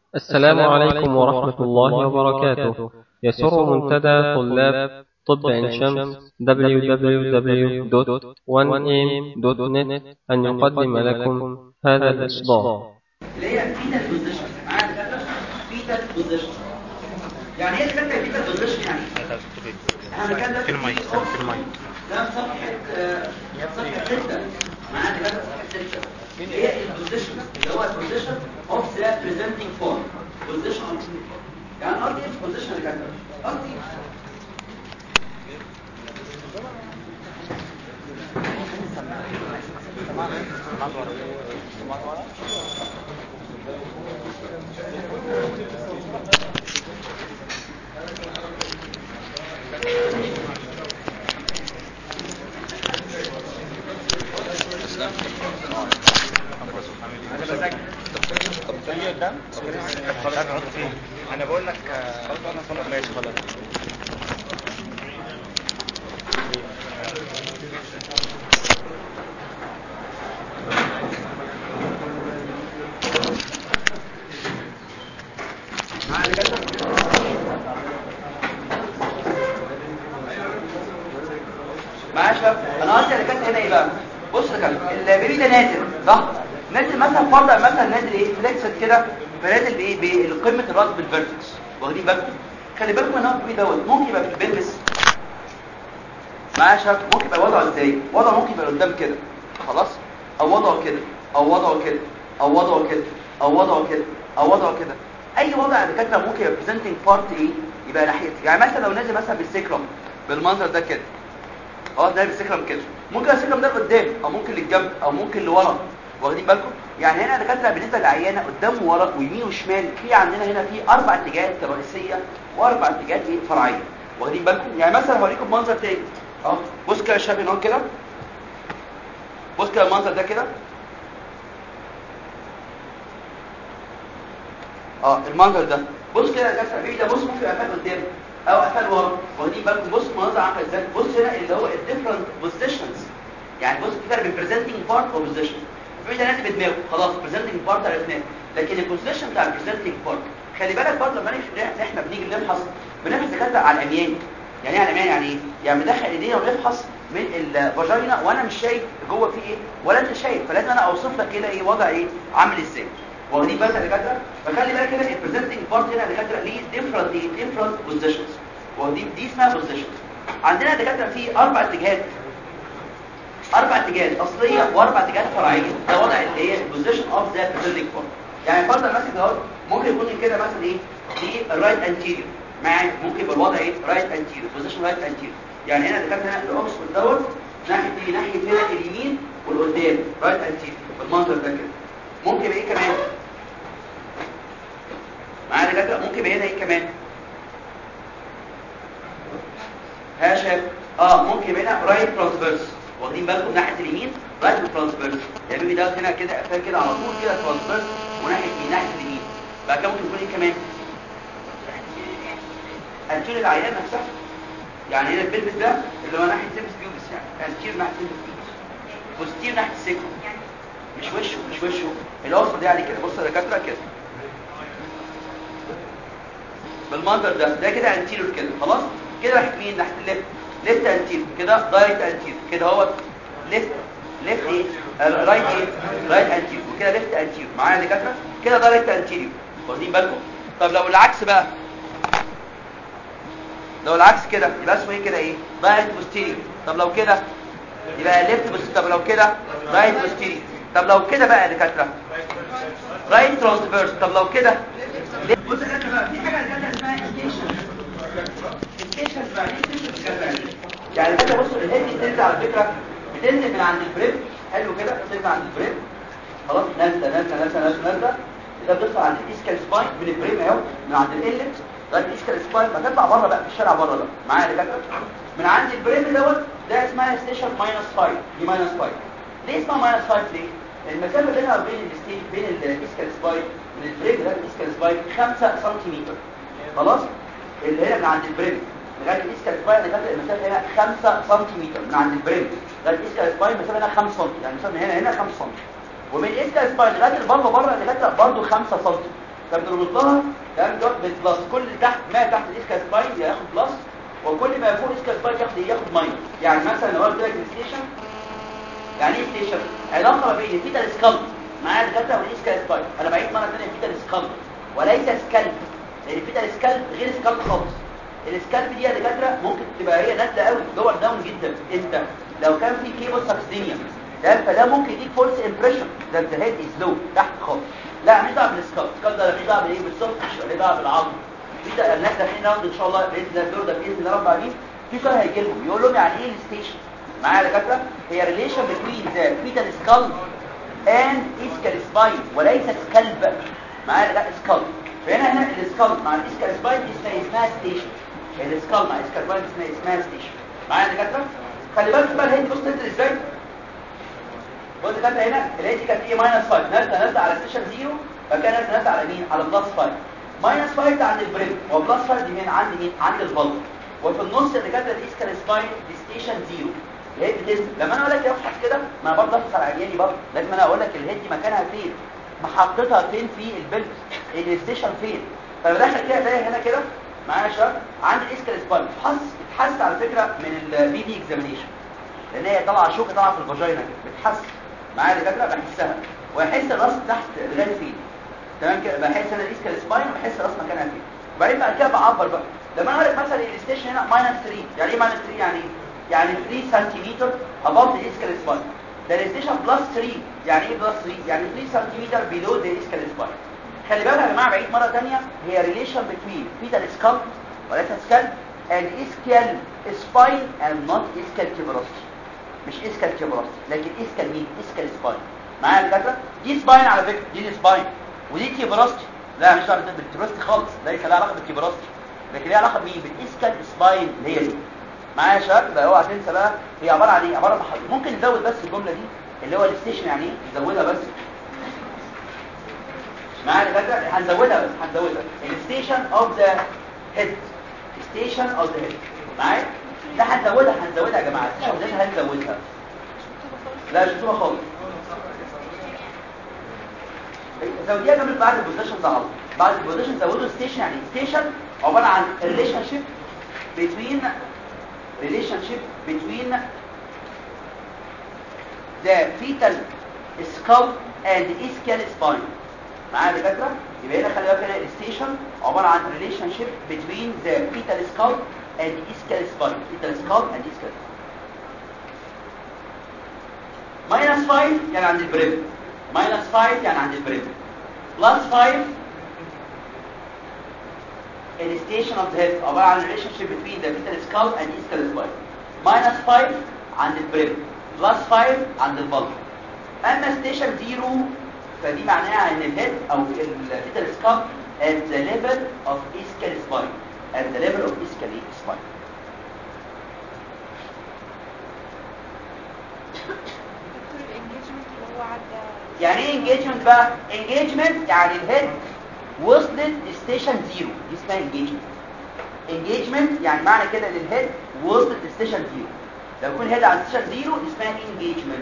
السلام عليكم ورحمة الله وبركاته يسر منتدى طلاب طب عين شمس www.1am.net أن يقدم لكم هذا الإصدار اللي هي فيتال بوزيشن معايا دكاتره فيتال بوزيشن يعني ايه دكاتره فيتال بوزيشن يعني احنا كان ده في المايك في المايك ده صفحه آه، صفحه 6 معانا دكاتره صفحه 6 اللي هي البوزيشن اللي هو البوزيشن اوف ذا بريزنتنج فورم بوزيشن اوف يعني قصدي ايه بوزيشن يا دكاتره قصدي انا بقول لك ماشي خلاص معايا دكاتره معايا يا شباب انا قصدي اللي كانت هنا ايه بقى بص يا كابتن البيبي ده نازل صح نازل مثلا فرضا مثلا نازل ايه فليكسد كده فنازل بايه بقمه الراس بالفيرتكس واخدين بالكم خلي بالكم ان هو البيبي دوت ممكن يبقى في البلبس معايا يا شباب ممكن يبقى وضعه ازاي وضعه ممكن يبقى قدام كده خلاص او وضعه كده او وضعه كده او وضعه كده او وضعه كده او وضعه كده اي وضع يا دكاتره ممكن يبقى بريزنتنج بارت ايه يبقى ناحيتي يعني مثلا لو نازل مثلا بالسيكرم بالمنظر ده كده خلاص ده بالسكرم كده ممكن السكرم ده قدام او ممكن للجنب او ممكن لورا واخدين بالكم يعني هنا دكاتره بالنسبه للعيانه قدام وورا ويمين وشمال في عندنا هنا في اربع اتجاهات رئيسيه واربع اتجاهات ايه فرعيه واخدين بالكم يعني مثلا هوريكم منظر تاني اه بص كده يا شباب هنا كده بص كده المنظر ده كده اه المنظر ده بص كده يا دكاتره البيبي ده بص ممكن يبقى قفل قدام او قفل ورا واخدين بالكم بص المنظر عامل ازاي بص هنا اللي هو الديفرنت بوزيشنز يعني بص كده بالبريزنتنج بارت او بوزيشن البيبي ده نازل بدماغه خلاص بريزنتنج بارت عرفناه لكن البوزيشن بتاع البريزنتنج بارت خلي بالك برضه لما نيجي احنا بنيجي نفحص بنفحص دكاتره على العميان يعني ايه على العميان يعني ايه يعني بندخل ايدينا ونفحص من الفاجينا وانا مش شايف جوه في ايه ولا انت شايف فلازم انا اوصف لك كده ايه وضع ايه عامل ازاي واخدين بالك يا دكاتره فخلي بالك كده البريزنتنج بارت هنا يا دكاتره ليه ديفرنت ايه ديفرنت بوزيشنز ودي دي اسمها بوزيشن عندنا دكاتره في اربع اتجاهات اربع اتجاهات اصليه واربع اتجاهات فرعيه ده وضع اللي هي البوزيشن اوف ذا بريزنتنج بارت يعني فرضا ماسك اهو ممكن يكون كده مثلا ايه دي الرايت انتيريور معايا ممكن يبقى الوضع ايه رايت انتيريور بوزيشن رايت انتيريور يعني هنا دكاتره هنا الاوكسفورد دوت ناحيه ايه ناحيه هنا اليمين والقدام رايت انتيريور بالمنظر ده كده ممكن يبقى ايه كمان معايا دكاتره ممكن يبقى هنا ايه كمان ها شايف اه ممكن يبقى هنا رايت ترانسفيرس واخدين بالكم ناحيه اليمين رايت ترانسفيرس يعني بيبي ده هنا كده قفل كده على طول كده ترانسفيرس وناحيه اليمين ناحيه اليمين بعد كده ممكن يكون ايه كمان انتير العيان نفسها يعني هنا البلبس ده اللي هو ناحيه سيمس بيوبس يعني انتير ناحيه سيمس بيوبس بوستير ناحيه السيكرم مش وشه مش وشه الاوصل يعني كده بص يا دكاتره كده بالمنظر ده ده كده انتيريور كده خلاص كده راح مين ناحيه الليفت ليفت انتيريور كده دايركت انتيريور كده هو ليفت ليفت ايه رايت ايه رايت انتيريور وكده ليفت انتيريور معايا يا دكاتره كده دايركت انتيريور واخدين بالكم طب لو العكس بقى لو العكس كده يبقى اسمه ايه كده ايه دايركت بوستيريور طب لو كده يبقى ليفت بوست طب لو كده رايت بوستيريور طب لو كده بقى يا دكاتره رايت ترانسفيرس طب لو كده بص يا دكاتره بقى في حاجه دكاتره اسمها انتيشن الكيشن بقى يعني كده بص الهيد بتنزل على فكره بتنزل من عند البريم حلو كده بتنزل عند البريم خلاص نازله نازله نازله نازله نازله ده بتطلع عند الاسكال سباين من البريم اهو من عند الانلت لغايه الاسكال سباين ما تطلع بره بقى في الشارع بره بقى معايا يا دكاتره من عند البريم دوت ده اسمها ستيشن ماينس 5 دي ماينس 5 ليه اسمها ماينس 5 ليه؟ المسافه بينها وبين الستيج بين الاسكال سباين من البريم لغايه الاسكال سباين 5 سم خلاص اللي هنا من عند البريم لغايه الاسكال سباين لغايه المسافه هنا 5 سم من عند البريم لغايه الاسكال سباين المسافه هنا 5 سم يعني المسافه من هنا هنا 5 سم ومن الاسكال سباين لغايه البلبه بره لغايه برضه 5 سم فبنربط لها تمام دوت بالبلس كل اللي تحت ما تحت الاسكال سباين ياخد بلس وكل ما فوق الاسكال سباين ياخد ياخد ماينس يعني مثلا لو قلت لك الستيشن يعني ايه ستيشن علاقه ما بين الفيتال سكالب معايا الدكاتره والاسكال سباين انا بعيد مره ثانيه الفيتال سكالب وليس سكالب لان الفيتال سكالب غير سكالب خالص السكالب دي يا دكاتره ممكن تبقى هي نازله قوي دور داون جدا انت لو كان في كيبل ساكسينيا ده فده ممكن يديك فولس امبريشن ده ذا هيد از لو تحت خالص لا مش دعوه بالسكالب السكالب ده مش دعوه بايه بالسوفت مش له دعوه بالعظم في ده الناس داخلين راوند ان شاء الله باذن الله الدور ده باذن الله رب العالمين في سؤال هيجي لهم يقول لهم يعني ايه الستيشن معايا يا دكاتره هي ريليشن بين ذا فيتال سكالب اند اسكال سباين وليس سكالب معايا لا سكالب فهنا هنا السكالب مع الاسكال سباين دي اسمها اسمها ستيشن السكال مع اسكال سباين اسمها اسمها ستيشن معايا يا دكاتره خلي بالك بقى الهيد بص تنزل ازاي بص كانت هنا الهيد كانت ايه ماينس 5 نازله نازله على ستيشن 0 بعد كده نازله نازله على مين على بلس 5 ماينس 5 ده عند البريم وبلس 5 دي مين عند مين عند البلد وفي النص اللي كانت الاسكال سباين دي ستيشن 0 الهيد بتنزل لما انا اقول لك ابحث كده ما برضه ابحث على عيالي برضه لازم انا اقول لك الهيد دي مكانها فين محطتها فين في البلد الستيشن فين فبدخل كده الاقي هنا كده معايا يا شباب عند الاسكال سباين بتحس بتحس على فكره من البي دي اكزامينيشن لان هي طالعه شوكه طالعه في الفاجينا بتحس معايا يا دكاتره بحسها واحس الراس تحت لغايه فين تمام كده بحس انا الاسكال سباين وبحس الراس مكانها فين وبعدين بعد كده بعبر بقى لما انا اقول لك مثلا الستيشن هنا ماينس 3 يعني ايه ماينس 3 يعني ايه يعني 3 سنتيمتر اباف ذا اسكال سباين ده الستيشن بلس 3 يعني ايه بلس 3 يعني 3 سنتيمتر بيلو ذا اسكال سباين خلي بالك يا جماعه بعيد مره ثانيه هي ريليشن بتوين فيتال سكالب وليس سكالب and ischial spine and not ischial tuberosity مش ischial tuberosity لكن ischial مين ischial spine معايا يا دكاتره دي سباين على فكره دي سباين ودي تيبروستي لا مش علاقه بالتيبروستي خالص ليس لها علاقه بالتيبروستي لكن ليها علاقه بمين بالاسكال سباين اللي هي دي معايا يا شباب بقى اوعى تنسى بقى هي عباره عن ايه عباره عن محاضره ممكن نزود بس الجمله دي اللي هو الستيشن يعني ايه نزودها بس معايا يا دكاتره هنزودها بس هنزودها الستيشن اوف ذا هيد ستيشن اوف ذا هيد معايا لا هنزودها هنزودها يا جماعه الستيشن هنزودها لا مش مكتوبه خالص زوديها جنب بعد البوزيشن على طول بعد البوزيشن زودوا ستيشن يعني ستيشن عباره عن ريليشن شيب between relationship between the fetal skull and ischial spine معايا يا دكاتره يبقى هنا خلي بالك هنا الستيشن عباره عن relationship between the fetal skull and ischial spine fetal skull and ischial minus 5 يعني عند البريم minus 5 يعني عند البريم plus 5 the station of the head عبارة عن relationship between the fetal skull and ischial spine minus 5 عند البريم plus 5 عند البلد اما station 0 فدي معناها ان الهيد او الفيتال skull at the level of ischial spine at the level of ischial spine دكتور الانجيجمنت اللي هو عدى يعني ايه engagement بقى engagement يعني الهيد وصلت لستيشن زيرو دي اسمها engagement engagement يعني معنى كده ان الهيد وصلت لستيشن زيرو لو يكون الهيد على ستيشن زيرو دي اسمها engagement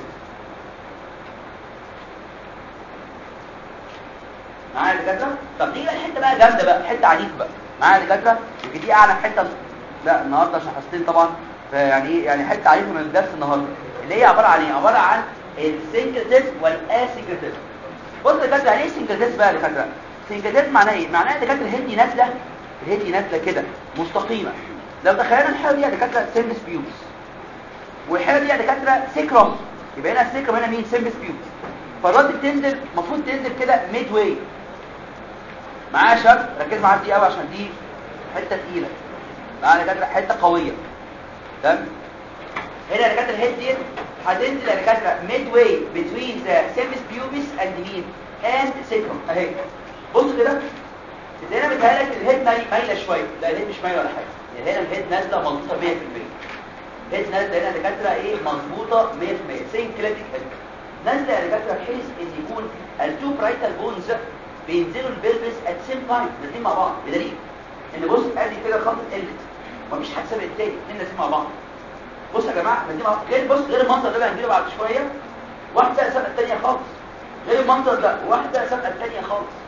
معايا يا دكاتره طب دي بقى حته بقى جامده بقى حته عنيفه بقى معايا يا دكاتره يمكن دي اعلى حته لا النهارده عشان حصتين طبعا يعني ايه يعني حته عنيفه من الدرس النهارده اللي هي عباره عن ايه عباره عن السنكرتيزم والاسنكرتيزم بص يا دكاتره يعني ايه سنكرتيزم بقى يا دكاتره سنكرتيزم معناه ايه معناه يا دكاتره الهدي نازله الهدي نازله كده مستقيمه لو تخيلنا الحاله دي يا دكاتره سيمبس بيوبس والحاله دي يا دكاتره سيكروم يبقى هنا السيكروم هنا مين سيمبس بيوبس فالرد بتنزل المفروض تنزل كده ميد واي معايا يا شباب ركز معايا دي قوي عشان دي حته تقيله معايا يا دكاتره حته قويه تمام هنا يا دكاتره الهيد دي هتنزل يا دكاتره ميد واي بتوين ذا سيمبس بيوبس اند مين اند سيكروم اهي بص كده انت هنا بتهيألك الهيد ماي- مايله شويه لا الهيد مش مايله ولا حاجه يعني هنا الهيد نازله مظبوطه 100% الهيد نازله هنا يا دكاتره ايه مظبوطه 100% سينكليتيك هيد نازله يا دكاتره بحيث ان يكون التو برايتال بونز بينزلوا البلبس ات سيم تايم نازلين مع بعض بدليل ان بص ادي كده خط قلت مفيش حد سابق التاني الاثنين نازلين مع بعض بص يا جماعه نازلين مع بعض غير بص غير المنظر ده اللي هنجيله بعد شويه واحده سابقه الثانيه خالص غير المنظر ده واحده سابقه الثانيه خالص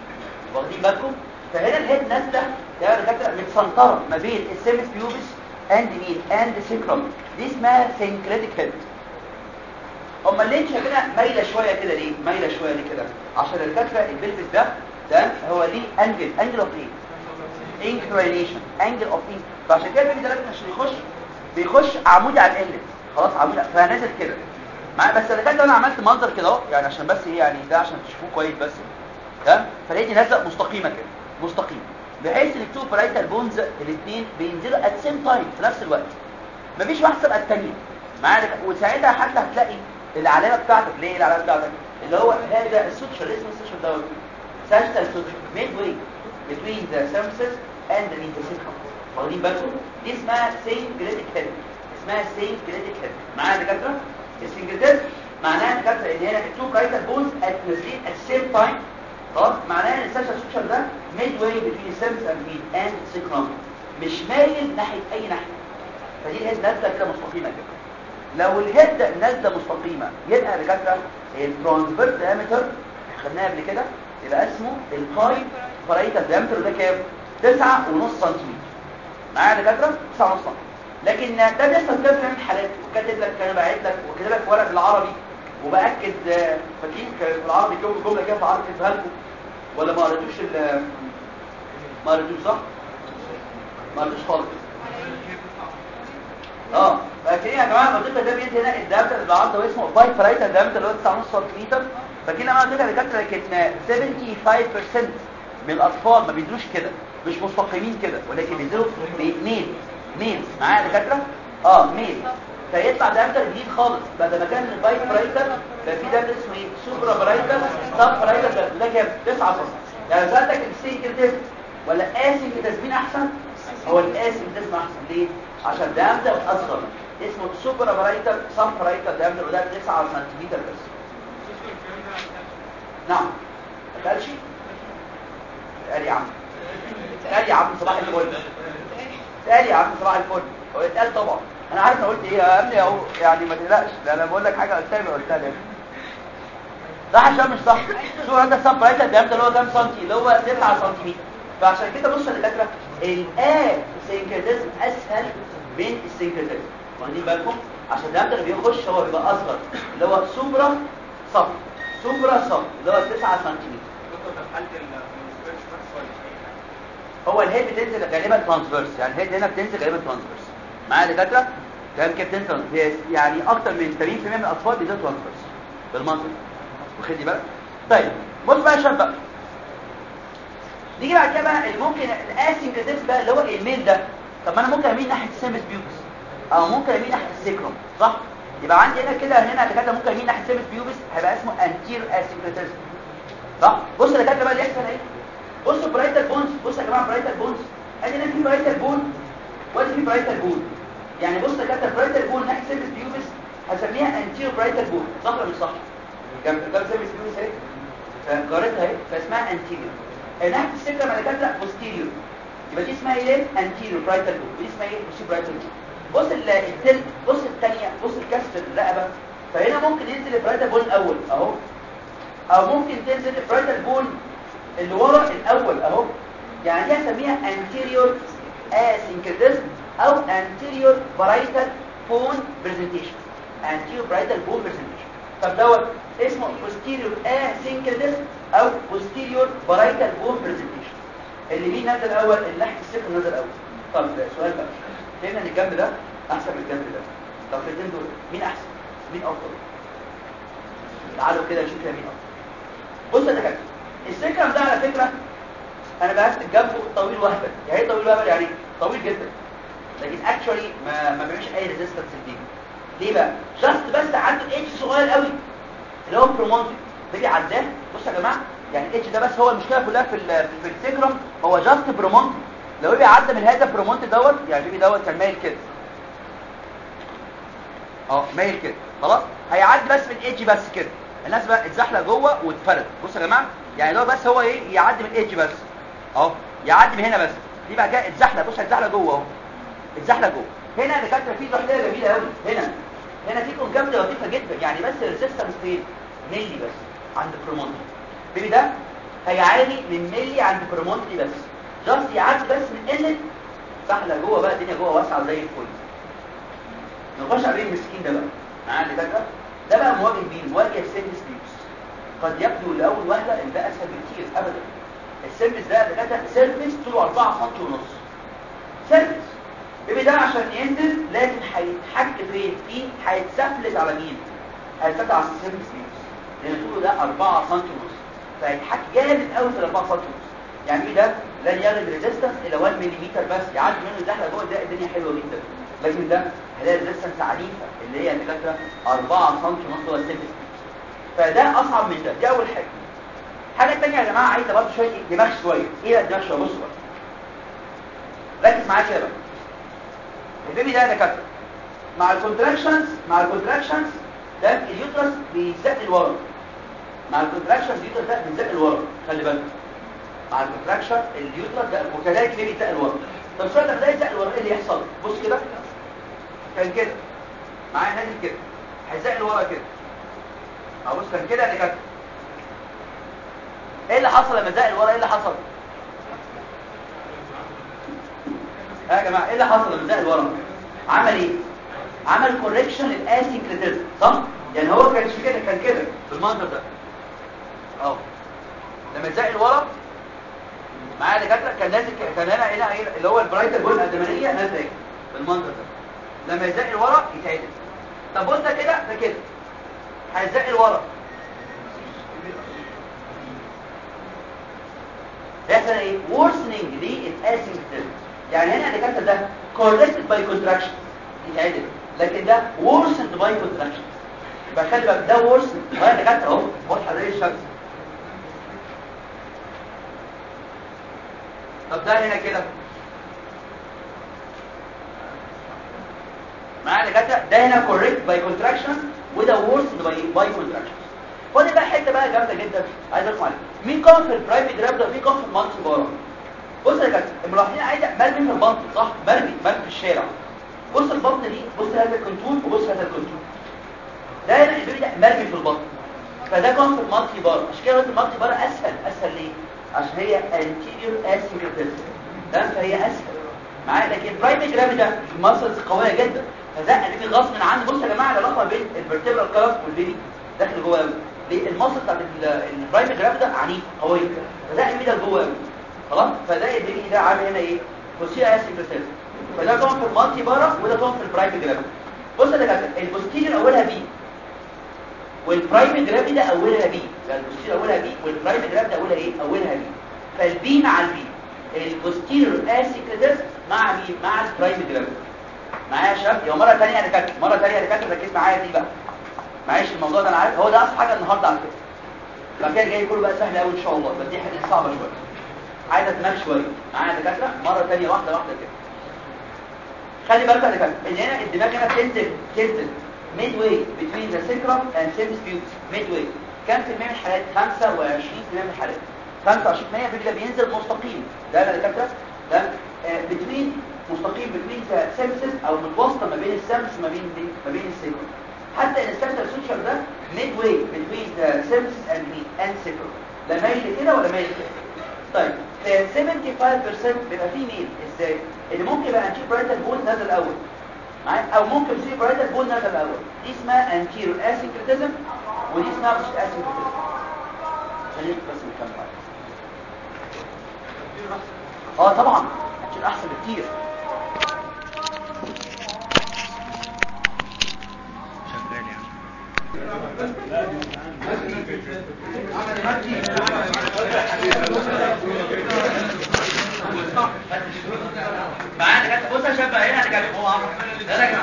واخدين بالكم فهنا الهيد نازله يا دكاتره متسنطره ما بين السيمس بيوبس اند مين اند سيكرم دي اسمها سينكريتيك هيد امال ليه شايفينها مايله شويه كده ليه مايله شويه ليه كده عشان الكتفه البلفس ده ده هو ليه انجل انجل اوف ايه انكلينيشن انجل اوف انك فعشان كده البيبي ده لازم عشان يخش بيخش عمودي على الانلت خلاص عمودي فنازل كده معايا بس اللي كان انا عملت منظر كده اهو يعني عشان بس ايه يعني ده عشان تشوفوه كويس بس تمام فلقيتني نازله مستقيمه كده مستقيم بحيث ان التو برايتال بونز الاثنين بينزلوا ات سيم تايم في نفس الوقت مفيش واحده تبقى الثانيه معايا وساعتها حتى هتلاقي العلامه بتاعتك ليه العلامه بتاعتك اللي هو هذا السوتشر اسمه السوتشر دوت ساشتال سوتشر ميد واي between the surfaces and the intersectum واخدين بالكم دي اسمها سينجريتيك هيد اسمها سينجريتيك هيد معايا دكاتره السينجريتيك معناها دكاتره ان هنا التو برايتال بونز ات نازلين ات سيم تايم خلاص معناها ان الساشتال سوتشر ده ميد واي between surface and the and sacrum مش مايل ناحيه اي ناحيه فدي الهيد نازله كده مستقيمه كده لو الهيد نازله مستقيمه يبقى دكاتره الترانسفيرس دايمتر خدناها قبل كده يبقى اسمه الباي بارايتال دايمتر ده كام 9.5 سم معايا دكاتره 9.5 سم لكن ده بيحصل كام في الحالات وكاتب لك انا باعت لك وكاتب لك في ورق بالعربي وباكد فاكرين في العربي كده جمله كده في العربي كاتبها لكم ولا ما قريتوش ما قريتوش صح ما قريتوش خالص اه فاكرين يا جماعه قلت لكم ده بيدي هنا الدايمتر اللي عنده اسمه باي بارايتال دايمتر اللي هو 9.5 سم فاكرين لما قلت لك دكاتره كان 75% من الاطفال ما بينزلوش كده مش مستقيمين كده ولكن بينزلوا ميل ميل معايا دكاتره اه ميل فيطلع دايمتر جديد خالص بدل ما كان الباي برايتال بقى في دايمتر اسمه ايه سوبرا برايتال سب برايتال ده كام 9 سم يعني سالتك السينكريتيف ولا اسينكريتيف مين احسن هو الاسينكريتيف احسن ليه عشان دايمتر اصغر اسمه سوبرا برايتال سب برايتال دايمتر وده 9 سم بس نعم ما قالش قال يا عم قال يا عم صباح الفل قال يا عم صباح الفل هو اتقال طبعا انا عارف انا قلت ايه يا ابني اهو يعني ما تقلقش ده انا بقول لك حاجه قلتها لي قلتها لك صح عشان مش صح شو هذا السب رايت الديامتر اللي هو كام سنتي اللي هو 9 سم فعشان كده بص يا دكاتره الاه سينكريتيزم اسهل من السينكريتيزم واخدين بالكم عشان الديامتر بيخش هو بيبقى اصغر اللي هو سوبرا سب سوبرا سب اللي هو 9 سم هو الهيد بتنزل غالبا ترانسفيرس يعني الهيد هنا بتنزل غالبا ترانسفيرس معايا دكاتره ده يمكن بتنزل يعني اكتر من 80% من الاطفال بينزلوا ترانسفيرس بالمنطق واخدي بالك طيب بص بقى يا شباب بقى نيجي بعد كده بقى اللي ممكن الاسينكريتيز بقى اللي هو الميل ده طب ما انا ممكن اميل ناحيه السيمس بيوبس او ممكن اميل ناحيه السيكروم صح يبقى عندي هنا كده هنا دكاتره ممكن اميل ناحيه السيمس بيوبس هيبقى اسمه انتير اسينكريتيز صح بص يا دكاتره بقى اللي يحصل ايه بصوا برايتال بونز بصوا يا جماعه برايتال بونز ادي هنا في برايتال بون وادي في برايتال بون يعني بص يا دكاتره برايتال بون ناحيه سيرفيس بيوبس هسميها انتيرو برايتال بون صح ولا مش صح جنب جنب سيرفيس بيوبس اهي فجارتها اهي فاسمها انتيريور ناحيه السكه يا دكاتره بوستيريور يبقى دي اسمها ايه انتيريور برايتال بون ودي اسمها ايه بوستيريور برايتال بون بص التل بص الثانيه بص الكسر الرقبه فهنا ممكن ينزل البرايتال بون الاول اهو او ممكن تنزل البرايتال بون اللي ورا الاول اهو يعني دي هسميها anterior asyncretism او anterior parietal bone presentation anterior parietal bone presentation طب دوت اسمه posterior asyncretism او posterior parietal bone presentation اللي مين نزل الاول اللي ناحيه السكر نزل الاول طب سؤال بقى فهمنا ان الجنب ده احسن من الجنب ده طب في الاثنين دول مين احسن مين افضل تعالوا كده نشوف مين افضل بص يا دكاتره السكرم ده على فكرة انا بكتب جنبه طويل وهبل يعني ايه طويل وهبل يعني طويل جدا لكن اكشولي ما ما بيعملش اي ريزيستنس ليه ليه بقى جاست بس عنده اتش صغير قوي اللي هو برومونتي بيجي عداه بصوا يا جماعه يعني الاتش ده بس هو المشكله كلها في في السكرم هو جاست برومونتي لو بيجي عدى من هذا برومونتي دوت يعني بيجي دوت كان مايل كده اه مايل كده خلاص هيعدي بس من الاتش بس كده الناس بقى اتزحلق جوه واتفرد بصوا يا جماعه يعني ده بس هو ايه يعدي من الايدج بس اهو يعدي من هنا بس دي بقى كده اتزحلق بص اتزحلق جوه اهو اتزحلق جوه هنا دكاتره في زحلقه جميله قوي هنا هنا في كونكافيتي لطيفه جدا يعني بس الريزيستنس فين ملي بس عند البرومونتر بيبي ده هيعاني من ملي عند برومونتري بس جاست يعدي بس من قله سحله جوه بقى الدنيا جوه واسعه زي الفل نخش على المسكين ده بقى معايا اللي ده ده بقى مواجه مين مواجه سيرفيس بيوس قد يبدو لاول وهله ان ده اسهل بكتير ابدا السيرفيس ده ده سيرفيس طوله 4 سم ونص سيرفيس البيبي ده عشان ينزل لازم هيتحك فين فيه هيتسفلت على مين هيتسفلت على السيرفيس بيوس لان طوله ده 4 سم ونص فهيتحك جامد قوي في ال 4 سم ونص يعني البيبي ده لن يغلب ريزيستنس الى 1 ملم بس يعدي منه زحله جوه ده الدنيا حلوه جدا لكن ده هلاقي ريزيستنس عنيفه اللي هي الفكره 4 سم ونص جوه السيرفيس فده اصعب من ده دي اول حاجه الحاجه الثانيه يا جماعه عايزه برضه شويه دماغ شويه ايه الدماغ شويه بصوا بقى ركز معايا كده بقى البيبي ده دكاتره مع الكونتراكشنز مع الكونتراكشنز ده اليوترس بيزق لورا مع الكونتراكشنز اليوترس ده بيزق لورا خلي بالك مع الكونتراكشن اليوترس ده وكذلك البيبي يزق لورا طب السؤال ده بدا يزق لورا ايه اللي يحصل بص كده كان كده معايا نازل كده هيزق لورا كده ابص كان كده اللي كده ايه اللي حصل لما زق لورا ايه اللي حصل ها يا جماعه ايه اللي حصل لما زق لورا عمل ايه عمل كوركشن للاسينكريتيزم صح يعني هو كانش كده كان كده بالمنظر ده اهو لما زق لورا معايا دكاتره كان نازل كده كان هنا هنا إيه؟ اللي هو البرايتر بول الادمانيه نازله كده بالمنظر ده لما يزق لورا يتعدل طب بص ده كده ده كده هيزق لورا يحصل ايه worsening للاسينكريتيزم يعني هنا الدكاتره ده corrected by contraction يتعدل لكن ده worsened by contraction يبقى خلي بالك ده worsened وهي الدكاتره اهو واضحه زي الشمس طب ده هنا كده معايا دكاتره ده هنا correct by contraction وده worsened by by contraction خد بقى حته بقى جامده جدا عايز اقول عليها مين قام في البرايمري جراب ده ومين قام في المالتي بارا بص يا كابتن الملاحظين عايزه مرمي في البطن صح مرمي مرمي في الشارع بص البطن دي بص هذا الكنترول وبص هذا الكنترول ده هنا البيبي ده مرمي في البطن فده قام في المالتي بارا عشان كده المالتي بارا اسهل اسهل ليه عشان هي anterior asymmetric تمام فهي اسهل معايا لكن البرايمري جراب ده المسلز قويه جدا فزق البيبي غصب عنه بص يا جماعه العلاقه بين الفرتبرال كلاس والبيبي داخل جوه قوي ليه المصل بتاعت البرايمري جراف ده عنيف قوي فده الميدل جوه قوي خلاص فده البيبي ده عامل هنا ايه بوستيريور اسيكلوسيس فده طبعا في المالتي بارا وده طبعا في البرايمري جراف بص يا دكاتره البوستيريور اولها بي والبرايمري جراف ده اولها بي يعني البوستيريور اولها بي والبرايمري جراف ده اولها ايه اولها بي فالبي مع البي البوستيريور اسيكلوسيس مع مين مع البرايمري جراف معايا يا شباب يبقى مره ثانيه يا دكاتره مره ثانيه يا دكاتره ركز معايا دي بقى معلش الموضوع ده انا عارف هو ده اصل حاجه النهارده على فكره المكان جاي كله بقى سهل قوي ان شاء الله بس دي حاجه صعبه شويه عايزه دماغ شويه معايا دكاتره مره ثانيه واحده واحده كده خلي بالك يا دكاتره ان هنا الدماغ هنا بتنزل تنزل ميد واي بتوين ذا سيكرم اند سيرفيس بيوت ميد واي كام في المية من الحالات 25% من الحالات 25% بيبدا بينزل مستقيم ده يا دكاتره ده بتوين مستقيم بتوين ذا سيرفيسز او متوسطه ما بين السيرفيس ما بين ما بين السيكرم حتى الاسبكتر سوتشر ده ميد واي بين ذا سيرفيسز اند مين اند سيكرم لا مايل كده ولا مايل كده طيب في 75% بيبقى فيه ميل ازاي اللي ممكن يبقى انتير برايتال بول نازل الاول معايا او ممكن يصير برايتال بول نازل الاول دي اسمها انتيرو اسينكريتيزم ودي اسمها مش اسينكريتيزم خليك بس نكمل اه طبعا انتير احسن بكتير شغال يعني معانا كانت بص يا شباب هنا اللي كانت هو عمرو يلا يا جماعه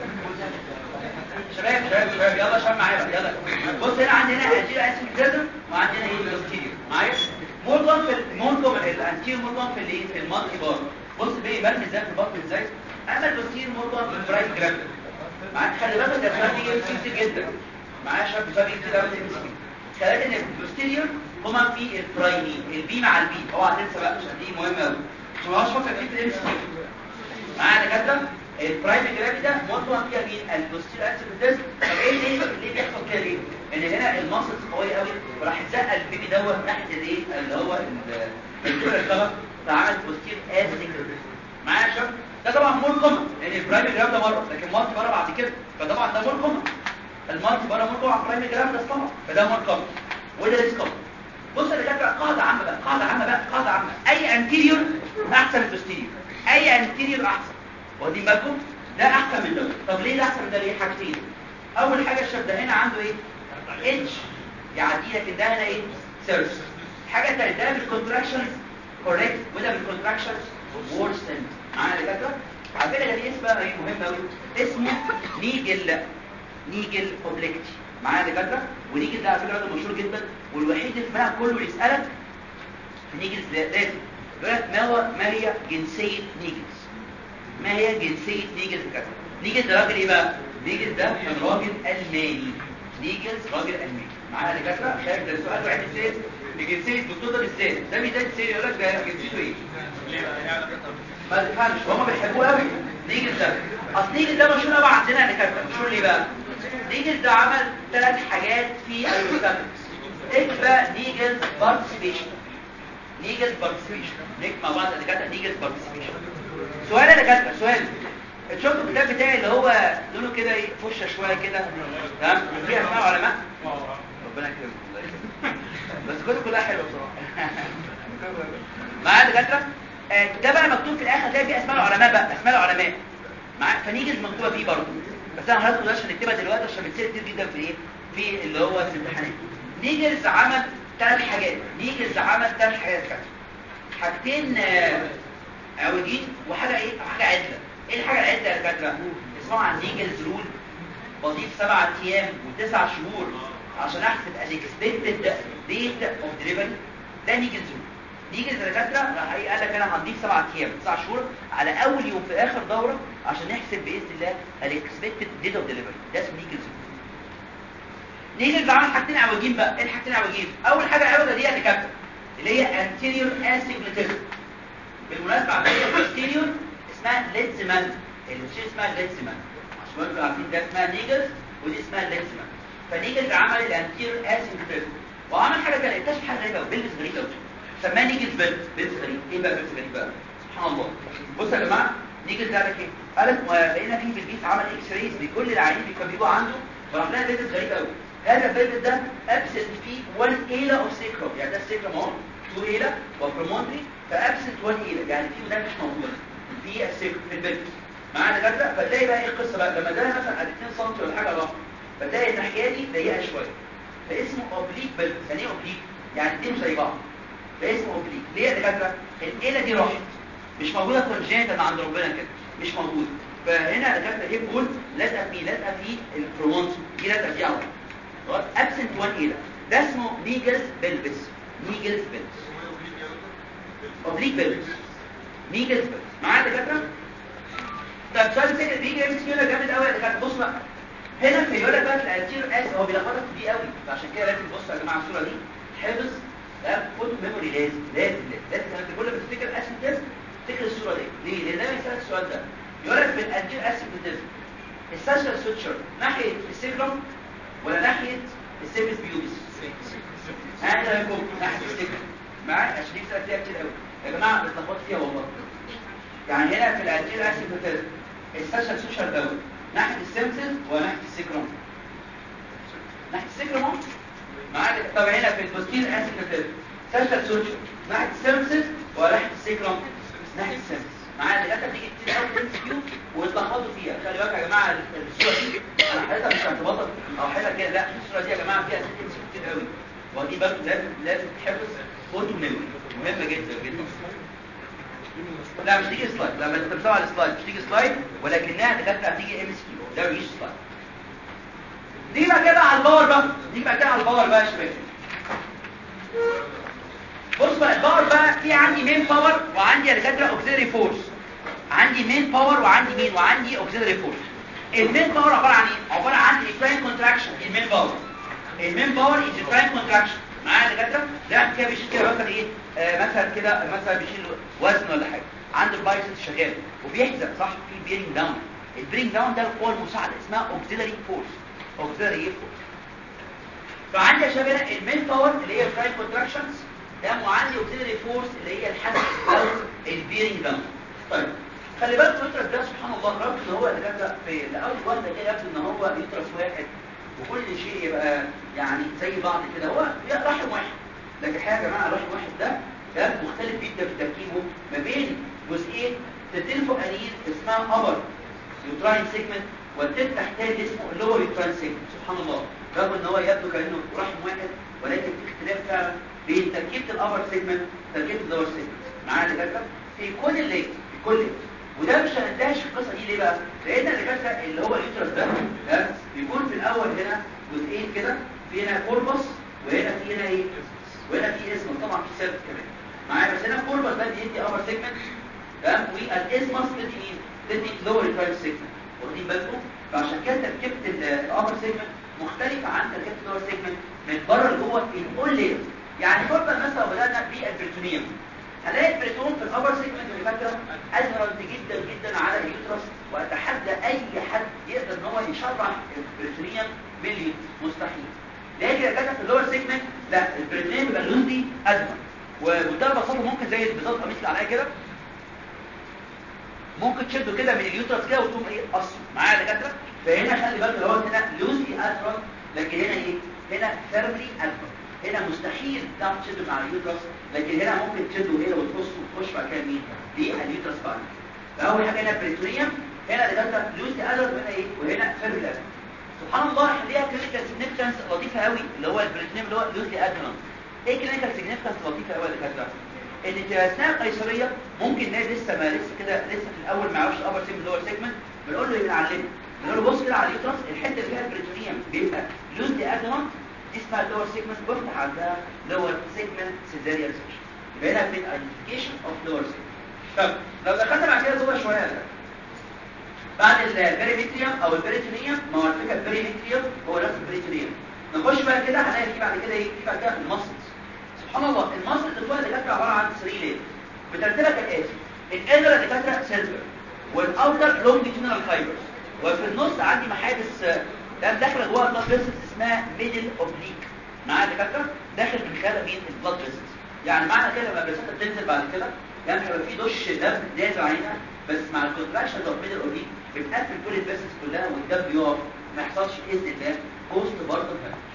شباب شباب شباب يلا شباب معايا بقى، يلا بص هنا عندي هنا انتيريور اسيمتريزم وعندي هنا ايه بوستيريور معايا مورجان في مورجان الانتيريور مورجان في الايه في المالتي بار بص بيه مرمي ازاي في البطن ازاي اما البوستيريور مورجان في البرايت جرافيك معاك خلي بالك ده سؤال بيجي كتير جدا معايا شباب سؤال بيجي كتير قوي خلي ان البوستيريور هما في البرايمي البي مع البي اوعى تنسى بقى عشان دي مهمه قوي عشان ما هوش فاكر في الام سي معايا دكاتره البرايم جرافي ده موضوع فيها مين البوستير اسيبيتس طب ايه ليه ليه بيحصل كده ليه ان هنا الماسلز قويه قوي وراح يزق البيبي دوت ناحيه الايه اللي هو الكبر الكبر فعمل بوستير اسيبيتس معايا يا شباب ده طبعا مور كومن لان البرايم جراف ده مره لكن مالتي بره بعد كده فطبعا ده مور كومن المالتي بره مور كومن البرايم جراف ده طبعا فده مور كومن وده ليس كومن بص يا دكاتره قاعده عامه بقى قاعده عامه بقى قاعده عامه اي انتيريور احسن من البوستيريور اي انتيريور احسن واخدين بالكم ده احسن من ده طب ليه ده احسن من ده ليه حاجتين اول حاجه الشاب ده هنا عنده ايه اتش يعدي لكن ده هنا ايه سيرفس حاجه ثانيه ده بالكونتراكشنز كوريكت وده بالكونتراكشنز وورسن معانا يا دكاتره على فكره دي اسمها ايه مهم قوي اسمه نيجل نيجل اوبليكتي معايا يا دكاتره ونيجل ده على فكره راجل مشهور جدا والوحيد اللي في الملعب كله يسالك في نيجلز لازم يقول لك ما هو ما هي جنسيه نيجلز ما هي جنسيه نيجلز كده نيجلز ده راجل ايه بقى نيجلز ده كان راجل الماني نيجلز راجل الماني معايا يا دكاتره شايف ده السؤال الوحيد ازاي بجنسيه الدكتور ده بالذات ده بيدات سيري يقول لك ده جنسيته ايه ما تفهمش هما بيحبوه قوي نيجل ده اصل نيجل ده مشهور قوي عندنا يا دكاتره مشهور ليه بقى نيجل ده عمل ثلاث حاجات في اليوستاتكس اكبر نيجل بارتيسيبيشن نيجل بارتيسيبيشن نكتب مع بعض يا دكاتره نيجل بارتيسيبيشن سؤال يا دكاتره سؤال شفتوا الكتاب بتاعي اللي هو لونه كده ايه فشه شويه كده تمام فيها اسماء علماء ربنا يكرمك الله يكرمك بس كله كلها حلوه بصراحه معايا دكاتره آه، ده بقى مكتوب في الاخر تلاقي فيه اسماء العلماء بقى اسماء العلماء معايا فنيجي مكتوبه فيه برضه بس انا هدخل عشان نكتبها دلوقتي عشان بتصير كتير جدا في ايه في اللي هو في الامتحانات نيجلز عمل ثلاث حاجات نيجلز عمل ثلاث حاجات كده حاجتين آه، عوجين وحاجه ايه حاجه عدله ايه الحاجه العدله يا دكاتره اسمها عن نيجلز رول بضيف سبعة ايام وتسع شهور عشان احسب الاكسبكتد ديت اوف ديليفري ده نيجلز رول نيجلز يا دكاتره راح ايه قال لك انا هنضيف سبعة ايام تسع شهور على اول يوم في اخر دوره عشان نحسب باذن الله الاكسبكتد ديت اوف ديليفري ده اسمه نيجلز رول نيجلز عمل حاجتين عوجين بقى ايه الحاجتين عوجين اول حاجه عوجه دي يا دكاتره اللي هي anterior astigmatism بالمناسبه عندنا posterior اسمها ليتزمان اللي مش اسمها ليتزمان عشان انتوا عارفين ده اسمها نيجلز ودي اسمها ليتزمان فنيجلز عمل الانتير اسيمتريزم وعمل حاجه ثانيه اكتشف حاجه غريبه بيلبس غريب قوي سماه نيجلز بيلبس بيلبس غريب ايه بقى بيلبس غريب بقى سبحان الله بصوا يا جماعه نيجلز قال لك ايه قال لك لقينا فيه في البيت عمل اكس رايز لكل العيانين اللي كانوا بيجوا عنده وراح لقى بيلبس غريب قوي هذا البيلبس ده ابسنت فيه 1 ايلا اوف سيكروم يعني ده السيكروم اهو 2 ايلا وبرومونتري فابسنت 1 ايلا يعني في ده مش موجود في السيكروم في البيلبس معانا دكاتره فتلاقي بقى ايه القصه بقى لما ده مثلا على 2 سم ولا حاجه لوحده فتلاقي الناحيه دي ضيقه شويه فاسمه اوبليك بيلبس يعني ايه اوبليك يعني الاثنين زي بعض ده اسمه اوبليك ليه يا دكاتره الايله دي راحت مش موجوده كونجنتال عند ربنا كده مش موجوده فهنا دكاتره ايه بول لازقه فيه لازقه فيه البرومونتري دي لازقه فيه على طول ابسنت 1 ايلا ده اسمه نيجلز بيلبس نيجلز بيلبس اوبليك بيلبس نيجلز بيلبس معايا دكاتره طب سؤال تاني بيجي ام سي جامد قوي يا دكاتره بص بقى هنا في يقول لك بقى الانتير اس هو بيلخبطك في دي قوي فعشان كده لازم تبصوا يا جماعه الصوره دي حفظ ده فوتو ميموري لازم لازم لازم لازم كل ما تفتكر اسم تيست تفتكر الصوره دي ليه؟ لان دايما يسالك السؤال ده يقول لك في الانتير اسيمتيزم الساشال سويتشر ناحيه السيكرم ولا ناحيه السيرفيس بيوبس هذا يكون ناحيه السيكرم معايا عشان دي بتسال فيها كتير قوي يا جماعه بتلخبط فيها والله يعني هنا في الانتير اسيمتيزم الساشال سويتشر دوت ناحيه السيمسز وناحيه السيكرم ناحيه السيكرم معايا طب هنا في البوستير اسيمتيزم ساشال سويتشر ناحيه السيمسز وناحيه السيكرم ناحيه السيمسز معايا دلوقتي بتيجي كتير قوي في الام كيو ويتلخبطوا فيها خلي بالك يا جماعه الصوره دي انا حالتها مش هتبطل او حالتها كده لا الصوره دي يا جماعه فيها ست ام كتير قوي ودي برضه لازم لازم تحفظ فوتو ميموري مهمه جدا جدا لا مش تيجي سلايد لما انت بتسمع على السلايد مش تيجي سلايد ولكنها دكاتره هتيجي ام اس كيو ده مش سلايد دي بقى كده على الباور بقى دي بقى كده على الباور بقى يا شباب بص بقى الباور بقى في عندي مين باور وعندي يا دكاتره اوكسيلري فورس عندي مين باور وعندي مين وعندي اوكسيلري فورس المين باور عباره عن ايه عباره عن الكراين كونتراكشن المين باور المين باور از الكراين كونتراكشن معايا يا دكاتره ده كده بيشيل كده مثلا ايه آه مثلا كده مثلا بيشيل وزن ولا حاجه عنده البايسبس شغال وبيحزق صح في بيرنج داون البيرنج داون ده القوه المساعده اسمها اوكسيلري فورس اوكسيلري فورس فعندي يا شباب هنا المين باور اللي هي الفراين كونتراكشنز ده وعندي اوكسيلري فورس اللي هي الحزق او البيرنج داون طيب خلي بالك اليوترس ده سبحان الله رغم ان هو اللي كده في الاول واحده كده يبدو ان هو يوترس واحد وكل شيء يبقى يعني زي بعض كده هو رحم واحد لكن الحقيقه يا جماعه الرحم واحد ده ده مختلف جدا في تركيبه ما بين جزئين تلتين فوقانيين اسمها ابر يوتراين سيجمنت والتلت تحتاني اسمه لور يوتراين سيجمنت سبحان الله رغم ان هو يبدو كانه رحم واحد ولكن في اختلاف فعلا بين تركيبه الابر سيجمنت وتركيبه اللور سيجمنت معايا دكاتره في كل الليل في كل الليل وده مش هننتهش في القصه دي ليه بقى لان الدكاتره اللي هو اليوترس ده ده بيكون في الاول هنا جزئين كده في هنا كوربس وهنا في هنا ايه وهنا في اسم طبعا في سيرف كمان معايا بس هنا كوربس ده بيدي ابر سيجمنت تمام والاسمس بتدي مين بتدي لور ريفايل سيجمنت واخدين بالكم فعشان كده تركيبه الابر سيجمنت مختلفه عن تركيبه اللور سيجمنت من بره لجوه في الاول لاير يعني فرضا مثلا بدانا بالبريتونيوم هلاقي البريتون في الابر سيجمنت اللي فاكره ازرق جدا جدا على اليوترس واتحدى اي حد يقدر ان هو يشرح البريتونيوم مليون مستحيل لكن يا جدع في اللور سيجمنت لا البريتونيوم بيبقى لونلي ازرق وبمنتهى البساطه ممكن زي بالظبط القميص اللي عليا كده ممكن تشده كده من اليوترس كده وتقوم ايه قصه معايا يا دكاتره فهنا خلي بالك هو هنا لوزلي ازرق لكن هنا ايه هنا فيرملي ازرق هنا مستحيل تعرف تشده مع اليوترس لكن هنا ممكن تشده هنا وتقصه وتخش بعد كده مين دي اليوترس بعد فاول حاجه هنا بريتونيوم هنا دكاتره لوزلي ازرق وهنا ايه وهنا فيرملي ازرق سبحان الله احنا ليها كلينيكال سيجنيفيكانس لطيفه قوي اللي هو البريتونيوم اللي هو لوزلي ازرق ايه كلينيكال سيجنيفيكانس لطيفه قوي يا دكاتره ان في اثناء القيصريه ممكن نلاقي لسه ما لسه كده لسه في الاول ما يعرفش الابر سيجمنت اللي هو السيجمنت بنقول له ايه بنعلمه بنقول له بص كده على اليوترس الحته اللي فيها البريتونيوم بيبقى لوزلي ازرق دي اسمها اللور سيجمنت بفتح عندها لور سيجمنت سيزاريان سيكشن يبقى هنا في ايدنتيفيكيشن اوف لور سيجمنت طب لو دخلنا بعد كده جوه شويه ده بعد البريمتريوم او البريتونيوم ما هو الفكره البريمتريوم هو نفس البريتونيوم نخش بقى كده هنلاقي في بعد كده ايه في بعد كده المسلز سبحان الله المسل اللي فوق اللي كانت عباره عن 3 لير بترتيبها كالاتي الانر اللي كانت سيلفر والاوتر لونجيتودينال فايبرز وفي النص عندي محابس ده داخله جوه البلاد فيسلز اسمها ميدل اوبليك معايا دكاتره داخل من خلال مين البلاد فيسلز يعني معنى كده لما البلاسينتا بتنزل بعد كده يعني هيبقى في دش دم نازل علينا بس مع الكونتراكشن اوف ميدل اوبليك بتقفل كل الفيسلز كلها والدم يقف ما يحصلش باذن الله بوست برضه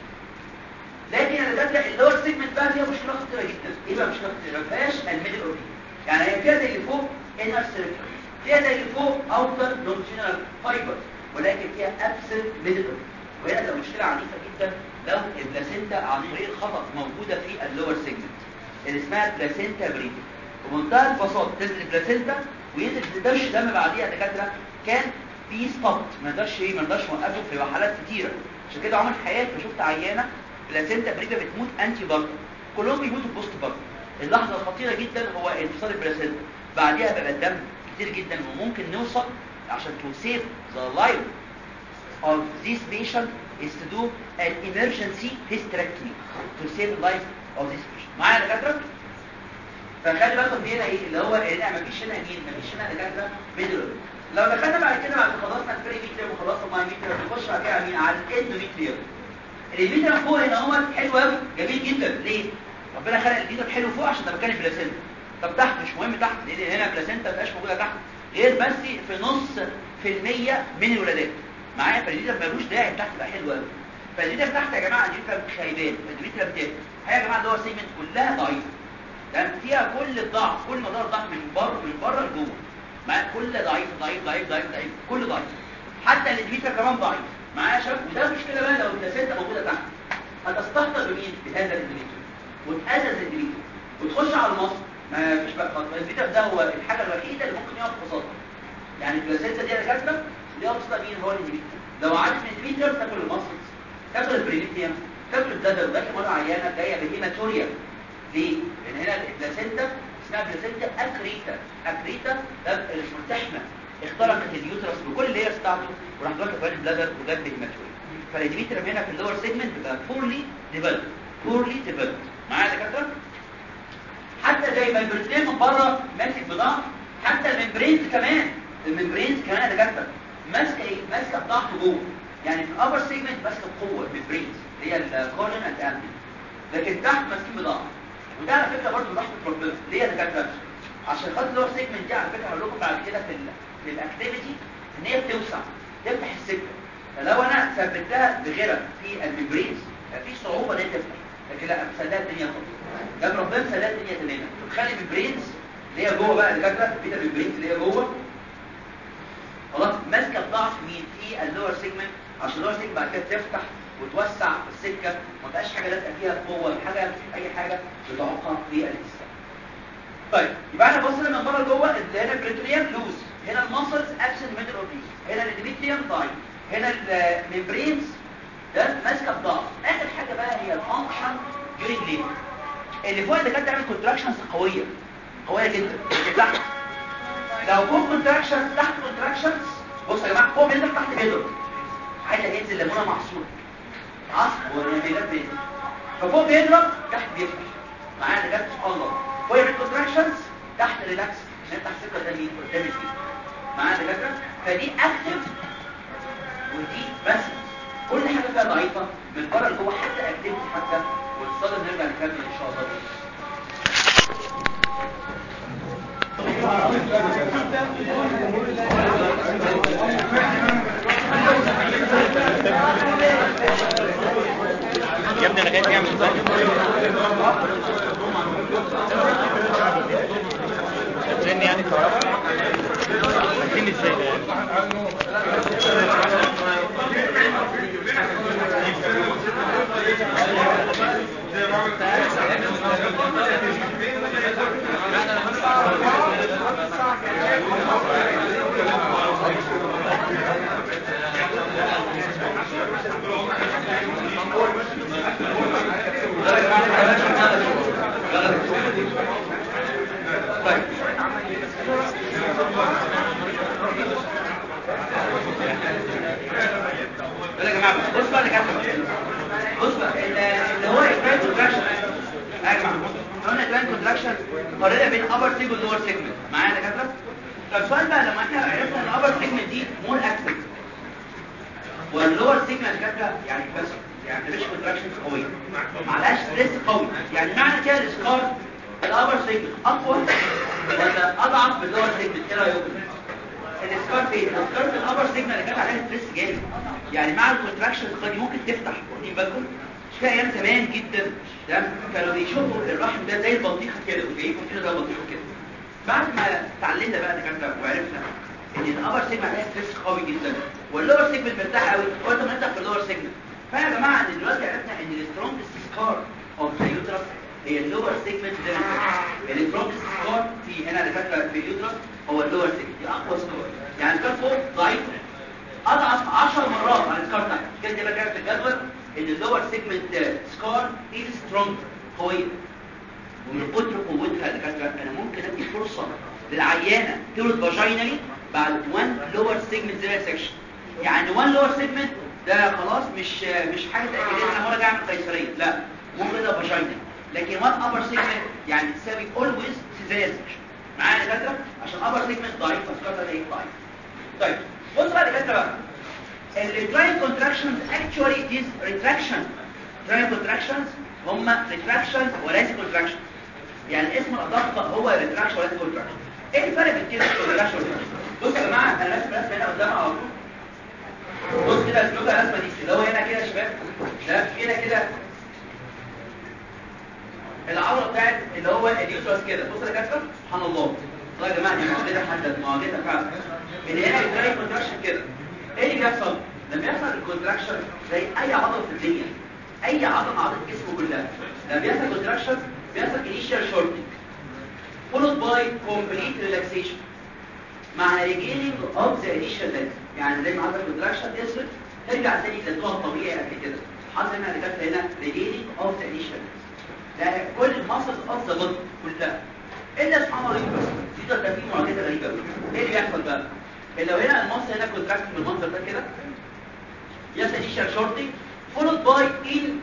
لكن انا بدأ اللور سيجمنت بقى فيها مشكله خطيره جدا ايه بقى مشكله خطيره ما فيهاش الميدل اوربي يعني هي فيها زي اللي فوق انر سيركل فيها زي اللي فوق اوتر لونجينال فايبر ولكن فيها ابسنت ميدل اوربي وهنا ده مشكله عنيفه جدا لو البلاسينتا عن طريق الخطا موجوده في اللور سيجمنت اللي اسمها بلاسينتا بريدي ومنتهى البساطه تنزل البلاسينتا وينزل دش دم بعديها دكاتره كان في ستوب ما نقدرش ايه ما نقدرش نوقفه في حالات كتيره عشان كده عمري في حياتي شفت عيانه بلاسينتا بريكا بتموت انتي بارت كلهم بيموتوا بوست بارت اللحظه الخطيره جدا هو انفصال البلاسينتا بعديها بقى الدم كتير جدا وممكن نوصل عشان to save the life of this patient is to do an emergency hysterectomy to save the life of this patient معايا يا دكاتره فخلي بالكم هنا ايه اللي هو هنا مفيش هنا مين مفيش هنا دكاتره ميدل لو دخلنا بعد كده بعد ما خلصنا البريميتريوم وخلصنا المايميتريوم نخش بعد كده مين على الاندوميتريوم الفيتامين فوق هنا هو حلو قوي جميل جدا ليه ربنا خلق الفيتامين حلو فوق عشان ده مكان البلاسينتا طب تحت مش مهم تحت لان هنا البلاسينتا ما بتبقاش موجوده تحت غير بس في نص في المية من الولادات معايا فالفيتامين ملوش داعي تحت بقى حلو قوي فالفيتامين تحت يا جماعه الفيتامين خيبان الفيتامين تحت هي يا جماعه اللي هو سيجمنت كلها ضعيفه تمام فيها كل الضعف كل مدار ضعف من بره من بره لجوه معايا كل ضعيف ضعيف ضعيف ضعيف ضعيف كل ضعيف حتى الفيتامين كمان ضعيف معايا شباب وده مشكله بقى لو البلاسينتا موجوده تحت هتستهتر بمين بهذا الاندوميتريوم وتأذى الاندوميتريوم وتخش على المصل ما فيش بقى خط الفيتامين ده هو الحاجه الوحيده اللي ممكن يقف ببساطه يعني البلاسينتا دي يا دكاتره اللي يقف ببساطه مين هو الاندوميتريوم لو عدت من الاندوميتريوم تاكل المصل تاكل البرينيتيوم تاكل البلادر وده مره عيانه جايه بهيماتوريا ليه؟ لان هنا البلاسينتا اسمها بلاسينتا اكريتا اكريتا ده الملتحمه اخترقت اليوترس بكل اللي هي بتاعته وراح واخد بالي البلادر وجاب هيماتوريا فالادميتريوم هنا في اللور سيجمنت بيبقى بورلي ديفلوب بورلي ديفلوب معايا يا دكاتره حتى زي ما البريتين من بره ماسك بضعف حتى الممبرينز كمان الممبرينز كمان يا دكاتره ماسكه ايه ماسكه بضغط جوه يعني في الابر سيجمنت ماسكه بقوه الممبرينز اللي هي الكولون اند امبل لكن تحت ماسكين بضغط وده على فكره برضه رحمه ربنا ليه يا دكاتره عشان خاطر اللور سيجمنت دي على فكره هقول لكم بعد كده في ال في الاكتيفيتي ان هي بتوسع تفتح السكه فلو انا ثبتها بغيرها في الممبرينز في صعوبه ان هي تفتح لكن لا مسلها الدنيا خالص ده ربنا مسلها الدنيا تماما بتخلي الممبرينز اللي هي جوه بقى الدكاتره البيتا ممبرينز اللي هي جوه خلاص ماسكه بضعف مين في اللور سيجمنت عشان اللور سيجمنت بعد كده تفتح وتوسع السكه ما تبقاش حاجه لازقه فيها بقوه حاجه اي حاجه بتعوقها في الاسلام طيب يبقى احنا بصينا من بره لجوه اللي هنا بريتوريال لوز هنا الماسلز ابسنت ميدل اوف هنا الاندوميتريوم ضعيف هنا الممبرينز ده ماسكه بضعف اخر حاجه بقى هي الفانكشن جيرنج ليبر اللي فوق ده كانت تعمل كونتراكشنز قويه قويه جدا تحت لو فوق كونتراكشنز تحت كونتراكشنز بصوا يا جماعه فوق بينزل تحت بيضرب عايز ينزل ليمونه معصوره عصر ونبيلات بيضرب ففوق بيضرب تحت بيفتح معانا ده سبحان الله فوق يعمل كونتراكشنز تحت ريلاكس نفتح سكه قدام مين قدام الفيل معانا دكاتره فدي اكتف ودي بس كل حاجه فيها ضعيفه من بره لجوه حتى اكتيفيتي حتى والصدر نرجع نكمل ان شاء الله يا ابني انا جاي نعمل ازاي يعني الكهرباء فاكرين ازاي ده يعني طيب يلا يا جماعه بص بقى اللي كاتبه بص بقى ال- اللي هو الكلاين كونتراكشن يا جماعه قلنا الكلاين كونتراكشن قارنه بين ابر سيجمنت ولور سيجمنت معايا يا دكاتره طب السؤال بقى لما احنا عرفنا ان الابر سيجمنت دي مور اكتف واللور سيجمنت كاتبه يعني بس يعني مش كونتراكشن قويه معلهاش ستريس قوي يعني معنى كده السكار الابر سيجمنت اقوى ولا اضعف من اللور سيجمنت ايه رايكم السكار فين السكار في الابر سيجمنت اللي كانت عليها ستريس جامد يعني مع الكونتراكشن دي ممكن تفتح واخدين بالكم مش في ايام زمان جدا تمام كانوا بيشوفوا الرحم ده زي البطيخه كده وجايبه كده زي البطيخه كده بعد ما اتعلمنا بقى دكاتره وعرفنا ان الابر سيجمنت عليها ستريس قوي جدا واللور سيجمنت مرتاح قوي قلت ما نفتح في اللور سيجمنت فيا جماعه ان دلوقتي عرفنا ان السترونجست سكار اوف ذا يوترس هي اللور سيجمنت زي ما قلت السترونجست سكار في هنا دكاتره في اليوترس هو اللور سيجمنت دي اقوى سكار يعني السكار فوق ضعيف اضعف 10 مرات عن السكار تحت كده يبقى كده في الجدول ان اللور سيجمنت سكار از سترونج قويه ومن كتر قوتها يا دكاتره انا ممكن ادي فرصه للعيانه تولد فاجينالي بعد 1 لور سيجمنت زي سكشن يعني 1 لور سيجمنت ده خلاص مش مش حاجه تاكيديه انا ولا اعمل قيصريه لا ممكن ده فاجينال لكن 1 ابر سيجمنت يعني تساوي اولويز سيزاريان سكشن معايا يا دكاتره عشان ابر سيجمنت ضعيف فسكار ده ايه ضعيف طيب بص بقى يا دكاتره بقى الريتراين كونتراكشنز اكشوالي ديز ريتراكشن ريتراين كونتراكشنز هم ريتراكشن وليس كونتراكشن يعني اسم الادق هو ريتراكشن وليس كونتراكشن ايه الفرق بين كده كونتراكشن بصوا يا جماعه انا رسم رسم هنا قدام على طول بص كده اسلوب الرسمه دي اللي هو هنا كده يا شباب ده كده كده العضله بتاعت اللي هو اليوترس كده بص يا كابتن سبحان الله والله يا جماعه دي معجزه حتى معجزه فعلا ان هنا بتلاقي كونتراكشن كده ايه اللي بيحصل لما يحصل الكونتراكشن زي اي عضله في الدنيا اي عضله من عضلات الجسم كلها لما بيحصل كونتراكشن بيحصل initial shortening followed by complete relaxation مع regaining of the initial length يعني زي ما حصل كونتراكشن يسرد ترجع تاني للطول الطبيعي قبل كده حصل هنا اللي كانت هنا regaining of the initial length ده كل المسلز اوف ذا بودي كلها الا سبحان الله بس دي ده كان في معجزه غريبه قوي ايه اللي بيحصل بقى لو هنا المصل هنا كونتراكت بالمنظر ده كده يحصل initial shortening followed by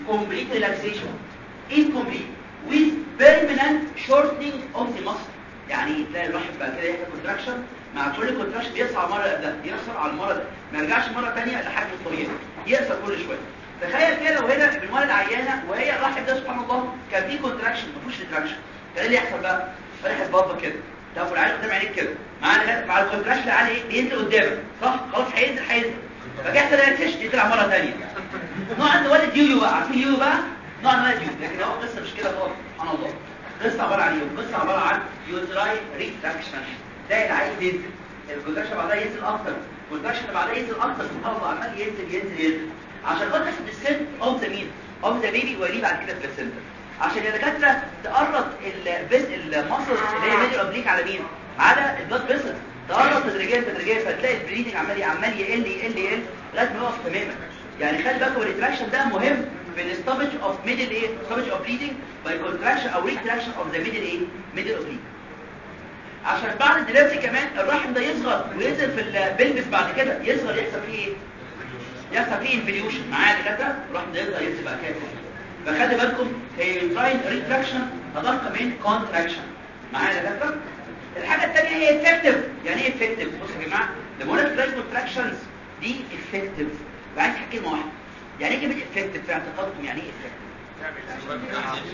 incomplete relaxation incomplete with permanent shortening of the muscle يعني تلاقي الواحد بقى كده يحصل كونتراكشن مع كل كونتراكشن بيصعب مره قبلها يقصر على المره ده ما يرجعش مره ثانيه لحجمه الطبيعي يقصر كل شويه تخيل كده لو هنا بنولد عيانه وهي الرحم ده سبحان الله كان فيه كونتراكشن ما فيهوش ريتراكشن كان ايه اللي يحصل بقى؟ فتحت بابا كده طب والعيال قدام عينيك كده مع ال- مع الكونتراكشن اللي عليه ايه؟ بينزل قدامك صح؟ خلاص هينزل هينزل فجأة ده يكتشف يطلع مره ثانيه نوع نولد يويو بقى عارفين يويو بقى؟ نوع نولد يويو لكن هو قصه مش كده خالص سبحان الله قصه عباره عن ايه؟ قصه عباره عن يوتراي ريتراكشن ده العيل ينزل الكونتراكشن بعدها ينزل اكتر الكونتراكشن اللي بعدها ينزل اكتر سبحان الله عمال ينزل ينزل ينزل عشان خاطر تاخد السن اوف ذا مين اوف ذا بيبي ويليه بعد كده بلاسنتا عشان يا دكاتره تقرط البس المصل اللي هي ميدل اوبليك على مين على البلاد فيسل تقرط تدريجيا تدريجيا فتلاقي البليدنج عمال عمال يقل يقل يقل لغايه ما يقف تماما يعني خلي بالكم الريتراكشن ده مهم في الستوبج اوف ميدل ايه ستوبج اوف بليدنج باي كونتراكشن او ريتراكشن اوف ذا ميدل ايه ميدل اوبليك عشان بعد الدلوقتي كمان الرحم ده يصغر وينزل في البلبس بعد كده يصغر يحصل فيه ايه يحصل فيه انفليوشن معايا يا دكاتره الرحم ده يصغر ينزل بقى كده فخلي بالكم هي تراين ريتراكشن ادق من كونتراكشن معايا يا دكاتره الحاجه الثانيه هي افكتيف يعني ايه افكتيف بصوا يا جماعه لما اقول لك تراين كونتراكشنز دي افكتيف عايز احكي كلمه واحده يعني ايه كلمه افكتيف في اعتقادكم يعني ايه افكتيف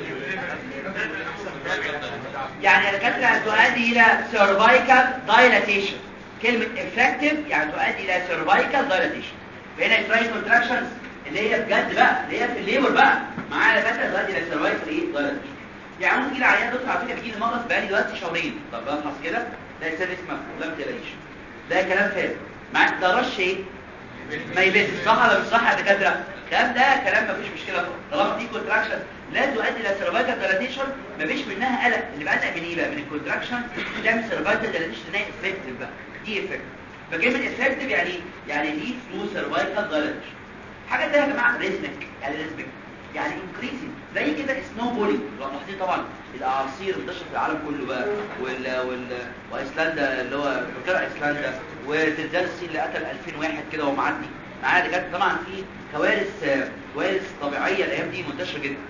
يعني الكتلة تؤدي إلى cervical dilatation كلمة effective يعني تؤدي إلى cervical dilatation فهنا التراي contractions اللي هي بجد بقى اللي هي في الليبر بقى معانا كتلة تؤدي إلى cervical إيه dilatation يعني ممكن يجي العيان دكتور على فكرة بيجي لي مغص بقالي دلوقتي شهرين طب بفحص كده ده سيرفيس مفهوم لا ما تقلقيش ده كلام فارغ معاك ده رش ايه ما يبس صح ولا مش صح يا دكاتره الكلام ده كلام ما فيش مشكله خالص. طالما دي كونتراكشن لا تؤدي الى سيرفايكال ديلاتيشن ما فيش منها قلق اللي بقى من ايه بقى من الكونتراكشن تعمل سيرفايكال ديلاتيشن انها افكتيف بقى دي افكتيف فكلمه افكتيف يعني ايه؟ يعني دي ثرو سيرفايكال ديلاتيشن حاجه تانية يا جماعه ريزمك يعني ريزمك يعني انكريزنج زي كده سنو بولينج لو ملاحظين طبعا الاعاصير انتشرت في العالم كله بقى وال وال وايسلندا اللي هو بتاع ايسلندا وزلزال الصين اللي قتل 2000 واحد كده ومعدي معايا اللي جت طبعا في كوارث آه، كوارث طبيعيه الايام دي منتشره جدا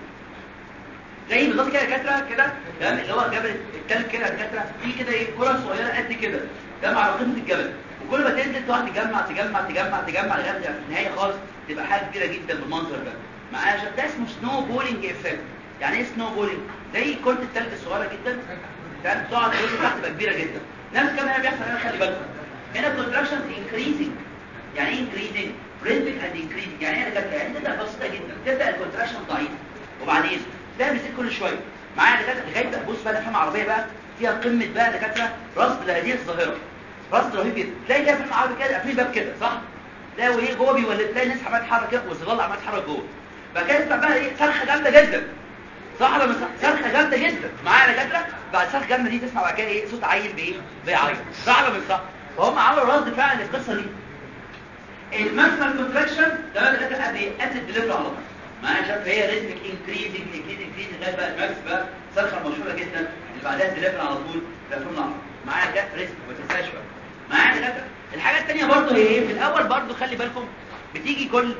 زي بالظبط كده دكاتره كده تمام اللي هو جبل التلج كده يا دكاتره في كده ايه كره صغيره قد كده تمام على قمه الجبل وكل ما تنزل تقعد تجمع تجمع تجمع تجمع لغايه ما في النهايه خالص تبقى حاجه كبيره جدا بالمنظر ده معايا عشان ده اسمه سنو بولينج افكت يعني ايه سنو بولينج زي كره التلج الصغيره جدا تمام تقعد تنزل تحت تبقى كبيره جدا نفس الكلام هنا بيحصل هنا خلي بالكم هنا كونتراكشنز انكريزنج يعني ايه انكريزنج ريزمك اند انكريزنج يعني ايه دكاتره يعني تبدا بسيطه جدا تبدا الكونتراكشن ضعيف وبعدين ده بيزيد كل شويه معايا دكاتره لغايه بقى بص بقى الافلام العربيه بقى فيها قمه بقى دكاتره رصد لهذه الظاهره رصد رهيب جدا تلاقي كده فيلم عربي كده قافلين باب كده صح تلاقي وهي جوه بيولد تلاقي الناس عماله تتحرك كده والظلال عماله تتحرك جوه بعد كده تسمع بقى ايه صرخه جامده جدا صح ولا مش صح؟ صرخه جامده جدا معايا دكاتره بعد الصرخه الجامده دي تسمع بعد كده ايه صوت عيل بايه بيعيط صح ولا مش صح فهم عملوا رصد فعلا للقصه دي الماكسيمال كونتراكشن ده بقى ده قد ايه قد الدليفري على طول معايا شايف هي ريزمك انكريزنج انكريزنج انكريزنج لغايه بقى الماكس بقى الصرخه المشهوره جدا اللي بعدها الدليفري على طول في افلام العرب معايا ده ريزمك ما تنساش بقى معايا ده الحاجه الثانيه برضه هي ايه في الاول برضه خلي بالكم بتيجي كل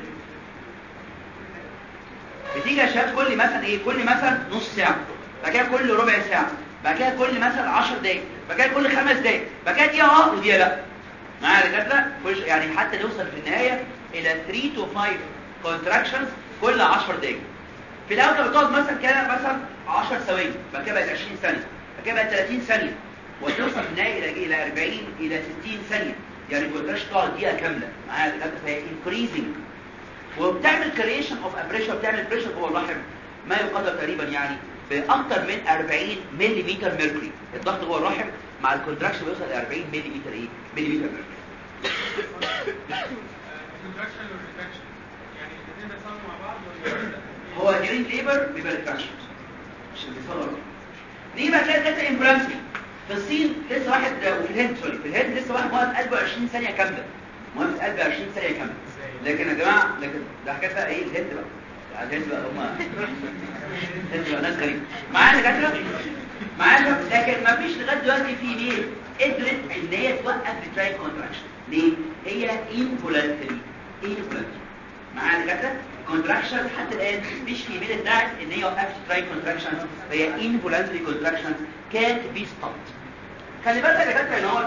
بتيجي يا شباب كل مثلا ايه كل مثلا نص ساعه بعد كده كل ربع ساعه بعد كده كل مثلا 10 دقايق بعد كده كل خمس دقايق بعد كده دقيقه اه ودقيقه لا معايا يا دكاتره كل يعني حتى نوصل في النهايه الى 3 to 5 contractions كل 10 دقايق في الاول كانت بتقعد مثلا كده مثلا 10 ثواني بعد كده بقت 20 ثانيه بعد كده بقت 30 ثانيه وتوصل في النهايه الى الى 40 الى 60 ثانيه يعني الكونتراكشن تقعد دقيقه كامله معايا يا دكاتره فهي increasing وبتعمل كريشن اوف بريشر بتعمل بريشر جوه الرحم ما يقدر تقريبا يعني باكثر من 40 ملم ميركوري الضغط جوه الرحم مع الكونتراكشن بيوصل ل 40 ملم ايه ملم ميركوري الكونتراكشن والريتراكشن يعني الاثنين بيتصلوا مع بعض ولا هو جرين ليبر بيبقى ريتراكشن مش بيصور دي بقى تلاقي كده امبولانسي في الصين لسه واحد وفي الهند سوري في الهند لسه واحد موقف قلبه 20 ثانيه كامله موقف قلبه 20 ثانيه كامله لكن يا جماعه لكن ده حكايه بقى ايه الهند بقى الهند بقى هم الهند بقى ناس غريبه معانا دكاتره معانا لكن ما فيش لغايه دلوقتي في ليه قدرت ان هي توقف التراي كونتراكشن ليه هي انفولانتري انفولانتري معانا دكاتره كونتراكشن حتى الان مش في ميل ادعت ان هي وقفت تراي كونتراكشن فهي انفولانتري كونتراكشن كانت بي ستوبد خلي بالك يا دكاتره ان هو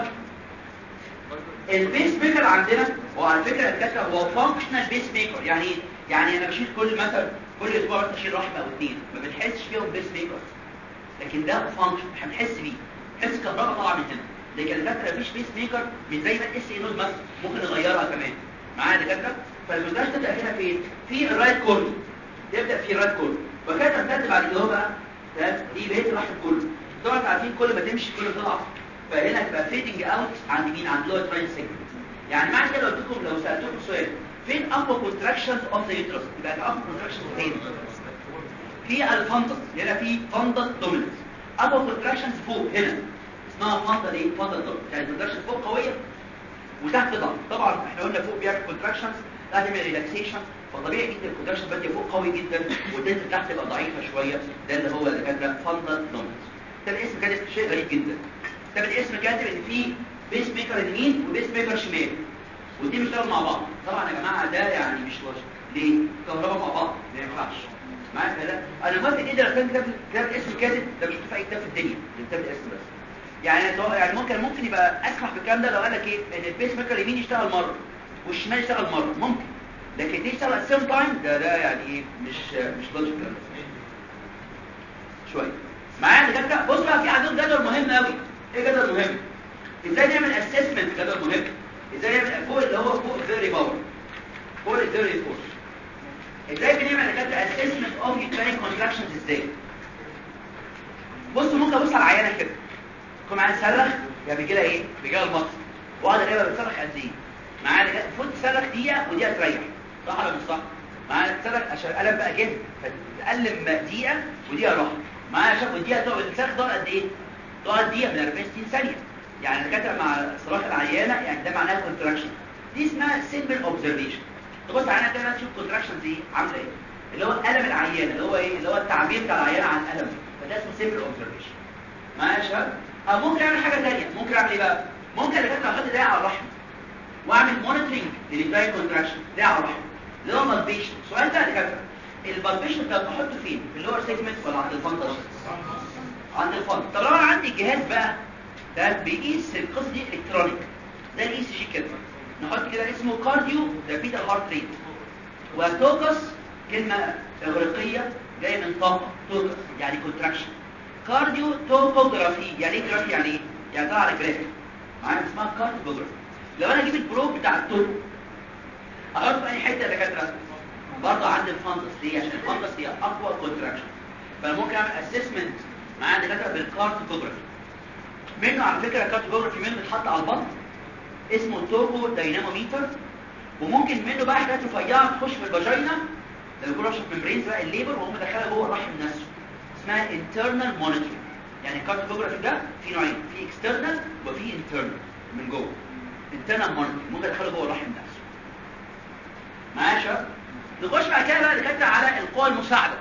البيس ميكر عندنا هو على فكره الدكاتره هو فانكشنال بيس ميكر يعني ايه؟ يعني انا بشيل كل مثلا كل اسبوع مثلا اشيل رحمه او اثنين ما بنحسش فيهم بيس ميكر لكن ده فانكشن احنا بنحس بيه بنحس كهرباء طالعه من هنا لكن الدكاتره مفيش بيس ميكر مش زي ما الاس اي نود مثلا ممكن نغيرها كمان معايا دكاتره فالمدرسه تبدا هنا فين في الرايت كورنر تبدا في الرايت كورنر وكده تمتد بعد كده بقى ده دي بقيه الرحم كله طبعا عارفين كل ما تمشي كل ما تضعف فهنا تبقى فيدنج اوت عند مين عند لور تراين سيجمنت يعني معنى كده لو قلت لكم لو سالتكم سؤال فين اقوى كونتراكشنز اوف ذا يوترس يبقى اقوى كونتراكشنز فين في الفندس هنا في فندس دوميننس اقوى كونتراكشنز فوق هنا اسمها فندس ايه فندس دوميننس يعني كونتراكشن فوق قويه وتحت ضغط طبعا احنا قلنا فوق بيعمل كونتراكشنز تحت بيعمل ريلاكسيشن فطبيعي جدا الكونتراكشن باديه فوق قوي جدا والدنت تحت تبقى ضعيفه شويه ده اللي هو اللي كاتبه فندس دوميننس ده الاسم كاتب شيء غريب جدا ده الاسم كاتب ان في بيس ميكر يمين وبيس ميكر شمال والاثنين بيشتغلوا مع بعض طبعا يا جماعه ده يعني مش لوجيك ليه كهرباء مع بعض ما ينفعش معايا كده انا موافق جدا لو كان كتاب كتاب الاسم كاتب ده مش في اي كتاب في الدنيا ده كتاب الاسم بس يعني تو- يعني ممكن ممكن يبقى اسمح بالكلام ده لو قال لك ايه ان البيس ميكر اليمين يشتغل مره والشمال يشتغل مره ممكن لكن دي يشتغل ات سيم تايم ده ده يعني ايه مش مش لوجيك شويه معايا يا دكاتره بص بقى في عندهم جدول مهم قوي ايه جدول مهم ازاي نعمل اسسمنت جدول مهم ازاي نعمل فوق اللي هو فوق الثيوري باور فوق الثيوري فورس ازاي بنعمل دكاتره اسسمنت اوف يوتراين كونتراكشنز ازاي بصوا ممكن ابص على العيانه كده تكون معايا تصرخ يا بيجي لها ايه بيجي لها المصل واقعد الاقيها بتصرخ قد ايه معايا دكاتره المفروض تصرخ دقيقه ودقيقه تريح صح ولا مش صح معايا تصرخ عشان القلم بقى جه فتقلم دقيقه ودقيقه راحه معايا شوف الدقيقه تقعد الصرخ ده قد ايه تقعد دقيقه من 40 60 ثانيه يعني الدكاتره مع صراخ العيانه يعني ده معناها كونتراكشن دي اسمها سيمبل اوبزرفيشن تبص على كده تشوف كونتراكشن دي عامله ايه اللي هو الم العيانه اللي هو ايه اللي هو التعبير بتاع العيانه عن الالم فده اسمه سيمبل اوبزرفيشن معايا يا شباب او ممكن اعمل حاجه ثانيه ممكن اعمل ايه بقى ممكن الدكاتره احط ايديا على الرحم واعمل مونيتورنج للداي كونتراكشن ده على الرحم اللي هو بالبيشن سؤال بقى يا دكاتره البالبيشن ده بحطه فين في اللور سيجمنت ولا عند الفندس عند الفندس طب لو انا عندي جهاز بقى ده بيقيس القصه دي الكترونيك ده الاي سي جي كده نحط كده اسمه كارديو ده بيتا هارت ريت وتوكس كلمه اغريقيه جايه من طاقه توكس يعني كونتراكشن كارديو توكوجرافي يعني ايه جرافي يعني ايه يعني طالع على جراف معايا اسمها كارديوجرافي لو انا اجيب البروب بتاع التوكو احط في اي حته يا دكاتره برضه عند الفندس ليه عشان الفندس هي اقوى كونتراكشن فانا ممكن اعمل اسسمنت معايا دكاتره بالكارديوجرافي منه على فكره الكارديوجرافي منه بيتحط على البطن اسمه توكو دايناموميتر وممكن منه بقى حاجات رفيعه تخش في الفاجينا لما يكون رشف ممبرينز بقى الليبر وهو مدخلها جوه الرحم نفسه اسمها internal monitoring يعني الكارديوجرافي ده في نوعين في external وفي internal من جوه internal monitoring ممكن ادخله جوه الرحم نفسه معايا يا شباب نخش بعد كده بقى دكاتره على القوى المساعده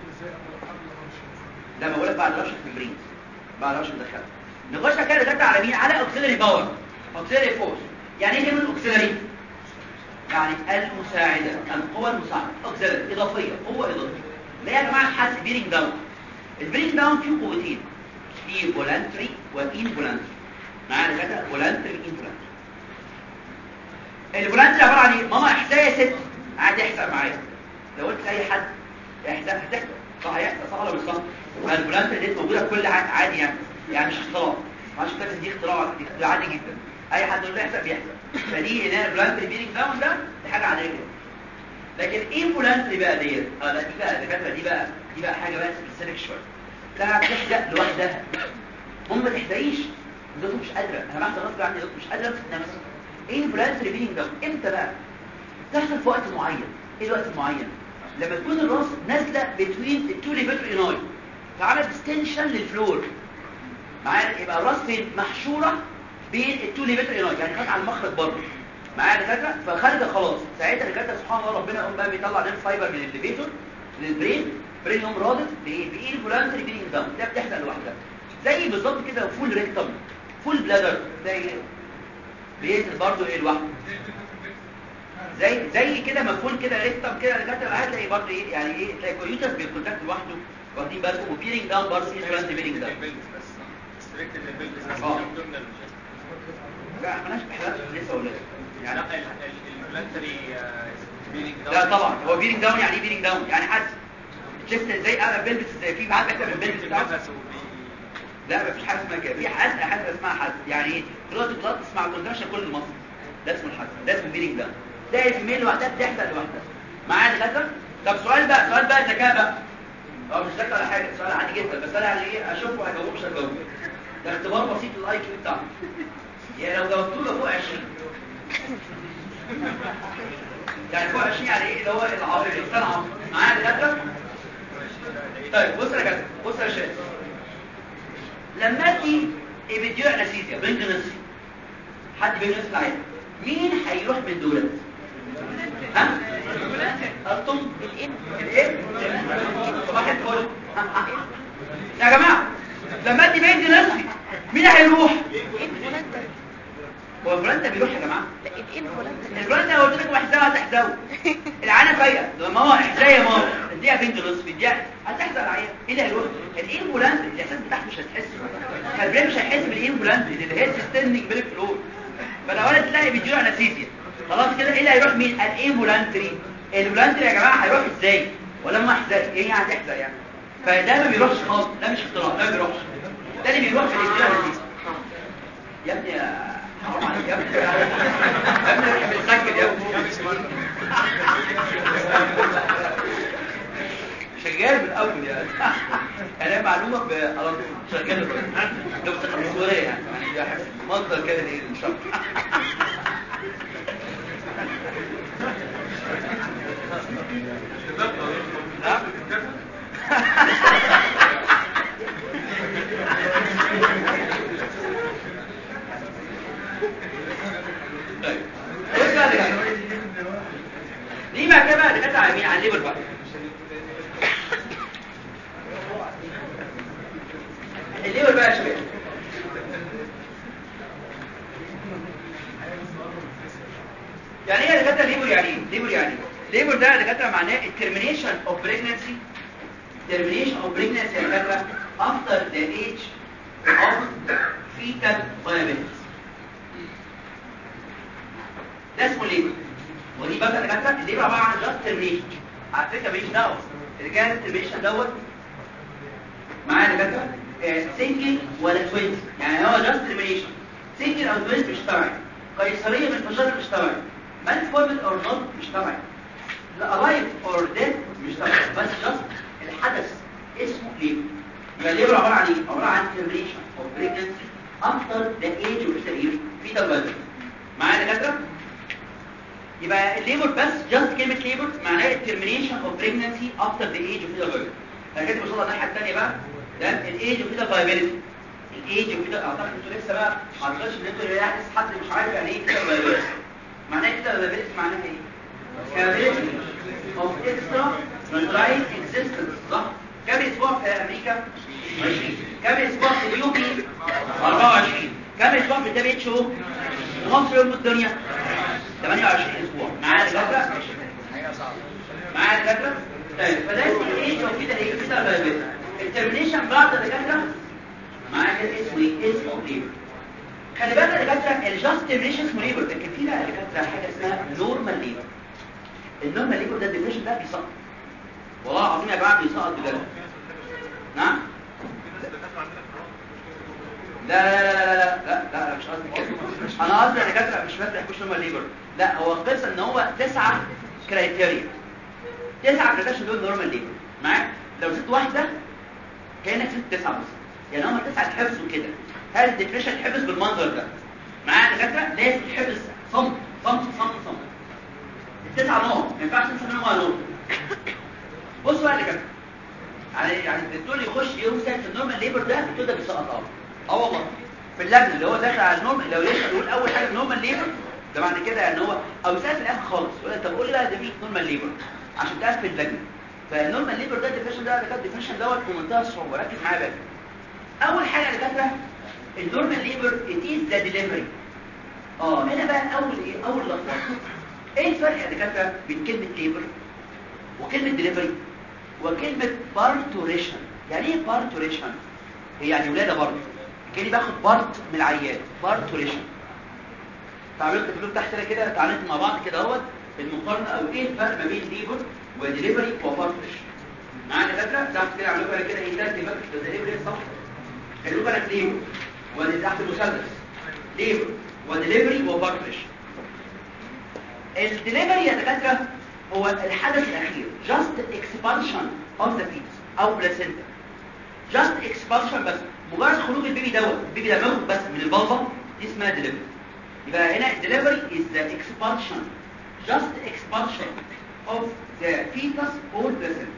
ده بقول لك بعد رشف ممبرينز بعد رشف مدخلها نخش بعد كده دكاتره على مين على اوكسيلري باور اوكسيلري فورس يعني ايه كلمه اوكسيلري يعني المساعده القوى المساعده اوكسيلري اضافيه قوه اضافيه اللي هي يا جماعه حاسس بيرنج داون البرينج داون فيه قوتين في فولانتري وان فولانتري معانا كده فولانتري ان فولانتري الفولانتري عباره عن ايه ماما احساء يا ست قاعد يحسق معايا لو قلت لاي حد احساء هتحسق صح هيحسق صح ولا مش صح الفولانتري دي موجوده في كل حاجه عادي يعني يعني مش اختراع مش فاكر دي اختراع دي اختراع عادي جدا اي حد يقول له يحسق بيحسق فدي هنا الفولانتري بيرنج داون ده دي حاجه عاديه جدا لكن ايه فولانتري بقى ديت اه لا دي بقى الدكاتره دي بقى دي بقى حاجه بقى سبيسيفيك شويه لا بتحزق لوحدها هم ما تحزقيش دكتور مش قادره انا بحزق غصب عني دكتور مش قادره امسك نفسي ايه الفولانتري بيرنج داون امتى بقى تحصل في وقت معين ايه الوقت المعين لما تكون الراس نازله بتوين التو ليفيتر اناي فعملت ستنشن للفلور معايا يبقى الراس فين محشوره بين التو ليفيتر اناي يعني خد على المخرج بره معايا دكاتره فخارجه خلاص ساعتها دكاتره سبحان الله ربنا يقوم بقى بيطلع نير فايبر من الليفيتور للبرين برين يقوم رادد بايه بايه الفولانتري بيرنج داون ده بتحصل لوحدها زي بالظبط كده فول ريكتم فول بلادر زي بينزل برضه ايه لوحده زي زي كده مفهول كده ريكتم كده دكاتره هتلاقي برضه ايه يعني ايه تلاقي كويوتس بيكونتاكت لوحده واخدين بالكم وبيرنج داون برضه ايه الفولانتري بيرنج داون ريستريكتد للبلبس آه. الابدومينال لا مالناش بحالات لسه ولا يعني لا البلانتري بيلينج لا طبعا هو بيرنج داون يعني ايه بيرنج داون يعني حد شفت ازاي انا بلبس ازاي في حد بيكتب البلبس بتاعه لا مفيش حاجه اسمها كده في حد حاجه اسمها حد يعني ايه كلوت بلاد اسمها كونتراكشن كل المصل ده اسمه الحد ده اسمه بيرنج داون تلاقي الفيميل لوحدها بتحصل لوحدها معايا دكاتره طب سؤال بقى سؤال بقى ذكاء بقى اه مش ذكاء ولا حاجه سؤال عادي جدا بس انا يعني ايه اشوفه هجاوبه مش هجاوبه ده اختبار بسيط للاي كيو بتاعه يعني لو جاوبته له فوق 20 يعني فوق 20 يعني ايه اللي هو العاطل الانسان عاطل معايا دكاتره طيب بص يا جدع بص يا شيخ لما ادي ايبيديو انستيزيا بنج نصفي حد بينج نصفي العين مين هيروح من دولت ها الطم الايه واحد فل يا جماعه لما ادي بنج نصفي مين هيروح الفولنتري هو الفلانتا بيروح يا جماعه لا الفولنتري الفلانتا قلت لكم احزاها هتحزاها العانه فايقه لما هو احزاها يا ماما اديها بنج نصفي اديها هتحزق العيان ايه اللي هيروح الانفولانت الاحساس بتاعته مش هتحس فالبرين مش هيحس بالانفولانت اللي هي ستاندنج بين فلور فلو انا تلاقي فيديو انستيزيا خلاص كده ايه اللي هيروح مين الانفولانتري الفولانتري يا جماعه هيروح ازاي ولا ما احزق ايه يعني هتحزق يعني فده ما بيروحش خالص ده مش اختراع ده ما بيروحش ده اللي بيروح في الفيديو انستيزيا يا ابني يا حرام عليك يا ابني يا ابني احنا بنسجل يا ابني شغال من الاول يعني انا معلومه على طول شغال لو بتقرا السوريه يعني يعني مصدر كده ايه ان شاء الله نعم طيب بص بقى يا دكاتره دي بقى كده بقى دكاتره على مين على الليبر بقى الليبر بقى يا شباب يعني ايه يا دكاتره ليبر يعني ايه ليبر يعني ايه ليبر ده يا دكاتره معناه الترمينيشن اوف بريجنسي termination of pregnancy يا دكاتره after the age of fetal viability ده اسمه ليبر ودي بقى يا دكاتره الليبر عباره عن just termination على فكره ماليش دعوه اللي كان الترمينيشن دوت معايا يا دكاتره سنجل ولا توينز يعني هو جاست termination سنجل او توينز مش تبعي قيصريه من فشار مش تبعي مالفورمد اور نوت مش تبعي لا رايت اور ديث مش تبعي بس جاست الحدث اسمه ليبر يبقى الليبر عباره عن ايه عباره عن termination of pregnancy after the age of fetal fetal viability معايا يا دكاتره يبقى الليبر بس جاست كلمة ليبر معناها termination of pregnancy after the age of fetal viability انا كده بوصلها الناحية الثانية بقى ده الايج of fetal viability الايج of fetal اعتقد انتوا لسه بقى ما اعتقدش ان انتوا يعني لسه حد مش عارف يعني ايه fetal viability معناها ايه fetal viability معناها ايه؟ capability of extra fertilized existence صح؟ كم اسبوع في امريكا؟ 20 كم اسبوع في اليو بي؟ 24 كم اسبوع في الدبليو اتش او؟ ومصر يوم الدنيا 28 اسبوع معايا دكاتره معايا دكاتره طيب فده اسمه ايه او كده ايه كده بقى الترمينيشن بعد الدكاتره معايا كده اسمه ايه اسمه ليبر خلي بالك يا دكاتره الجاست ترمينيشن اسمه ليبر لكن في بقى يا دكاتره حاجه اسمها نورمال ليبر النورمال ليبر ده الديفينيشن ده بيسقط والله العظيم يا جماعه بيسقط بجد نعم لا لا لا لا لا لا لا لا مش قصدي كده انا قصدي يا دكاتره مش بس يحكوش نورمال ليبر لا هو القصه ان هو تسعه كرايتيريا تسعه كرايتيريا دول نورمال ليبر معاك لو زدت واحده كانك زدت تسعه بس يعني هم تسعه اتحفظوا كده هل الديفريشن اتحفظ بالمنظر ده معايا يا دكاتره لازم يتحفظ صمت صمت صمت صمت التسعه نقط ما ينفعش تنسى منهم ولا نقطه بصوا بقى يا دكاتره يعني يعني الدكتور يخش يمسك في النورمال ليبر ده الدكتور ده بيسقط اه اه والله في اللجنه اللي هو داخل على النورمال لو ليش يقول اول حاجه النورمال ليبر ده معنى كده ان هو او يسال في الاخر خالص يقول لك طب قول لي بقى ده مين نورمال ليبر عشان تقفل اللجنه فالنورمال ليبر ده الديفينيشن ده ده الديفينيشن دوت في منتهى الصعوبه ركز معايا بقى اول حاجه يا دكاتره النورمال ليبر ات از ذا ديليفري اه هنا بقى اول ايه اول لفظه ايه الفرق يا دكاتره بين كلمه ليبر وكلمه ديليفري وكلمه بارتوريشن يعني ايه بارتوريشن هي يعني ولاده برضه كاني باخد بارت من العيان بارتوريشن تعالوا نكتب له تحت هنا كده تعالوا نكتب مع بعض كده اهوت المقارنه او ايه الفرق ما بين ليبر وديليفري وبارتوريشن معانا دكاتره تحت كده عاملين لكم كده ايه ترتيب بس ديليفري صح خلوا بالك ليبر ودي تحت المثلث ليبر وديليفري وبارتوريشن الدليفري يا دكاتره هو الحدث الاخير just expulsion of the fetus او placenta just expulsion بس مجرد خروج البيبي دوت البيبي ده بيخرج بس من البلبه دي اسمها دليفري يبقى هنا الدليفري is the expulsion just expulsion of the fetus or placenta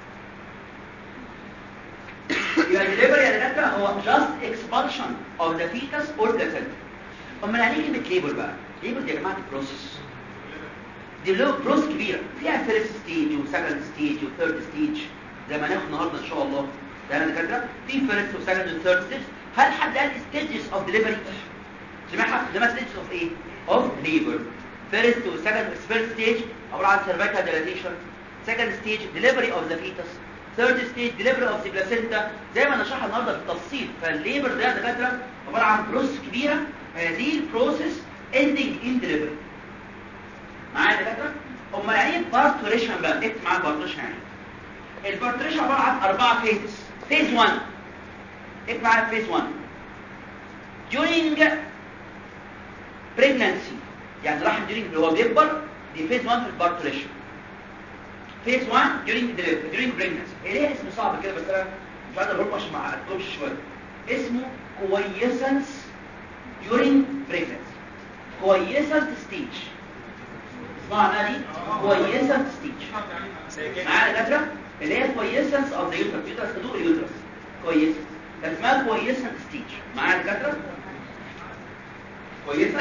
يبقى الدليفري يا دكاتره هو just expulsion of the fetus or placenta امال يعني ايه كلمه ليبر بقى ليبر دي يا جماعه بروسس دي له بروس كبيره فيها فيرست ستيج وسكند ستيج وثيرد ستيج زي ما هناخد النهارده ان شاء الله ده انا دكاتره في فيرست وسكند وثيرد ستيج هل حد قال ستيجز اوف ديليفري سمعها ده ما ستيجز اوف ايه اوف ليبر فيرست وسكند فيرست ستيج عباره عن سيرفيكال ديلاتيشن سكند ستيج ديليفري اوف ذا فيتس ثيرد ستيج ديليفري اوف ذا بلاسينتا زي ما نشرحها النهارده بالتفصيل فالليبر ده يا دكاتره عباره عن بروس كبيره هذه البروسيس اندنج ان ديليفري معايا يا دكاتره امال يعني ايه بارتوريشن بقى اكتب معايا بارتوريشن يعني البارتوريشن عباره عن اربعه فيزز فيز 1 اكتب معايا فيز 1 during pregnancy يعني الرحم during اللي هو بيكبر دي فيز 1 في البارتوريشن فيز 1 during delivery during pregnancy ايه ليه اسم صعب كده بس انا مش عايز اقول عشان ما اعقدكمش شويه اسمه كويسنس during pregnancy كويسنس ستيج اسمعنا دي كويسنس ستيج معانا دكاتره اللي هي كويسنس اوف ذا يوترس يوترس هدوء اليوترس كويس كان اسمها كويسنس ستيج معانا دكاتره كويسنس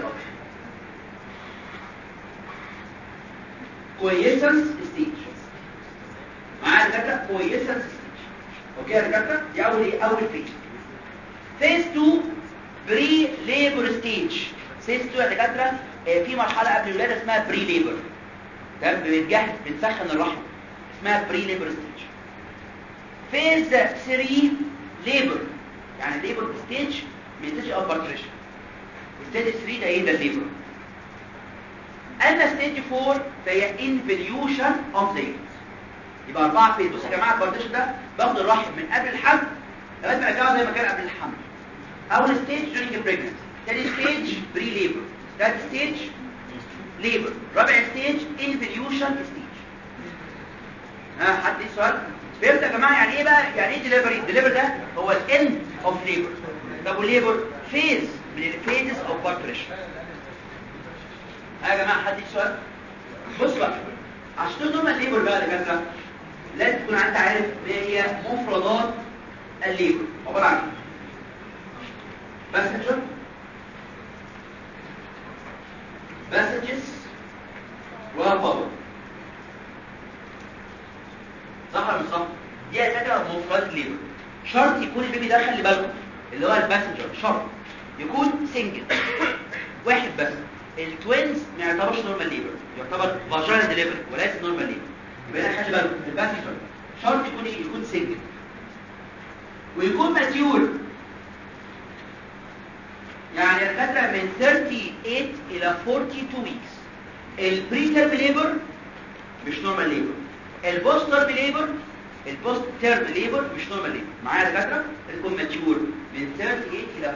كويسنس ستيج معانا دكاتره كويسنس ستيج اوكي يا دكاتره دي اول ايه اول فيز فيز 2 بري ليبر ستيج فيز 2 يا دكاتره في مرحله قبل الولاده اسمها بري ليبر تمام بنتجهز بنسخن الرحم اسمها بري ليبر ستيج فيز 3 ليبر يعني ليبر ستيج من ستيج اوف بارتريشن ستيج 3 ده ايه ده الليبر اما ستيج 4 فهي انفليوشن اوف ذا يبقى اربعه فيز بصوا يا جماعه البارتيشن ده باخد الرحم من قبل الحمل لغايه ما ارجعه زي ما كان قبل الحمل اول ستيج during pregnancy ثاني ستيج بري ليبر ثالث ستيج ليبر رابع ستيج انفليوشن ستيج ها حد ليه سؤال فهمت يا جماعه يعني ايه بقى يعني ايه ديليفري الديليفري ده هو الاند اوف ليبر طب والليبر فيز من الفيزز اوف بارتريشن ها يا جماعه حد ليه سؤال بص بقى عشان تقول نورمال ليبر بقى يا دكاتره لازم تكون انت عارف ما هي مفردات الليبر عباره عن ايه باسنجر passages وباور صح ولا مش صح دي اساسا مفردات الليبر شرط يكون البيبي ده خلي بالكم اللي هو الباسنجر شرط يكون سنجل واحد بس التوينز ما يعتبرش نورمال ليبر يعتبر فاجينال ديليفري وليس نورمال ليبر يبقى انا خلي بالكم الباسنجر شرط يكون ايه يكون سنجل ويكون ماتيور يعني الفترة من 38 إلى 42 ويكس البري تيرم ليبر مش نورمال ليبر البوست تيرم ليبر البوست تيرم ليبر مش نورمال ليبر معايا الفترة تكون ماتيور من 38 إلى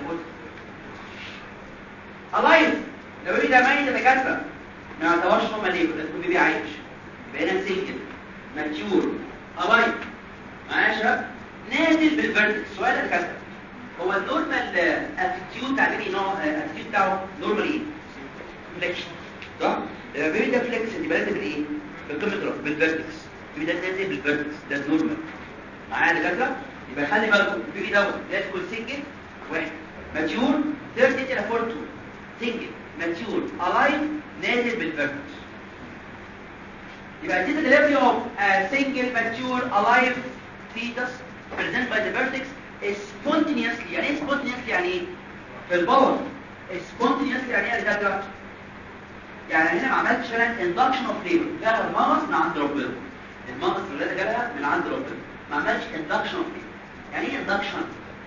40 الايف لو بيبي ده ميت دكاتره ما يعتبرش نورمال ليبر لازم يكون بيبي عايش يبقى هنا سنجل ماتيور الايف معايا يا شباب نازل بالفيرتكس سؤال يا دكاتره هو النورمال اتيتيود بتاع البيبي نوع اتيتيود بتاعه نورمال ايه فليكشن صح لما البيبي ده فليكس يبقى لازم بالايه بالقمه الراس بالفيرتكس البيبي ده نازل بالفيرتكس ده نورمال معايا يا دكاتره يبقى خلي بالكم البيبي دوت لازم يكون سنجل واحد ماتيور 30 الى 42 سنجل ماتيور الايف نازل بالفيرتكس يبقى this is the delivery of a single mature alive fetus presented by the vertex spontaneously يعني ايه spontaneously يعني ايه في الباور spontaneously يعني ايه يا دكاتره يعني هنا ما عملتش انا induction of labor جالها المغص من عند ربنا المغص اللي جالها من عند ربنا ما عملتش induction of labor يعني ايه induction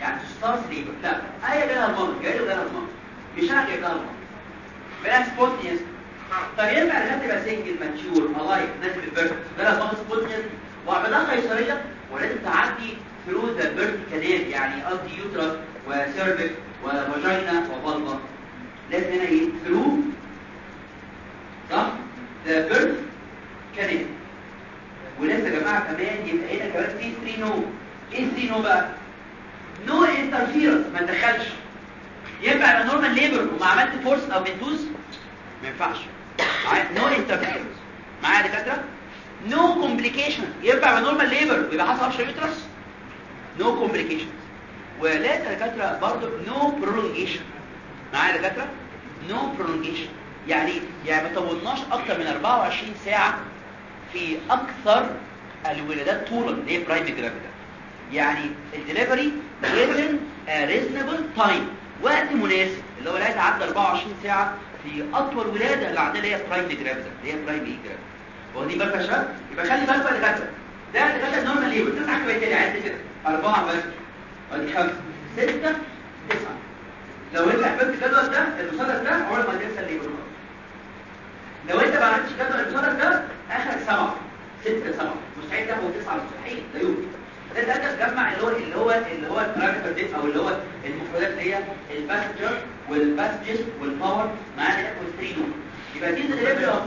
يعني ستارت ليبر لا هي جالها المرض جاي له جالها المرض مش انا جايب لها المرض بقى سبونتينيوس طب ينفع الغد تبقى سنجل ماتشور الايف نازل البيرث جالها المرض سبونتينيوس وعملها قيصريه ولازم تعدي ثرو ذا بيرث كانال يعني قصدي يوترس وسيرفكس وفاجينا وفالفا لازم هنا ايه ثرو صح ذا بيرث كانال ولازم يا جماعه كمان يبقى هنا كمان في 3 نو ايه 3 نو بقى نو انترفيرنس ما تدخلش ينفع يبقى نورمال ليبر وما عملت فورس او بنتوز ما ينفعش نو انترفيرنس معايا يا دكاتره نو كومبليكيشن ينفع يبقى نورمال ليبر ويبقى حصل ابشر يوترس نو كومبليكيشن ولا يا دكاتره برضه نو برولونجيشن معايا يا دكاتره نو برولونجيشن يعني يعني ما طولناش اكتر من 24 ساعه في اكثر الولادات طولا اللي هي برايم جرافيدا يعني الدليفري within a reasonable time وقت مناسب اللي هو لا يتعدى 24 ساعة في أطول ولادة اللي عندنا اللي هي برايم جرافيدا اللي هي برايم ايه جرافيدا واخدين بالكم يا شباب يبقى خلي بالكم يا دكاتره ده دكاتره نورمال ليبر تسعة كده تاني عد كده أربعة بس ادي خمسة ستة تسعة لو انت حفظت الجدول ده المثلث ده عمرك ما هتنسى الليبر لو انت ما عملتش جدول المثلث ده اخرك سبعة ستة سبعة مستحيل تاخد تسعة مستحيل لا يمكن ده ده تجمع اللي هو اللي هو اللي هو البارامتر دي او اللي هو المفردات اللي هي الباسنجر والباسجز والباور معانا وال3 نوت يبقى دي الليفل اوف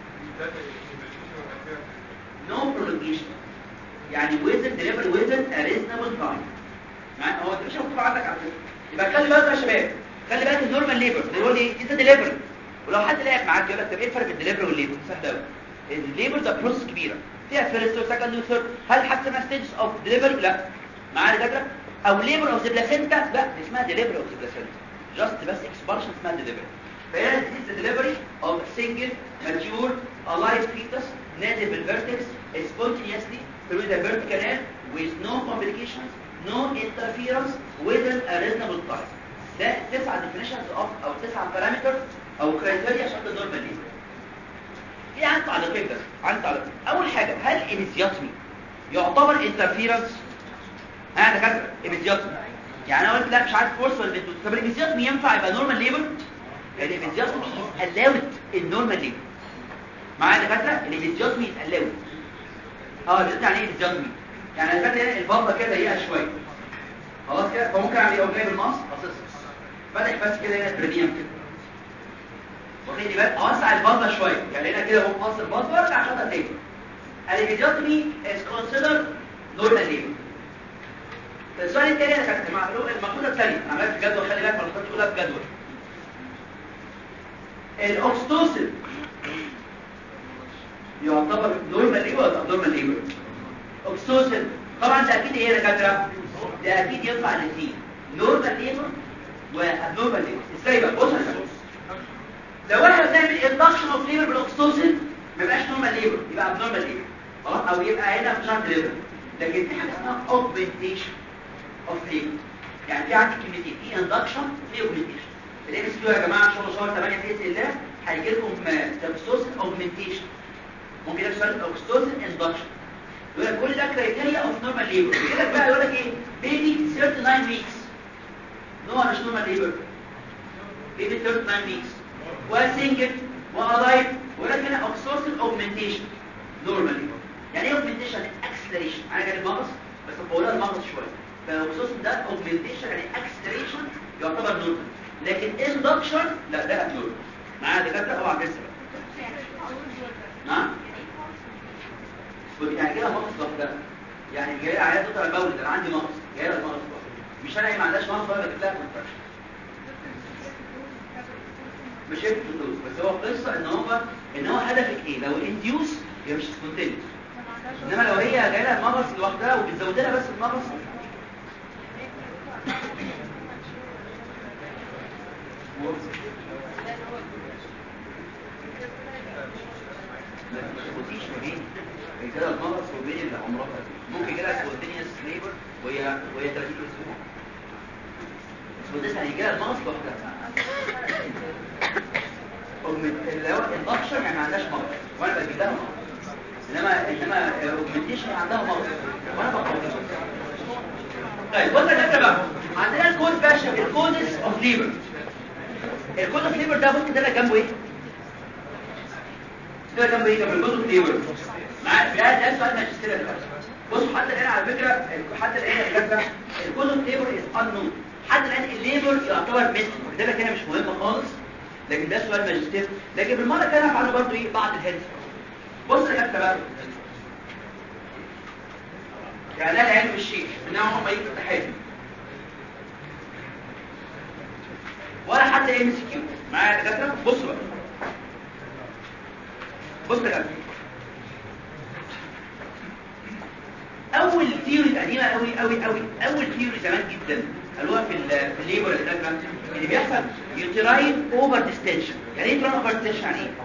نو برولونجيشن يعني ويزن ديليفري ويزن ا ريزونبل تايم معايا هو مش مكتوب عندك على فكره يبقى خلي بالك يا شباب خلي بالك النورمال ليبر بيقول لي انت ديليفري ولو حد لعب معاك يقول لك طب ايه الفرق بين الدليفري والليبر سهل قوي الليبر ده بروسس كبيره فيها فيرست وسكند وثيرد هل حتى ما ستيجز اوف ديليفري لا معايا دكاتره او ليبر اوف ذا بلاسينتا لا دي اسمها ديليفري اوف ذا بلاسينتا جاست بس اكسبارشن اسمها ديليفري فهي دي ذا ديليفري اوف سنجل ماتيور الايف فيتس نازل بالفيرتكس spontaneously through the birth canal with no complications no interference within a reasonable time ده تسعة definitions of او تسعة parameters او criteria عشان النورمال ليبر في عن تعليقين بس عن تعليقين اول حاجه هل الاميزياتمي يعتبر انترفيرنس ها دكاتره اميزياتمي يعني انا قلت لا مش عارف فورس ولا بنتوز طب الاميزياتمي ينفع يبقى نورمال ليبر الاميزياتمي از الاود النورمال ليبر معايا دكاتره الاميزياتمي از الاود اه ده يعني ايه اميزياتمي يعني انا فاكر هنا البلطه كده ضيقه شويه خلاص كده فممكن اعمل ايه جايب المقص اصص فاتح بس كده هنا بريميوم كده واخد بالك اوسع البلطه شويه يعني هنا كده اقوم قاص البلطه وارجع احطها تاني الفيديوتومي از كونسيدر نورمال ليبر السؤال الثاني انا كنت مع المقوله الثانيه انا عملت في جدول خلي بالك ما كنتش اقولها في جدول الاوكستوسين يعتبر نورمال ليبر ولا نورمال ليبر اوكستوسين طبعا ده اكيد ايه يا دكاتره ده اكيد يطلع الاثنين نورمال ليبر وابنورمال ليبر ازاي بقى بص يا لو احنا بنعمل اندكشن اوف ليبر بالاكستوسين ما يبقاش نورمال ليبر يبقى ابنورمال ليبر خلاص او يبقى هنا في شرط ليبر لكن في حاجه اسمها اوجمنتيشن اوف ليبر يعني في عندي كلمتين في اندكشن وفي اوجمنتيشن الام اس كيو يا جماعه ان شاء الله شهر 8 باذن الله هيجي لكم اوكستوسين اوجمنتيشن ممكن يبقى سؤال اوكستوسين اندكشن يقول لك كل ده كرايتيريا اوف نورمال ليبر يقول لك بقى يقول لك ايه بيبي 39 ويكس نو مش نورمال ليبر بيبي 39 ويكس وسنجل والايف ولكن هنا اوكسوسين اوجمنتيشن نورمالي يعني ايه اوجمنتيشن اكسلريشن انا جاي المغص بس بقولها المغص شويه فالاوكسوسين ده اوجمنتيشن يعني اكسلريشن يعتبر نورمال لكن اندكشن لا ده ابنورمال معايا دكاتره اوعى تنسى نعم يعني كده مغص ده يعني جاي عيال دكتور المولد انا عندي مغص جاي لها مغص مش انا ما عندهاش مغص ولا بتلاقي كونتراكشن مش هيك فلوس بس هو قصة ان هو ان هو هدفك ايه لو انديوس هي مش سبونتينيوس انما لو هي جايه لها المغص لوحدها وبتزود لها بس المغص كده المغص وبين اللي عمرها ممكن يجي لها سبونتينيوس ليبر وهي وهي 30 اسبوع سبونتينيوس يعني يجي لها المغص لوحدها اللي هو الاندكشن يعني ما عندهاش مرض وانا بجيب لها مرض انما انما الاوجمنتيشن عندها مرض وانا بقول طيب بص يا دكتور بقى عندنا الكود باشا الكودس اوف ليبر الكود اوف ليبر ده بص كده جنبه ايه ده جنبه ايه جنب الكود اوف ليبر مع ده ده سؤال ماجستير يا دكتور بص حتى الان على فكره حتى الان يا دكتور الكود اوف ليبر از انون حتى الان الليبر يعتبر ميث ده كده مش مهم خالص لكن ده سؤال ماجستير لكن بالمره كده هفعله برضه ايه بعض الهيلث بص يا دكتور بقى يعني انا العلم الشيء انما هم يجوا تحدي ولا حتى ام سي كيو معايا يا دكاتره بصوا بقى بص يا دكاتره اول ثيوري قديمه قوي قوي قوي اول ثيوري زمان جدا قالوها في ال في الليبر يا دكاتره اللي بيحصل يوتراين اوفر ديستنشن يعني ايه يوتراين اوفر ديستنشن يعني ايه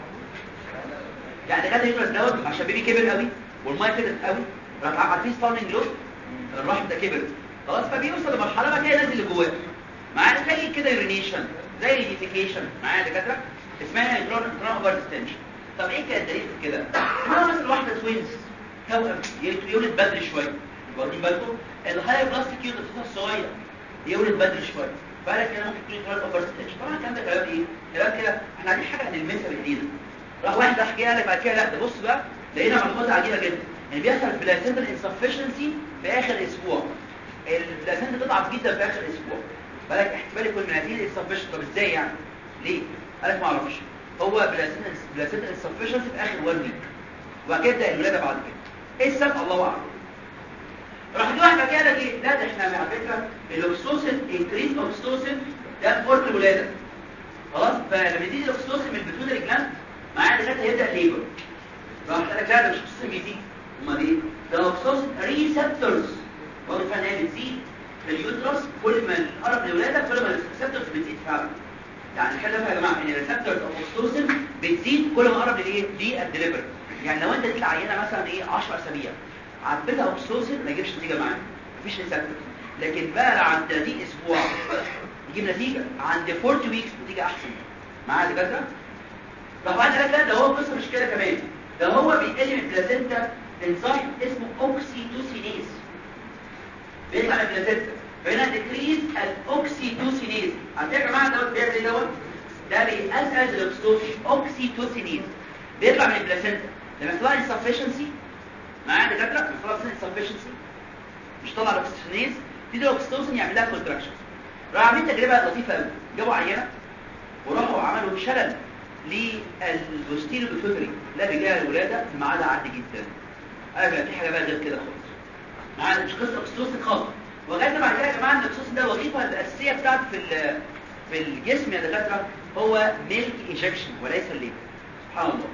يعني دكاتره يوترس دوت عشان بيبي كبر قوي والميه كبرت قوي راح عارفين ستارلينج لود الرحم ده كبر خلاص فبيوصل لمرحله بقى كده نازل لجواه معانا زي كده يورينيشن زي ديفيكيشن معايا دكاتره اسمها نيوترون اوفر ديستنشن طب ايه كان الدليل في كده انا مثلا واحده توينز توأم يولد بدري شويه واخدين بالكم الهاي بلاستيك يولد الصغير يولد بدري شويه فقال كده ممكن تكون نيوترون اوفر ديستنشن طبعا الكلام ده كلام ايه كلام كده احنا عايزين حاجه هنلمسها بايدينا راح واحد راح جه قال بعد كده لا ده بص بقى لقينا معلومات عجيبه جدا يعني بيحصل بلاسنتال انسفشنسي في اخر اسبوع البلاسنتا بتضعف جدا في اخر اسبوع بالك احتمال يكون من هذه الانسفشن طب ازاي يعني ليه قالك ما اعرفش هو بلاسنتا بلاسنتا انسفشنسي في اخر 1 ويك وبعد كده يبدا الولاده بعد كده ايه السبب الله اعلم راح جه واحد كده قال لك ايه لا ده احنا على فكره الاكسوسين انكريز اوكسوسين ده فرط الولاده خلاص فلما يزيد الاكسوسين من البيتوتري جلاند معاه دلوقتي هيبدا ليبر راح قال لك لا ده مش اكسوسين بيزيد امال ايه ده اوكسوسين ريسبتورز واضح ان هي بتزيد في اليوترس كل ما نقرب للولاده كل ما الريسبتورز بتزيد فعلا يعني الحل ده يا جماعه ان الريسبتورز اوف اوكسوسين بتزيد كل ما نقرب للايه للدليفري يعني لو انت اديت عينه مثلا ايه 10 اسابيع عدتها اوكسوسين ما يجيبش نتيجه معاك مفيش ريسبتور لكن بقى لو عند 30 اسبوع يجيب نتيجه عند 40 ويكس نتيجه احسن معايا دكاتره راح بعد لك لا ده هو قصه مش كده كمان ده هو بيقل من البلازنتا انزيم اسمه اوكسيتوسينيز بيطلع من البلازنتا فهنا ديكريز الاوكسيتوسينيز عارفين يا جماعه دوت بيعمل ايه دوت ده بيأزأز الاكسيتوسين اوكسيتوسينيز بيطلع من البلازنتا لما يطلع انسفشنسي معايا دكاتره لما يطلع انسفشنسي مش طلع الاكسيتوسينيز تيجي الاكسيتوسين يعمل لها كونتراكشن راح عاملين تجربه لطيفه قوي جابوا عينه وراحوا عملوا شلل للبوستيريو بيتوتري لا رجال الولاده في ميعادها عادي جدا قال في حاجه بقى غير كده خالص معانا مش قصه اكسيتوسين خالص وغايه بعد كده يا جماعه الاكسيتوسين ده الوظيفه الاساسيه بتاعته في في الجسم يا دكاتره هو ميلك ايجكشن وليس الليل سبحان الله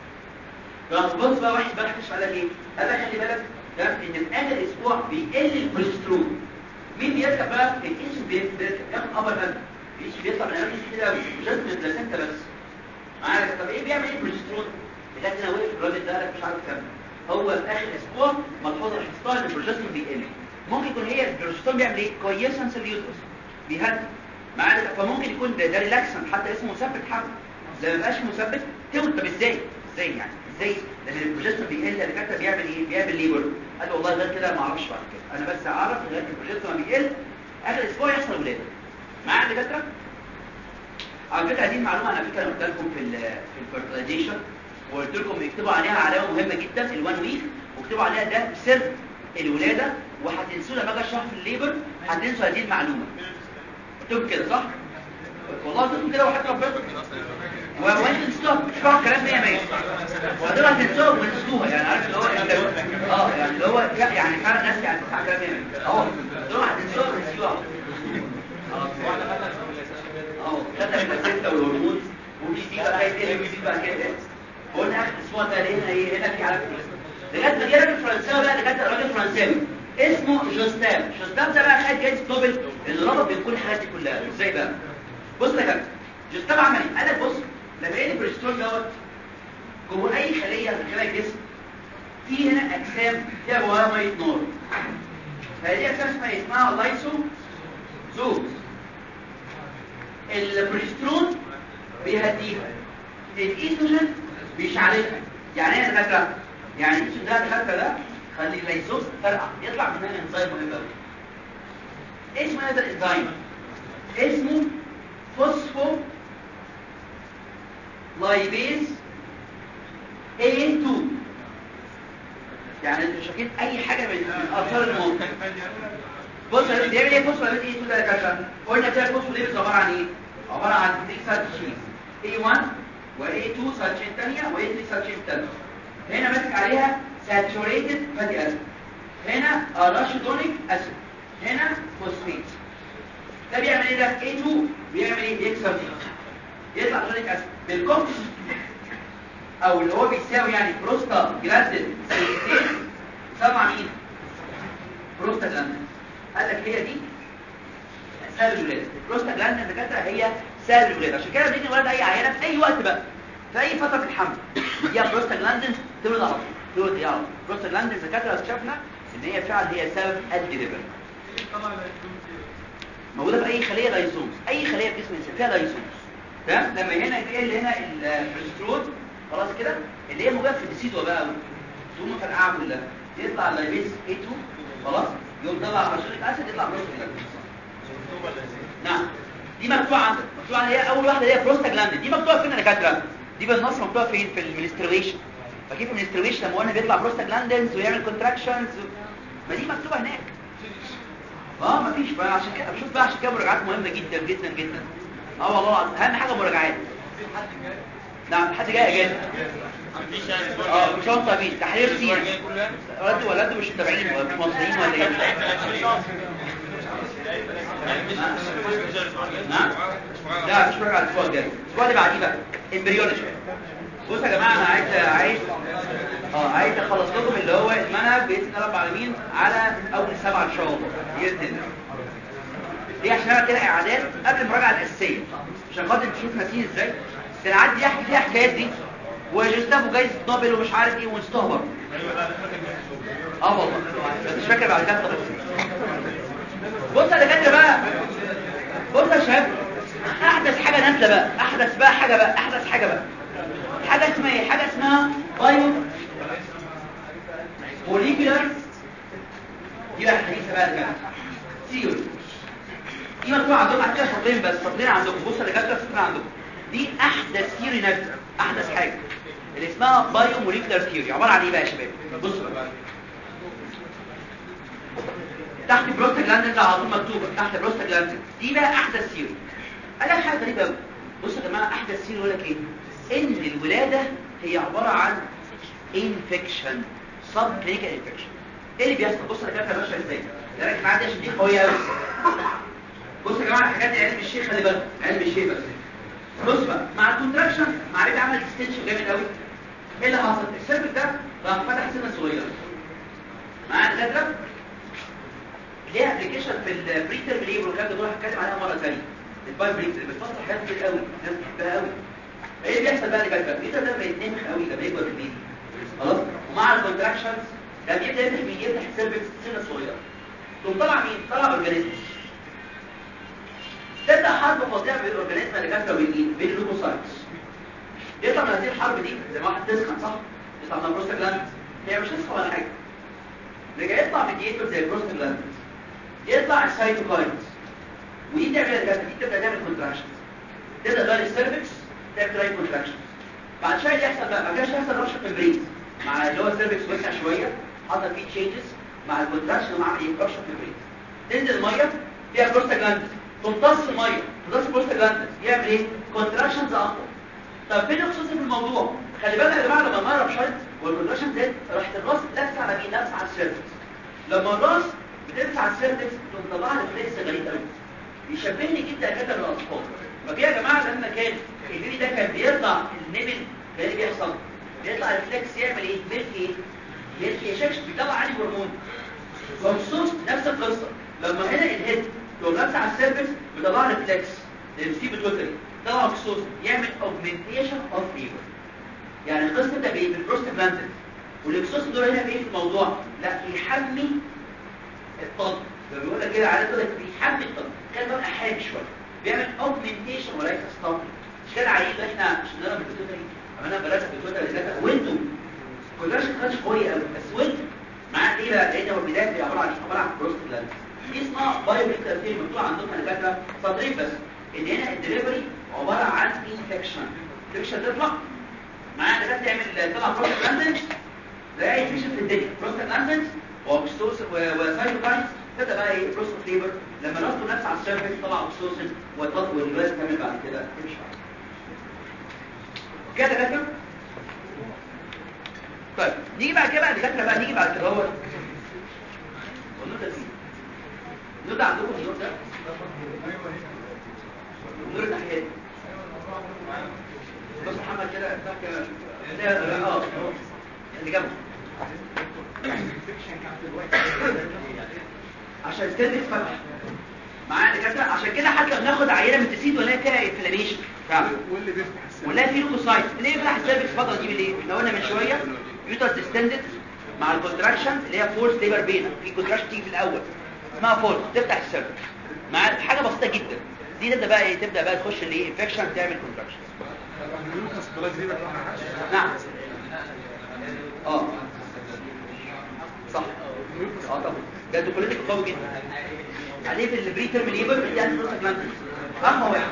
راح بص بقى واحد بقى اكتشف قال لك ايه قال لك خلي بالك ده ان في اخر اسبوع بيقل الكوليسترول مين بيركب بقى الاسم بيركب ياخد ابر هاند الاسم بيطلع من الاماكن كتير قوي مش لازم البلاسنتا بس معايا طب ايه بيعمل ايه البروجسترون لغايه انا واقف الراجل ده مش عارف كام هو في اخر اسبوع ملحوظه لاحظتها ان البروجسترون بيقل ممكن يكون هي البروجسترون بيعمل ايه كويسنس اليوترس بيهدي معايا فممكن يكون ده, ده ريلاكسن حتى اسمه مثبت حمل لما يبقاش مثبت تولد طب ازاي ازاي يعني ازاي لان البروجسترون بيقل الدكاتره بيعمل ايه بيعمل ليبر قال والله غير كده ما اعرفش بعد كده انا بس اعرف لغايه البروجسترون بيقل اخر اسبوع يحصل ولاده معايا دكاتره على فكره دي المعلومه انا فكره قلت لكم في ال في الفيرتلايزيشن وقلت لكم اكتبوا عليها علامه مهمه جدا ال1 ويك واكتبوا عليها ده سر الولاده وهتنسوا لما اجي اشرح في الليبر هتنسوا هذه المعلومه قلت كده صح والله قلت كده وحتى ربنا وانتوا نسيتوها مش فاهم كلام 100 100 وهتبقى هتنسوها ونسيتوها يعني عارف اللي هو اه يعني اللي هو يعني فعلا ناس يعني تسمع كلام 100 100 اهو دول هتنسوها ونسيتوها اه خدنا من الستة والهرمون وبيزيد بقى يتقل ويزيد بقى كده قلنا اخر اسبوع ده لقينا ايه هنا في علامه ايه لغايه ما جه راجل فرنساوي بقى لغايه راجل فرنساوي اسمه جوستاف جوستاف ده بقى خد جايزه نوبل اللي ربط بين كل الحاجات دي كلها ازاي بقى بص يا كابتن جوستاف عمل ايه قال لك بص لما لقيت البريستول دوت جوه اي خليه من خلايا الجسم في هنا اجسام فيها جواها ميه نار هذه اجسام اسمها اسمها لايسو زوز البروجسترون بيهديها الايستروجين بيشعللها يعني ايه يا دكاتره يعني الايستروجين ده الخلفه ده خلي الليزوز فرقع يطلع منها انزيم مهم قوي اسمه هذا الانزيم اسمه فوسفو لايبيز A2 يعني انتوا شايفين اي حاجه من من اثار الموت بص بيعمل ايه فوسفو لايبيز A2 ده يا كابتن قلنا كده الفوسفو لايبيز عباره عن ايه عباره عن 3 سايد تشين A1 و A2 سايد تشين ثانيه و A3 سايد تشين ثالثه هنا ماسك عليها ساتوريتد فاتي اسيد هنا اراشيدونيك اسيد هنا فوسفيت ده بيعمل ايه ده A2 بيعمل ايه بيكسر دي يطلع اراشيدونيك اسيد بالكوكس او اللي هو بيساوي يعني بروستا جلاندين سمع مين بروستا جلاندين قال لك هي دي سبب الولاده البروستا جلاندين دكاتره هي سبب الولاده عشان كده بنيجي نولد اي عيانه في اي وقت بقى في اي فتره في الحمل هي بروستا جلاندين تولد على طول تولد يا رب بروستا جلاندين دكاتره اكتشفنا ان هي فعلا هي سبب الدليفري موجوده في اي خليه لايزومز اي خليه في جسم الانسان فيها لايزومز تمام لما هنا يجي هنا البروسترون خلاص كده اللي هي موجوده في الديسيدوا بقى ثم فرقعه كلها يطلع اللايبيز A2 خلاص يقوم طلع اراشيك اسيد يطلع بروستاجلاندين نعم دي مكتوبه عندك مكتوبه عندها هي اول واحده اللي هي بروستاجلاندين دي مكتوبه فين يا دكاتره دي بالنص مكتوبه فين في المنسترويشن فكيف المنسترويشن لما قلنا بيطلع بروستاجلاندينز ويعمل كونتراكشنز ما دي مكتوبه هناك اه مفيش بقى عشان كده بشوف بقى عشان كده مراجعات مهمه جدا جدا جدا اه والله العظيم اهم حاجه مراجعات نعم حد جاي اجازه اه مش هو طبيب تحرير سينا ولا انتوا ولا انتوا مش متابعين ولا مش مصريين ولا ايه نعم لا مش مراجعه الاسبوع الجاي الاسبوع اللي بعديه بقى امبريولوجي بصوا يا جماعه انا عايز عايز اه عايز اخلص لكم اللي هو المنهج باذن الله رب العالمين على اول سبعه ان شاء الله باذن الله ليه عشان انا كده اعداد قبل المراجعه الاساسيه عشان خاطر تشوف ناسين ازاي ده انا عندي احكي فيها حكايات دي وجستافو جايزه نوبل ومش عارف ايه ونستهبر اه والله بس مش فاكر بعد كده بص يا دكاتره بقى بص يا شباب احدث حاجه نازله بقى احدث بقى حاجه بقى احدث حاجه بقى حاجه اسمها ايه حاجه اسمها بايو موليكولار دي بقى حديثه بقى دكاتره سيوري دي مكتوبه عندكم هتلاقي سطرين بس سطرين عندكم بص يا دكاتره سطرين عندكم دي احدث ثيوري نازله احدث حاجه اللي اسمها بايو موليكولار ثيوري عباره عن ايه بقى يا شباب بصوا بقى تحت بروستاجلاندين على طول مكتوبه تحت بروستاجلاندين دي بقى احدث ثيوري قال لك حاجه غريبه قوي بصوا يا جماعه احدث ثيوري يقول لك ايه ان الولاده هي عباره عن انفكشن سب كلينيكال انفكشن ايه اللي بيحصل بصوا يا جماعه ماشيه ازاي ركز معايا عشان دي قويه قوي بصوا يا جماعه الحاجات دي علم الشيخ خلي بالك علم الشيخ بس بص بقى مع الكونتراكشن مع ريت عمل اكستنشن جامد قوي ايه اللي حصل السيرفس ده راح فتح سنه صغيره مع الغدره ليها ابلكيشن في البريتر بليبر وكان دول هتكلم عليها مره ثانيه الباي بريتر بتفصل حاجات كتير قوي الناس بتحبها قوي ايه اللي بيحصل بقى اللي البريتر ده بيتنفخ قوي لما يكبر في البيت خلاص ومع الكونتراكشنز ده بيبدا يفتح مين يفتح السيرفس سنه صغيره تقوم طلع مين طلع اورجانيزم تبدا حرب فظيعه بين الاورجانيزم اللي كانت بين بين اللوكوسايتس يطلع من هذه الحرب دي زي ما واحد تسخن صح يطلع من البروستاجلاند هي مش تسخن ولا حاجه رجع يطلع ميديتور زي البروستاجلاند يطلع السايتوكاينز ودي تعمل الجسد دي تبدا تعمل كونتراكشن تبدا تغير السيرفكس تعمل تغير كونتراكشن بعد شويه يحصل بقى ما كانش يحصل رشح في البرين مع اللي هو السيرفكس وسع شويه حصل فيه تشينجز مع الكونتراكشن ومع ايه رشح في البرين تنزل الميه فيها بروستاجلاند تمتص الميه تمتص بروستاجلاند يعمل ايه كونتراكشنز اقوى طب فين الخصوصي في الموضوع خلي بالك يا جماعه لما الميه رشحت والكونتراكشن زاد راحت الراس لابسه على مين لابسه على السيرفكس لما الراس بتلبس على السيرفكس تقوم طلع لك فليكس غريب قوي يشبهني جدا كده بالاطفال فكده يا جماعه لما كان البيبي ده كان بيطلع النبل كان ايه بيحصل بيطلع الفليكس يعمل ايه ملك ايه ملك يشكش بيطلع عليه هرمون ومخصوص نفس القصه لما هنا الهيد تقوم لابسه على السيرفكس بيطلع لك فليكس السيب الوتري طلع مخصوص يعمل اوجمنتيشن اوف ليبر يعني القصه ده بايه بالبروستاجلاندين والاكسوس دول هنا بايه في الموضوع لا يحمي الطلق لما بيقول لك كده على كده بيحمي الطلق كان بقى حاد شويه بيعمل اوجمنتيشن وليس ستوب مش كده عيب احنا مش نضرب بالتوتري عملنا بلاش بالتوتري اللي وانتوا كلش كانش قوي قوي بس وانتوا معاك ايه بقى لان هو البدايه هي عباره عن عباره عن بروستاجلاندين دي اسمها بايوميكال سطرين بس ان هنا الدليفري عباره عن انفكشن انفكشن تطلع معانا ده تعمل طلع بروستاجلاندين زي اي انفكشن في الدنيا بروستاجلاندين واكستوس وسايتوكاينز تبدا بقى ايه بروستات ليبر لما راسه نفس على السيرفيس طلع اوكسوسين والولاده تعمل بعد كده تمشي بعد كده دكاتره طيب نيجي بعد كده بقى دكاتره بقى نيجي بعد كده هو النور ده فين النور ده عندكم النور ده النور الناحيه دي بص محمد كده افتح كده لا اه اللي جنبه عشان السيرفكس فتح معايا دكاتره عشان كده حتى بناخد عينه من التسيد ونلاقي فيها انفلاميشن فعلا واللي بيفتح السنة ونلاقي فيه لوكوسايت ليه بيفتح السيرفكس فتره دي ليه احنا قلنا من شويه يوتر ديستندد مع الكونتراكشن اللي هي فورس ليبر بينا في كونتراكشن تيجي في الاول اسمها فورس تفتح السيرفكس مع حاجه بسيطه جدا دي تبدا بقى ايه تبدا بقى تخش الايه انفكشن تعمل كونتراكشن اللوكس بلاك دي بقى نعم اه صح اه طبعا ده دوكوليتك قوي جدا عليه في البري تيرم ليبر دي انتي بروستاجلاندين اما واحد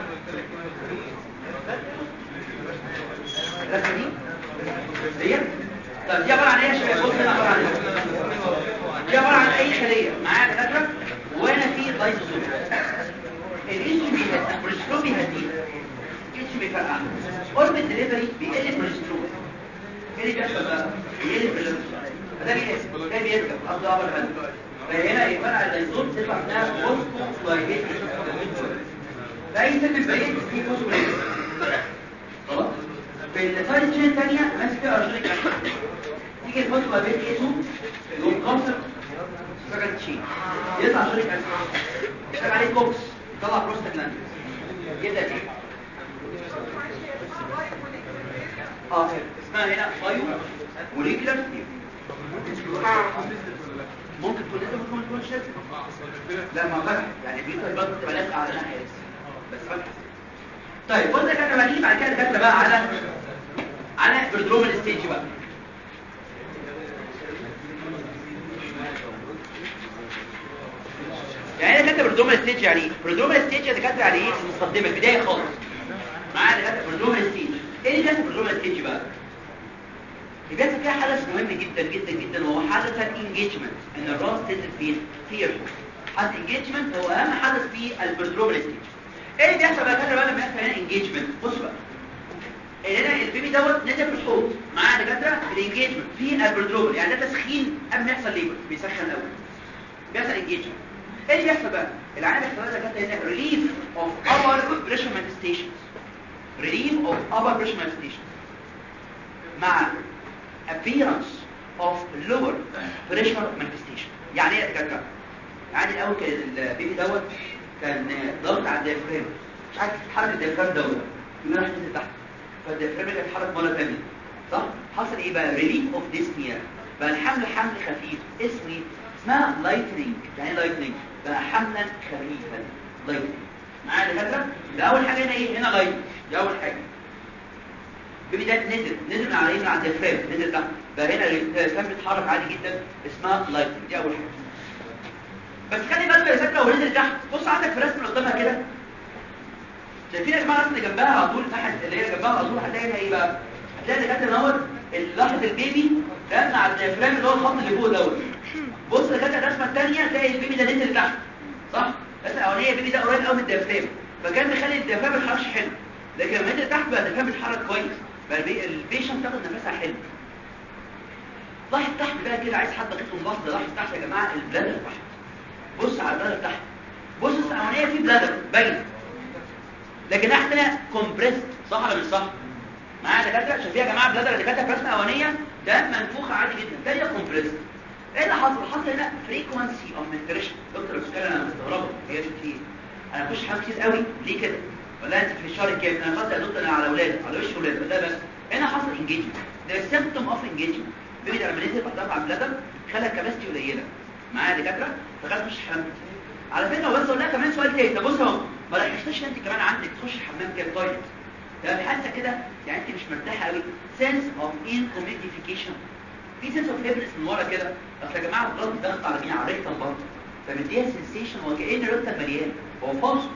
الرسمه دي ديت طب دي عباره عن ايه يا شباب بص هنا عباره عن ايه دي عباره عن اي خليه معايا دكاتره وانا في لايزوزوم الاسم بيهدي البروسترون بيهديه الاسم بيفرقع قرب الدليفري بيقل البروسترون ايه اللي بيحصل بقى بيقل البروسترون ده بيقل ده بيرجع قصدي عبر الهدف فهنا يفرقع اللايزوم تطلع اسمها فوسفولايبيت ده اي سن بعيد فيه فوسفولايبيت خلاص في السايد تشين الثانيه ماسك فيها ارجلك تيجي الفوسفولايبيت اسمه يقوم قاصر سكند تشين يطلع شريك اسيد يشتغل عليه كوكس يطلع بروستاجلاندين يبدا ايه اه اسمها هنا بايو موليكولار ممكن تكون لازم ممكن تكون شاذ لا ما فتح يعني بيوتر برضه تبقى لازقه على ناحيه بس بس فتح طيب قلنا كده بقى نيجي بعد كده دخلنا بقى على على بردرومال ستيج بقى يعني ايه دكاتره بردرومال ستيج يعني ايه بردرومال ستيج يا دكاتره يعني ايه المقدمه البدايه خالص معايا دكاتره بردرومال ستيج ايه اللي بيحصل بردرومال ستيج بقى بيحصل فيها حدث مهم جدا جدا جدا وهو حدث الانجيجمنت ان الراس تنزل فين في الفوق حدث انجيجمنت هو اهم حدث في البردرومال ستيج ايه اللي بيحصل بقى كده بقى لما يحصل هنا انجيجمنت بص بقى هنا البيبي دوت نزل في الحوض معاه دكاتره الانجيجمنت في البردرومال يعني ده تسخين قبل ما يحصل ليبر بيسخن الاول بيحصل انجيجمنت ايه اللي بيحصل بقى العيان بيحصل لها دكاتره هنا ريليف اوف upper pressure manifestations relief of upper pressure manifestations مع appearance of lower pressure manifestation يعني ايه يا دكاتره يعني الاول كان البيبي دوت كان ضغط على الديافرام مش عارف يتحرك الديافرام دوت يقول راح ينزل تحت فالديافرام كان يتحرك مره ثانيه صح حصل ايه بقى ريليف اوف ديسنيا بقى الحمل حمل خفيف اسمي اسمها لايتنينج يعني ايه لايتنينج بقى حملا خفيفا لايتنينج معايا دكاتره ده اول حاجه هنا ايه هنا لايت دي اول حاجه البيبي ده نزل نزل من على ايه من على الديافرام نزل تحت بقى هنا الديافرام بيتحرك عادي جدا اسمها لايتنينج دي اول حاجه بس خلي بالك يا سكه ونزل تحت بص عندك في الرسم اللي قدامها كده شايفين يا جماعه الرسم اللي جنبها على طول تحت اللي هي جنبها على طول هتلاقي هنا ايه بقى هتلاقي دكاتره نور لحظه البيبي رسم على الديافرام اللي هو الخط اللي فوق دوت بص دكاتره الرسمه الثانيه تلاقي البيبي ده نزل تحت صح الرسمه الاولانيه البيبي ده قريب قوي من الديافرام فكان بيخلي الديافرام ما يتحركش حلو لكن لما نزل تحت بقى الديافرام بيتحرك كويس بقى البيشنت تاخد نفسها حلو لاحظ تحت بقى كده عايز حد دقيق ملاحظه لاحظ تحت يا جماعه البلادر تحت بص على البلادر تحت بص الثانيه في بلادر باين لكن تحت هنا كومبريست صح ولا مش صح معايا دكاتره شايفين يا جماعه بلادر اللي كانت في الرسمه الاولانيه ده منفوخه عادي جدا الثانيه كومبريست ايه اللي حصل حصل هنا فريكوانسي اوف منتريشن دكتور بسكال انا مستغربه هي كتير انا مش حاسس كتير قوي ليه كده ولا انت في الشهر الكام انا خلاص يا دكتور انا على اولاد على وش اولاد لا بس هنا حصل انجيجمنت ده سيمبتوم اوف انجيجمنت بيبي لما نزل بطلع على البلادر خلى الكباستي قليله معايا دكاتره فخلاص مش حمام على فكره بس اقول لها كمان سؤال تاني طب بص اهو ما لاحظتش انت كمان عندك تخش الحمام كده تويلت ده حاسه كده يعني انت مش مرتاحه قوي سنس اوف انكوميديفيكيشن في سنس اوف هيبنس من ورا كده اصل يا جماعه الضغط ضغط على مين على الريكتال برضه فمديها سنسيشن وكأن الريكتال مليان هو فالص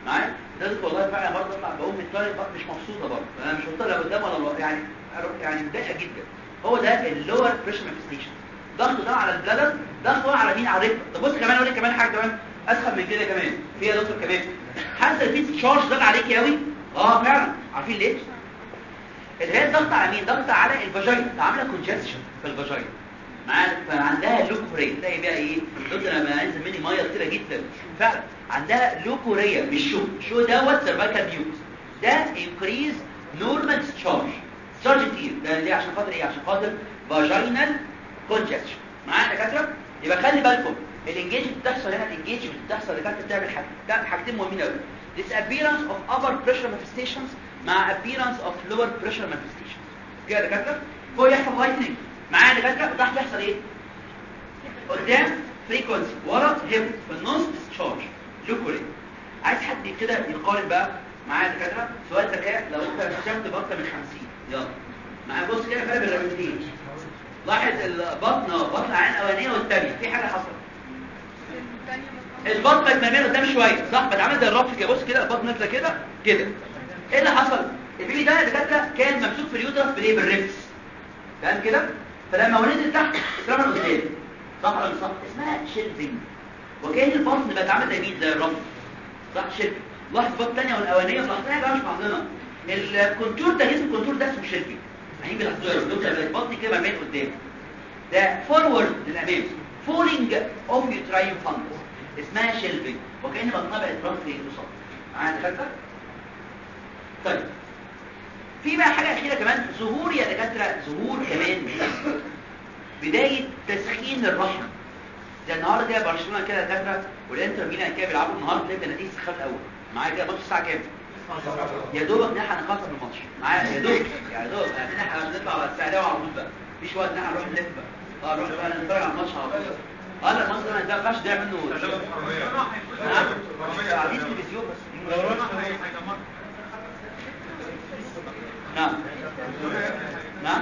معايا لذلك والله فعلا برضه اطلع بقوم من التواليت بقى مش مبسوطه برضه انا مش مبسوطه لا قدام ولا ورا. يعني يعني متضايقه جدا هو ده اللور بريشر مانيفستيشن ضغط ده على البلادر ضغط ده على مين على الريكتر طب بص كمان اقول لك كمان حاجه كمان اسخن من كده كمان في يا دكتور كمان حاسس ان في تشارج زاد عليكي قوي اه فعلا عارفين ليه اللي هي الضغط على مين ضغط على الفاجينا عامله كونجستشن في الفاجينا معاك فعندها لوكوريا تلاقي بقى ايه دكتور لما انزل مني ميه كتيره جدا فعلا عندها لوكوريا مش شو شو دوت سيرفايكال نيوز ده انكريز نورمال تشارج تشارج كتير ده ليه عشان خاطر ايه عشان خاطر فاجينال كونجستشن معايا يا دكاتره يبقى خلي بالكم الانجيجمنت بتحصل هنا الانجيجمنت بتحصل اللي كانت بتعمل حاجه ده حاجتين مهمين قوي disappearance of upper pressure manifestations مع appearance of lower pressure manifestations كده يا دكاتره فوق يحصل لايتنج معايا يا دكاتره وتحت يحصل ايه قدام فريكونسي ورا هيب في النص ديسشارج لوكولي عايز حد كده يقارن بقى معايا يا دكاتره سؤال ذكاء لو انت اكتشفت بطه من 50 يلا معايا بص كده فرق بين الرمتين لاحظ البطنه بطن العين الاولانيه والثانيه في حاجه حصلت البطن كانت مرميه قدام شويه صح بتعمل زي الرف كده بص كده البطن نازله كده كده ايه اللي حصل البيبي ده دكاتره كان ممسوك في اليوترس بالايه بالريبس فاهم كده فلما هو نزل تحت اترمى قدام صح ولا مش صح اسمها شيلفينج وكان البطن بقت عامله زي مين زي الرف صح شيلفينج لاحظ البطن الثانيه والاولانيه لاحظناها بقى مش بعضنا الكونتور ده اسمه الكونتور ده اسمه شيلفينج يعني بيلاحظوها الدكتور البطن كده مرميه قدام ده فورورد للامام فولينج اوف يوتراين فانجس اسمها شيلفينج وكأن بطنها بقت رف للوسط معايا دكاتره طيب في بقى حاجه اخيره كمان ظهور يا دكاتره ظهور كمان بدايه تسخين الرحم زي النهارده كده برشلونه كده دكاتره والانتر ميلان كده بيلعبوا النهارده تبدا نتيجه السخان الاول معايا كده ماتش الساعه كام يا دوبك نحن نخلص من الماتش معايا يا دوب يا دوب يعني احنا هنطلع على الساعه دي على طول بقى مفيش وقت نحن نروح نلف بقى اه نروح بقى نتفرج على الماتش على طول اه لا الماتش ده ما ينفعش ده منه نعم قاعدين تلفزيون بس نعم نعم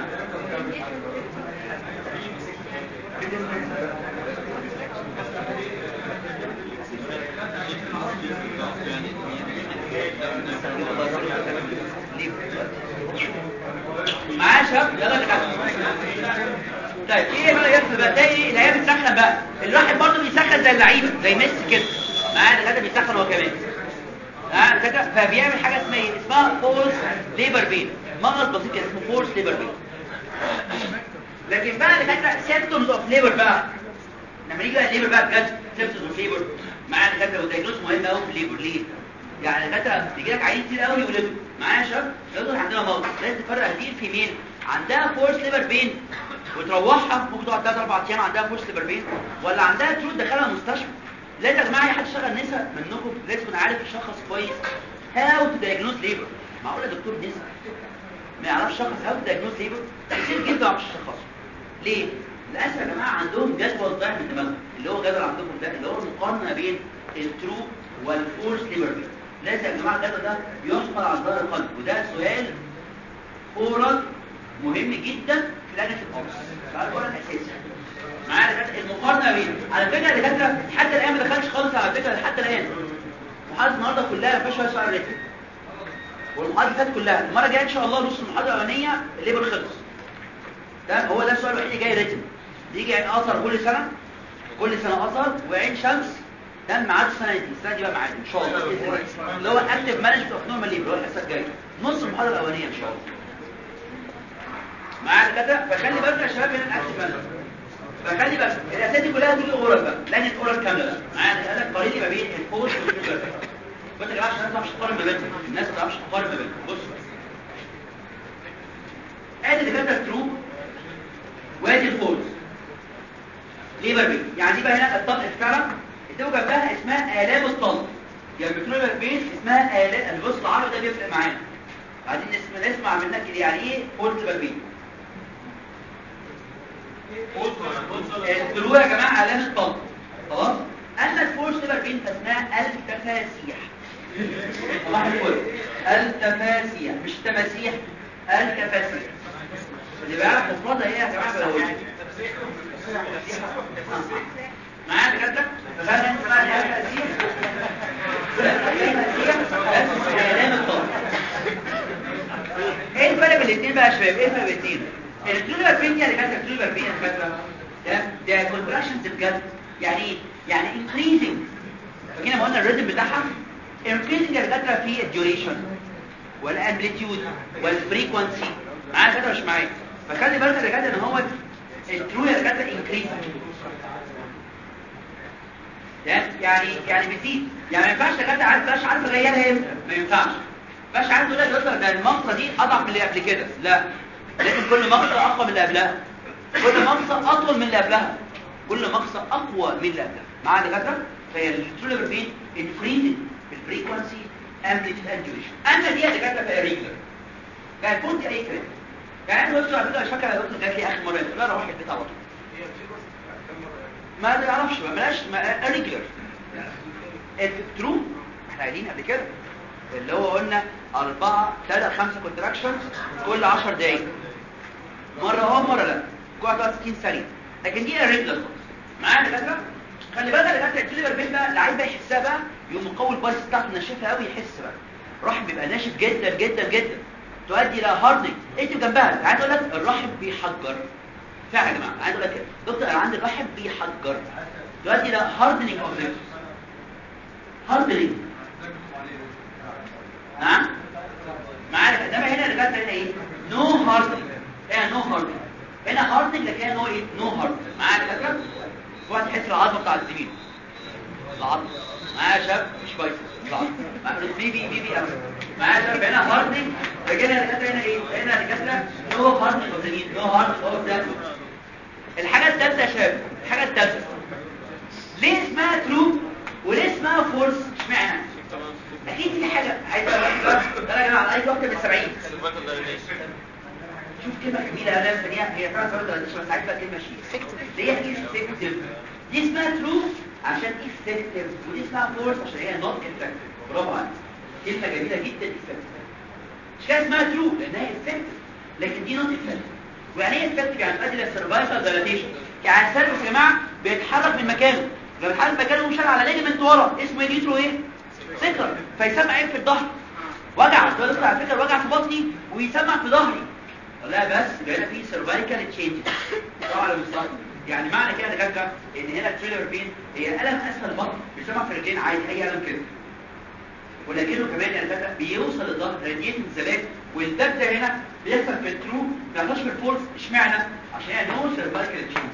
معاه شاب يلا نكمل طيب ايه بقى يحصل بقى زي ايه العيال بتسخن بقى الواحد برضه بيسخن زي اللعيبه زي ميسي كده معاه كده بيسخن هو كمان اه كده فبيعمل حاجه اسمها ايه اسمها فورس ليبر بين مرض بسيط اسمه فورس ليبر بين لكن بقى اللي كده سيمبتومز اوف ليبر بقى لما نيجي بقى الليبر بقى بجد سيمبتومز اوف ليبر معايا كده ودايجنوز مهم قوي في الليبر ليه يعني كده بيجي لك عيل كتير قوي يولدوا معايا يا شباب يقدر عندنا موت لازم تفرق هذه الفيميل عندها فورس ليبر بين وتروحها ممكن تقعد 3 4 ايام عندها فورس ليبر بين ولا عندها تروح تدخلها المستشفى لازم يا جماعه حد شغل نسا منكم لازم يكون عارف يشخص كويس هاو تو دايجنوز ليبر معقول يا دكتور نسا ما يعرفش يشخص هاو تو دايجنوز ليبر كتير جدا ما يعرفش يشخصه ليه للاسف يا جماعه عندهم جدول ضايع من دماغهم اللي هو جدول عندكم ده اللي هو المقارنه بين الترو والفورس ليبر بين لازم يا جماعه الجدول ده بيحصل على ظهر القلب وده سؤال اورال مهم جدا في لجنه القمص سؤال اورال اساسي معايا المقارنه بين على فكره يا دكاتره حتى الان ما دخلش خالص على فكره حتى الان المحاضره النهارده كلها ما فيهاش ولا سؤال ريتم والمحاضره اللي فاتت كلها المره الجايه ان شاء الله نص المحاضره الاولانيه الليبر خلص ده هو ده السؤال الوحيد اللي جاي ريتم بيجي عين اثر كل سنه كل سنه اثر وعين شمس ده ميعاد السنه دي السنه دي بقى ميعاد ان شاء الله بإذن الله. اللي هو اكتف مانجمنت اوف نورمال ليبر اللي هو الحصه الجايه نص المحاضره الاولانيه ان شاء الله معايا كده فخلي بالك يا شباب هنا الاكتف مانجمنت فخلي بالك الاسئله دي كلها هتيجي اورال بقى لان الاورال كامله بقى معايا قال لك قارني ما بين الفوز والفوز بص يا جماعه عشان ما تعرفش تقارن ما بينهم الناس ما تعرفش تقارن ما بينهم بص ادي اللي كاتب ترو وادي الفوز ليبر بين يعني دي بقى هنا الطلق فعلا التوجه جنبها اسمها آلام الطلق يعني بتقول بين اسمها آلام البص العربي ده بيفرق معانا بعدين نسمع نسمع منك كده يعني ايه فولت ليبر بين الدلوع يا جماعه آلام الطلق خلاص اما الفولت ليبر بين فاسمها التفاسيح صباح الفل التفاسيح مش تماسيح التفاسيح اللي بيعرف مفردها ايه يا جماعه بقول معايا بجد فاهم انت بقى التفاسيح التفاسيح الاثنين بقى يا شباب ايه الفرق بين الاثنين التريلر بين يعني كانت التريلر بين الفتره ده ده كونتراكشنز بجد يعني ايه يعني increasing فكده ما قلنا الريتم بتاعها increasing يا دكاتره في الديوريشن والامبليتيود والفريكوانسي معايا كده مش معايا فخلي بالك يا دكاتره ان هو الترو يا دكاتره increasing ده يعني يعني بتزيد يعني ما ينفعش دكاتره عارف مش عارف اغيرها امتى ما ينفعش مش عارف تقول لك يا دكتور ده المقصه دي اضعف من اللي قبل كده لا لكن كل مقصه اقوى من اللي قبلها كل مقصه اطول من اللي قبلها كل مقصه اقوى من اللي قبلها معايا دكاتره فهي الترولر بين انكريزنج في الفريكوانسي امبليتيود اند ديوريشن اما دي يا دكاتره فهي ريجولر يعني كنت اي كلام يعني انا دكتور على فكره مش فاكر يا دكتور جات لي اخر مره قلت لها روح البيت على طول ما يعرفش ما بلاش ما ريجولر الترو احنا قايلين قبل كده اللي هو قلنا أربعة ثلاثة خمسة كونتراكشنز كل 10 دقايق مرة اه مرة لا كل 60 ثانية لكن دي الريجلر خالص معايا يا دكاترة خلي بالك يا دكاترة التليفر بيت بقى العيب بقى يحسها بقى يقوم مقوي البايس بتاعته ناشفها قوي يحس بقى الرحم بيبقى ناشف جدا جدا جدا تؤدي الى هاردنج اكتب جنبها عايز اقول لك الرحم بيحجر فعلا يا جماعه عايز اقول لك دكتور انا عندي الرحم بيحجر تؤدي الى هاردنج اوف ذا هاردنج نعم معاك انما هنا اللي جت هنا ايه نو هاردنج هنا نو هاردنج هنا هاردنج لكن هنا نو ايه نو هاردنج معاك فاكر واحد تحس العظمه بتاع الزميل العظمه معايا يا شباب مش كويس العظمه بي بي بي بي معايا يا شباب هنا هاردنج لكن هنا اللي جت هنا ايه هنا اللي جت نو هاردنج اوف الزميل نو هاردنج اوف ذا الحاجه الثالثه يا شباب الحاجه الثالثه ليه اسمها ترو وليه اسمها فورس اشمعنى اكيد في حاجه عايز اقول ده يا جماعه عايز اكتر من 70 شوف كلمه جميله انا ثانيه هي فعلا فرد بس عايز بقى كلمه شيء دي هي افكتيف دي اسمها ترو عشان افكتيف ودي اسمها فورس عشان هي نوت افكتيف برافو عليك كلمه جميله جدا افكتيف مش كده اسمها ترو لانها افكتيف لكن دي نوت افكتيف ويعني ايه افكتيف يعني تؤدي للسرفايفل دايلاتيشن يعني السيرفس يا جماعه بيتحرك من مكانه لو اتحرك من مكانه ومشى على ليجمنت ورا اسمه ايه نيترو ايه سكر فيسمع ايه في الظهر وجع ده دكتور على فكره وجع في بطني ويسمع في ظهري لا بس هنا في سيرفايكال تشينج طبعا على المصطلح يعني معنى كده يا دكاتره ان هنا التريلر بين هي الم اسفل البطن بيسمع في الرجلين عادي اي الم كده ولكنه كمان يا دكاتره بيوصل للظهر راديت الزلاج والدب ده هنا بيحصل في الترو ما بيحصلش في الفورس اشمعنى عشان هي نو سيرفايكال تشينج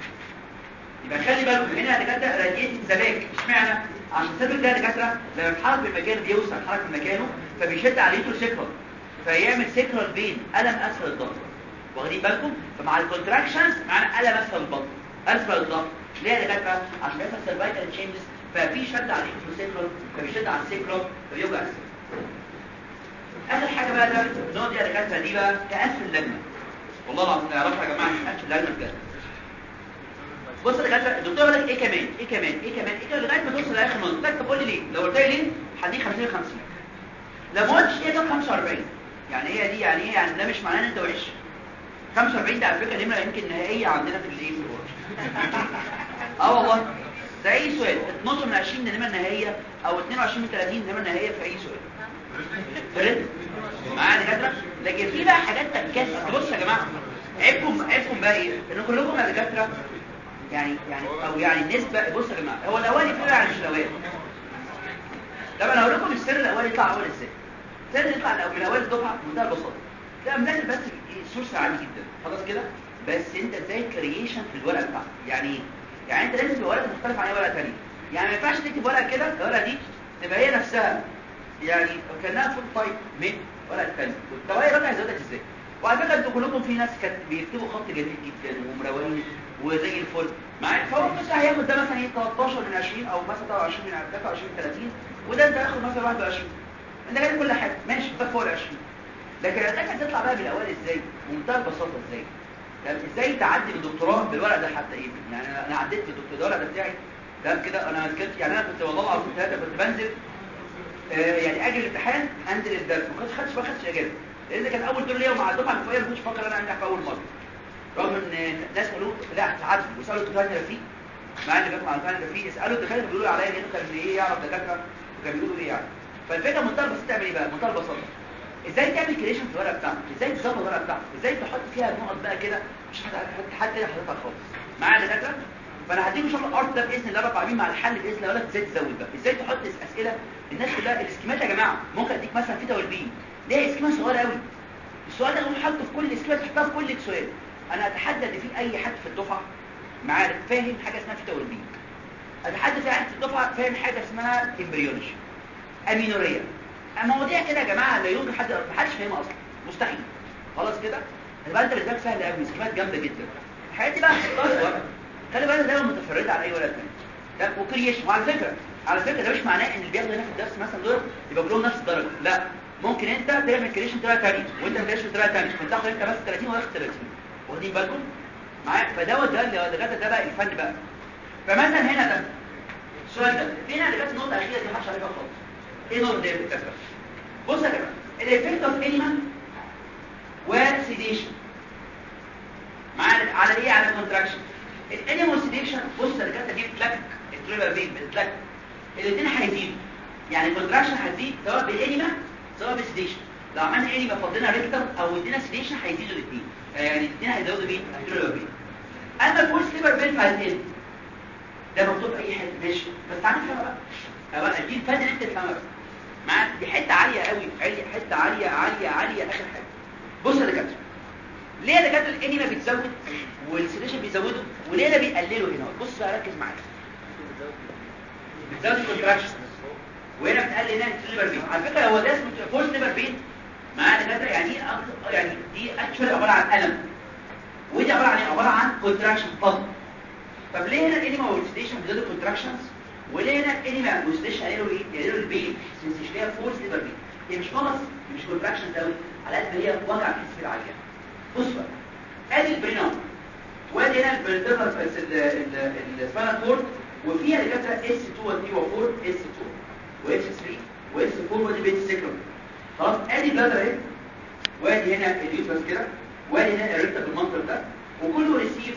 يبقى خلي بالكم هنا يا دكاتره راديت الزلاج اشمعنى عشان السبب ده يا دكاتره لما يتحرك من مكانه بيوصل يتحرك من مكانه فبيشد على اليوترو سيكرال فيعمل سيكرال بين الم اسفل الظهر واخدين بالكم فمع الكونتراكشنز معانا الم اسفل البطن اسفل الظهر ليه يا دكاتره عشان بيحصل سيرفايكال تشينجز ففي شد على اليوترو سيكرال فبيشد على السيكرال فبيوجع السيكرال اخر حاجه بقى ده النقطه دي يا دكاتره دي بقى كأنف اللجنه والله العظيم نعرفها يا جماعه كأنف اللجنه بجد بص يا دكاتره الدكتور يقول لك ايه كمان ايه كمان ايه كمان ايه كمان لغايه ما توصل لاخر نقطه طيب طب قول لي ليه لو قلت لي ليه هديك 50 50 لو ما قلتش ايه ده 45 يعني هي دي يعني ايه يعني ده مش معناه ان انت وحش 45 ده على فكره نمره يمكن نهائيه عندنا في الايه في الورش اه والله ده اي سؤال 12 من 20 ده نمره نهائيه او 22 من 30 نمره نهائيه في اي سؤال فرد معايا دكاتره لكن في بقى حاجات تكاس بص يا جماعه عيبكم عيبكم بقى ايه ان كلكم يا دكاتره يعني يعني او يعني النسبه بص يا جماعه هو الاولي فرق عن مش الاولي طب انا هقول لكم السر الاولي يطلع اول ازاي السر يطلع الاول من اول الدفعه بمنتهى البساطه ده ملاقي بس سورس عالي جدا خلاص كده بس انت ازاي كرييشن في الورقه بتاعتك يعني ايه يعني انت لازم تبقى ورقه مختلفه عن اي ورقه ثانيه يعني ما ينفعش تكتب ورقه كده الورقه دي تبقى هي نفسها يعني كانها فول تايب من ورقه ثانيه والتوالي بقى هيزودك ازاي وعلى فكره انتوا كلكم في ناس كانت بيكتبوا خط جميل جدا ومروقين وزي الفل معايا فهو مثلا هياخد ده مثلا ايه 13 من 20 او مثلا 23 من 23 30 وده انت هياخد مثلا 21 انت جايب كل حاجه ماشي ده فوق ال 20 لكن الاتاكه تطلع بقى بالاول ازاي بمنتهى البساطه ازاي يعني ازاي تعدي بالدكتوراه بالورق ده حتى ايه يعني انا عديت بالدكتوراه ده بتاعي ده كده انا مسكت يعني انا كنت والله العظيم ثلاثه كنت بنزل آه يعني اجي الامتحان انزل الدرس ما كنتش خدتش ما خدتش اجازه لان كان اول دور ليا ومع الدفعه الفوقيه ما كنتش فاكر انا انجح في اول مره رغم ان ناس قالوا لا تعدي وسالوا الدكتور رفيق مع ان كانوا عارفين رفيق اسالوا الدكاتره بيقولوا عليا انه كان ايه يعرف دكاتره وكان بيقولوا ايه يعني فالفكره منتهى البساطه تعمل ايه بقى منتهى البساطه ازاي تعمل كريشن في الورقه بتاعتك ازاي تظبط الورقه بتاعتك ازاي تحط فيها نقط بقى كده مش حد حد تاني حاططها خالص معايا يا دكاتره فانا هديكم شغل الارت ده باذن الله رب العالمين مع الحل باذن الله اقول لك ازاي تزود بقى ازاي تحط اسئله الناس كلها الاسكيمات يا جماعه ممكن اديك مثلا في تولبين ليه اسكيمه صغيره قوي السؤال ده اقوم حاطه في كل اسكيمه تحطها في كل سؤال انا اتحدى ان في اي حد في الدفعه معايا فاهم حاجه اسمها في تولبين اتحدى في حد في الدفعه فاهم حاجه اسمها امبريولوجي امينوريه المواضيع كده يا جماعه لا يمكن حد ما حدش فاهمها اصلا مستحيل خلاص كده يبقى انت بالنسبه لك سهل قوي اسكيمات جامده جدا الحاجات دي بقى هتحطها في ورقه خلي بالك دايما متفرده على اي ورقه ثانيه ده وكرييشن وعلى فكره على فكره ده مش معناه ان اللي بياخدوا هنا في الدرس مثلا دول يبقى كلهم نفس الدرجه لا ممكن انت تعمل كرييشن بطريقه ثانيه وانت كرييشن بطريقه ثانيه فتاخد انت بس 30 وياخد 30 واخدين بالكم معايا فدوت ده اللي ده ده بقى الفن بقى فمثلا هنا ده السؤال ده فين اللي جت النقطه الاخيره دي محدش عارفها خالص ايه النقطه دي بتكتب بص يا جماعه الايفكت اوف انيما وسيديشن معانا على ايه على كونتراكشن الانيما والسيديشن بص اللي كانت دي بتلك التريبر بين بتلك الاثنين هيزيدوا يعني الكونتراكشن هتزيد سواء بالانيما سواء بالسيديشن لو عملنا انيما فضلنا ريكتم او ادينا سيديشن هيزيدوا الاثنين يعني الاثنين هيزودوا مين التريبر بين اما الفول سليبر بين فهتقل ده مكتوب في اي حته ماشي بس تعالى نفهمها بقى بقى دي الفن اللي انت تفهمها بقى معاك دي حته عاليه قوي عاليه حته عاليه عاليه عاليه اخر حاجه بص يا دكاتره ليه يا دكاتره الانيما بتزود والسيديشن بيزودوا وليه ده بيقللوا هنا بص بقى ركز معايا بتزود الكونتراكشن وهنا بتقلل هنا السليبر بين على فكره هو ده اسمه فول سليبر بين معايا دكاتره يعني ايه أكتر- يعني دي اكشوال عباره عن الم ودي عباره عن ايه عباره عن كونتراكشن فضل طب ليه هنا الانيما والستيشن بيزودوا الكونتراكشنز وليه هنا الانيما والستيشن قالوا ايه قالوا البين سنس هي فورس ليبر بين هي مش خلاص مش كونتراكشنز قوي على قد ما هي وجع تحس فيه العيان بص بقى ادي البرينوم وادي هنا البرينترنال السباينال كورد وفيها دكاتره اس 2 و 3 و 4 اس 2 واس 3 واس 4 ودي بيت سيكرم خلاص ادي بلادر اهي وادي هنا اليوترس كده وادي هنا الريكتا بالمنظر ده وكله ريسيف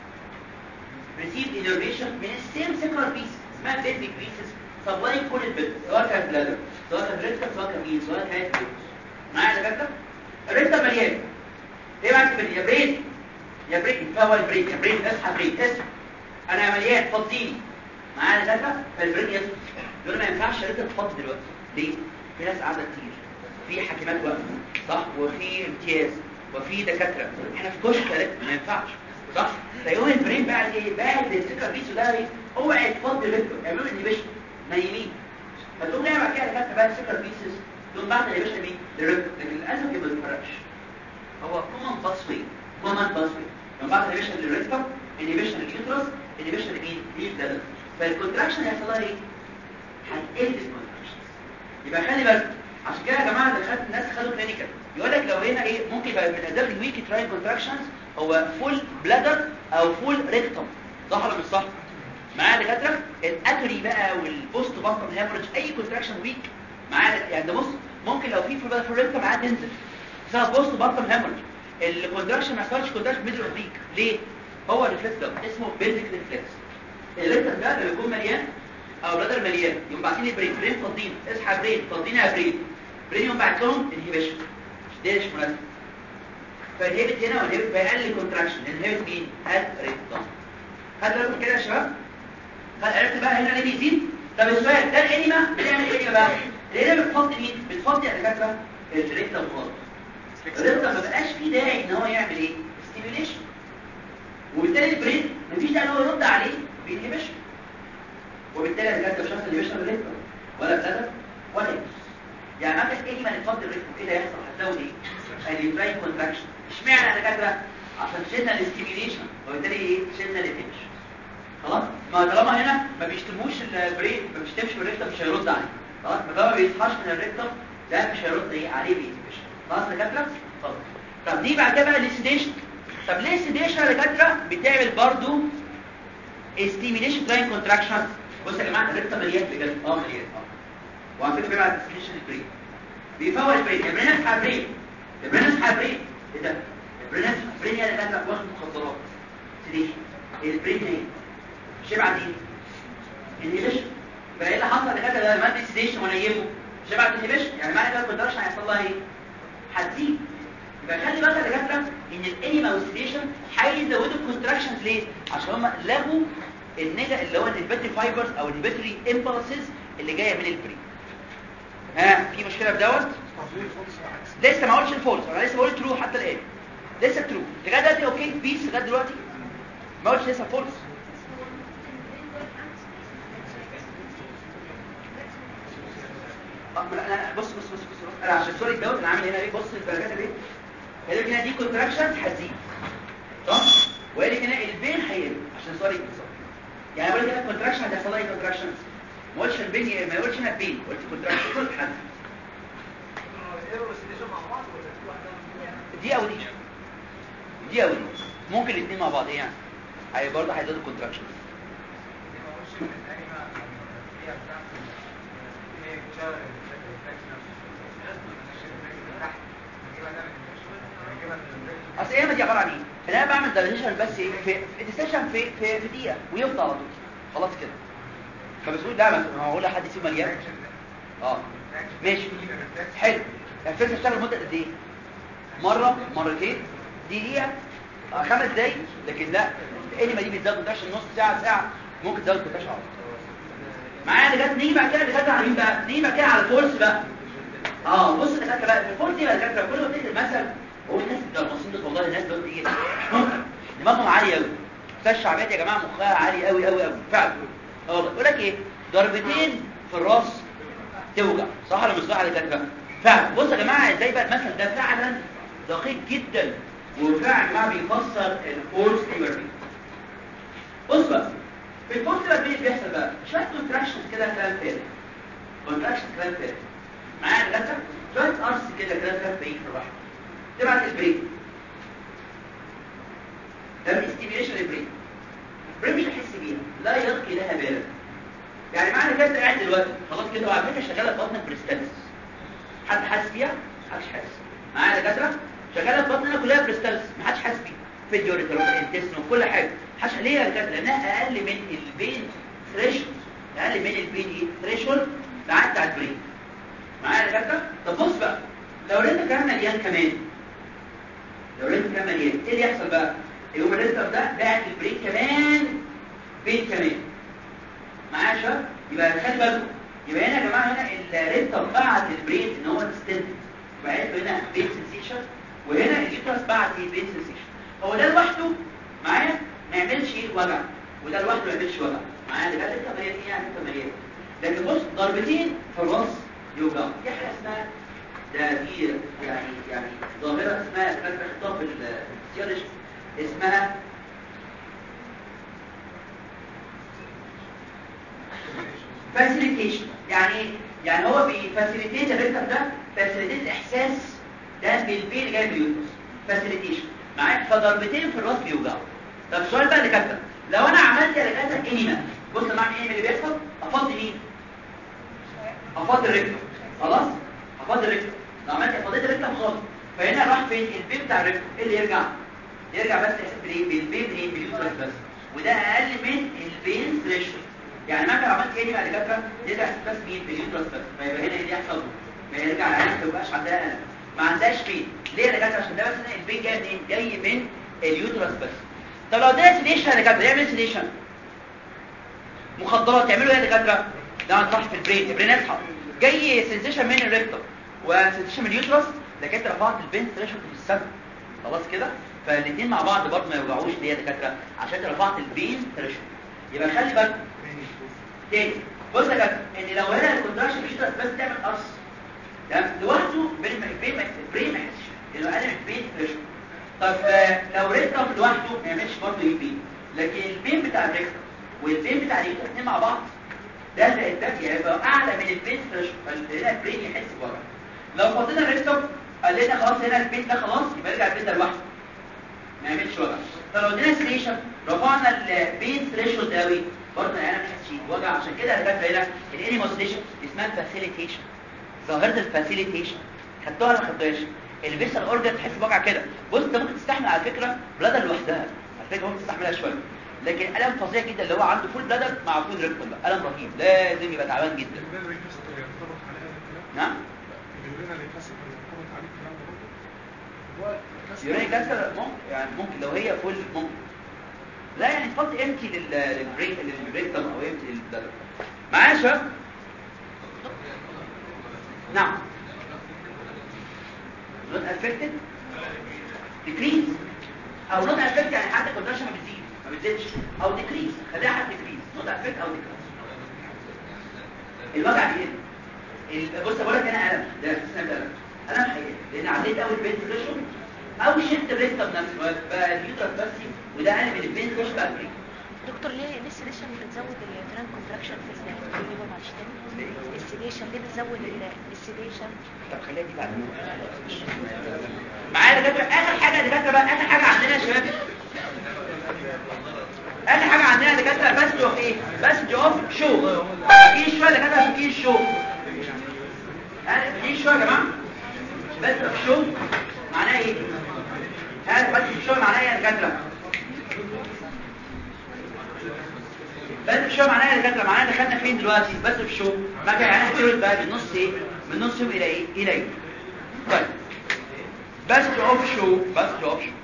receive innervation من السيم سيكولار بيس اسمها بيزك بيسز سبلاي كل البيت سواء كانت بلادر سواء كانت ريكتا سواء كانت مين سواء كانت بيت معايا يا دكاتره الريكتا مليان ايه بقى كده يا بريد يا بريد فهو البريد يا بريد اصحى بريد اصحى انا مليان فضيني معايا يا دكاتره فالبريد يصحى يقول ما ينفعش الريكتا تفضي دلوقتي ليه في ناس قاعده كتير في حكيمات واقفه صح وفي امتياز وفي دكاتره احنا في كشك يا ريت، ما ينفعش صح فيقوم البرين بعد ايه بعد السكر بيسو ده ايه اوعى تفضي الريكتور اعملوا انيبيشن نايمين فتقوم نعمل بعد كده دكاتره بقى السكر بيسز تقوم بعد الانيبيشن مين للريكتور لكن للاسف ما بيفرقش هو كومن باسوي كومن باسوي من بعد الانيبيشن للريكتور انيبيشن لليوترس انيبيشن لمين للدلل فالكونتراكشن هيحصل لها ايه هتقل الكونتراكشن يبقى خلي بالك عشان كده يا جماعه اللي خدت الناس خدوا كلينيكال يقول لك لو هنا ايه ممكن يبقى من اسباب الويك تراين كونتراكشنز هو فول بلادر او فول ريكتوم صح ولا مش صح معايا دكاتره الاتوري بقى والبوست باستم هيموريج اي كونتراكشن ويك معايا يعني ده بص ممكن لو في فول بلادر فول ريكتوم معاه تنزل بسبب بوست باستم هيموريج الكونتراكشن ما يحصلش كونتراكشن ميدل اوف ويك ليه هو الريفلكس ده اسمه بيلفيك ريفلكس الريكتوم ده لما يكون مليان او بلادر مليان يقوم باعتين البرين برين فاضيين اصحى برين فاضيين يا برين برين يقوم باعت لهم انهبيشن ده مش مناسب فالهيبت هنا والهيبت بيقلل الكونتراكشن الهيبت مين هاد ريكتوم خد بالكم كده يا شباب خد عرفت بقى هنا ليه بيزيد طب السؤال ده الانيما بنعمل ايه بقى الانيما بتفضي مين بتفضي يا دكاتره الريكتوم خالص الريكتوم ما بقاش فيه داعي ان هو يعمل ايه ستيميوليشن وبالتالي البرين مفيش داعي ان هو يرد عليه بانهبيشن وبالتالي يا دكاتره الشخص اللي بيشرب الريكتوم ولا بلادر ولا يبس يعني ما كانت انيما اللي تفضي الريكتوم ايه اللي هيحصل هتزود ايه اليوتراين كونتراكشن اشمعنى يا دكاتره عشان شلنا الاستيميليشن وبالتالي ايه شلنا الانهبيشن خلاص ما طالما هنا ما بيشتموش البرين ما بيشتمش بالريكتوم مش هيرد عليه خلاص ما طالما ما بيصحاش من الريكتوم ده مش هيرد ايه عليه بانهبيشن خلاص يا دكاتره اتفضل طب دي بعد كده بقى السيديشن طب ليه السيديشن يا دكاتره بتعمل برضو استيميليشن تراين كونتراكشن بص يا جماعه الريكتوم مليان بجد اه مليان اه وعلى فكره بيبعت استيميليشن البرين بيفور البرين البرين يصحى البرين البرين يصحى البرين ايه ده البرين يصحى البرين يعني كان واخد مخدرات سيديشن البرين ايه شبع دي انهبيشن فايه اللي حصل لكده ده المادة سيديشن ونيمه شبع انهبيشن يعني معنى كده الكونتراكشن هيحصل لها ايه يبقى خلي بالك يا دكاتره ان الانيمال ستيشن هيزودوا الكونتراكشنز ليه عشان هم لغوا النجا اللي هو الباتري فايبرز او الباتري امبلسز اللي جايه من البرين ها في مشكله في دوت لسه ما قلتش الفولس انا لسه بقول ترو حتى الان لسه ترو لغايه دلوقتي اوكي بيس لغايه دلوقتي ما قلتش لسه فولس اه لا لا بص بص بص بص, بص. انا عشان سوري الدوت انا عامل هنا ايه بص البركات ايه قال لك هنا دي كونتراكشنز هتزيد صح وقال لك هنا البين هيقل عشان سوري بالظبط يعني بقول لك هنا كونتراكشن هتحصل لها كونتراكشنز ما قلتش البين ما يقولش هنا البين قلت كونتراكشن هتزيد دي او دي دي او دي ممكن الاثنين مع بعض ايه يعني هي برضه هيزودوا الكونتراكشن اصل ايه دي عباره عن ايه انا بعمل دايليشن بس ايه في ديستيشن في في في دقيقه ويفضل على طول خلاص كده فبتقول لا ما هو اقول لحد يسيب مليان اه ماشي حلو الفيلم اشتغل مده قد ايه مره مرتين دقيقه آه، خمس دقايق لكن لا الانيما دي بتزود كونتراكشن نص ساعه ساعه ممكن تزود كونتراكشن على طول معايا لغايه نيجي بعد كده لغايه على مين بقى نيجي بعد كده على الفورس بقى اه بص الدكاتره بقى في الفورس دي بقى الدكاتره كل ما تيجي المثل هو الناس الدرماسين دول والله الناس دول ايه دماغهم عاليه قوي بتاع الشعبيات يا جماعه مخها عالي قوي قوي قوي فعلا اه والله يقول لك ايه ضربتين في الراس توجع صح ولا مش صح يا دكاتره فعلا بص يا جماعه ازاي بقى المثل ده فعلا دقيق جدا وفعلا ما بيفسر الفورس ثيوري بص بقى في الفورس ثيوري بيحصل بقى شويه كونتراكشنز كده كلام فارغ كونتراكشن كلام فارغ معايا دكاتره شويه ارس كده كلام فارغ بعيد في الراحه تبعت البريك ده من ستيميوليشن البريك البريك مش هيحس بيها لا يلقي لها بالا يعني معنى كده قاعد دلوقتي خلاص كده وعلى فكره شغاله في بطنك بريستالس حد حاسس بيها محدش حاسس معايا دكاتره شغاله في بطننا كلها بريستالس محدش حاسس بيها في الجوريتر وفي الانتستين وكل حاجه حش ليه يا دكاتره لانها اقل من البين ثريشولد اقل من البين ايه ثريشولد معايا بتاع البريك معايا يا دكاتره طب بص بقى لو انت كمان مليان كمان لو انت كمان مليان ايه اللي يحصل بقى يقوم الريستر ده باعت البريك كمان بين كمان معايا يا شباب يبقى خلي بالكم يبقى هنا يا جماعه هنا الريستر بعت البريك ان هو ديستنت يبقى عرفوا هنا بين سنسيشن وهنا اليوترس بعت ايه بين سنسيشن هو ده لوحده معايا ما يعملش وجع وده لوحده ما يعملش وجع معايا ده انت مليان ايه يعني انت مليان لكن بص ضربتين في الراس يوجع في حاجه اسمها ده في يعني يعني ظاهره اسمها كانت في خطاب السيولوجي اسمها فاسيليتيشن يعني ايه؟ يعني هو بيفاسيليتيت الريتم ده فاسيليتيت الاحساس ده بالبين اللي جاي من اليوترس فاسيليتيشن معاك فضربتين في الراس بيوجعوا طب السؤال بقى اللي كاتب لو انا عملت يا دكاتره انيما بص يا جماعه ايه اللي بيحصل افضي مين افضي الريتم خلاص افضي الريتم لو عملت افضيت الريتم خالص فهنا راح فين البين بتاع الريتم ايه اللي يرجع يرجع بس يحس بالايه بالبين ايه باليوترس بس وده اقل من البين ثريشولد يعني ما انت عملت ايه بعد كده يرجع بس مين باليوترس بس فيبقى هنا ايه اللي يحصل ما يرجع العيان ما يبقاش عندها الم ما عندهاش بين ليه يا دكاتره عشان ده بس هنا البين جاي منين جاي من اليوترس بس طب لو ده سيديشن يا دكاتره يعمل سيديشن مخدرات يعملوا ايه يا دكاتره ده صح في البرين البرين يصحى جاي سنسيشن من الريكتوم وسنسيشن من اليوترس لكن رفعت البين ثريشولد في السبب خلاص كده فالاثنين مع بعض برضه ما يوجعوش ليه يا دكاتره عشان رفعت البين ثريشولد يبقى خلي بالك تاني بص يا دكاتره ان لو هنا الكونتراكشن مش بس تعمل قرص تمام لوحده بين ما البين ما البرين ما يحسش لانه اقل من البين ثريشولد طب لو ريكتوم لوحده ما يعملش برضه البين لكن البين بتاع الريكتوم والبين بتاع اليوترس الاثنين مع بعض ده زائد ده يبقى اعلى من البين ثريشولد فهنا البرين يحس بوجع لو فضينا الريكتوم قال لنا خلاص هنا البين ده خلاص يبقى يرجع البين ده لوحده ما يعملش وجع فلو ادينا سليشن رفعنا البين ثريشولد قوي برضه انا مش حاسس وجع عشان كده انا كاتب هنا الانيموسيشن اسمها فاسيليتيشن ظاهره الفاسيليتيشن خدتوها ولا ما خدتوهاش الفيسال اورجن تحس بوجع كده بص انت ممكن تستحمل على فكره بلادر لوحدها على فكره ممكن تستحملها شويه لكن الم فظيع جدا اللي هو عنده فول بلادر مع فول ريكتوم بقى الم رهيب لازم يبقى تعبان جدا نعم يورينيك كانسر ممكن يعني ممكن لو هي فول ممكن لا يعني تحط امتي للبريك للبريك او امتي للبلد معايا يا شباب نعم not affected decrease او not affected يعني حتى contraction ما بتزيد ما بتزيدش او decrease خليها حتى decrease not affected او decrease الوجع بيقل ال- بص بقول لك انا الم ده اسمه الم الم حقيقي لان عديت اول بين بريشر او شلت الريست بنفسه بقى اليوتر بس وده قلب من البين بريشر بقى بريك دكتور ليه ليه السيديشن بتزود اليوتران كونتراكشن في ال- في الليفر معلش تاني السيديشن ليه بتزود ال- السيديشن طب خليها دي بعدين معايا يا دكاتره اخر حاجه يا دكاتره بقى اخر حاجه عندنا يا شباب اخر حاجه عندنا يا دكاتره بس اوف ايه بس اوف شو فاكرين شويه يا دكاتره فاكرين شو ها فاكرين شويه يا جماعه بس اوف شو معناها ايه ها بس اوف شو معناها ايه يا دكاتره بس اوف شو معناها ايه يا دكاتره معناها دخلنا فين دلوقتي بس اوف شو ما كان يعني هتقول بقى من نص ايه من نص يوم الى ايه الى ايه طيب بس اوف شو بس اوف شو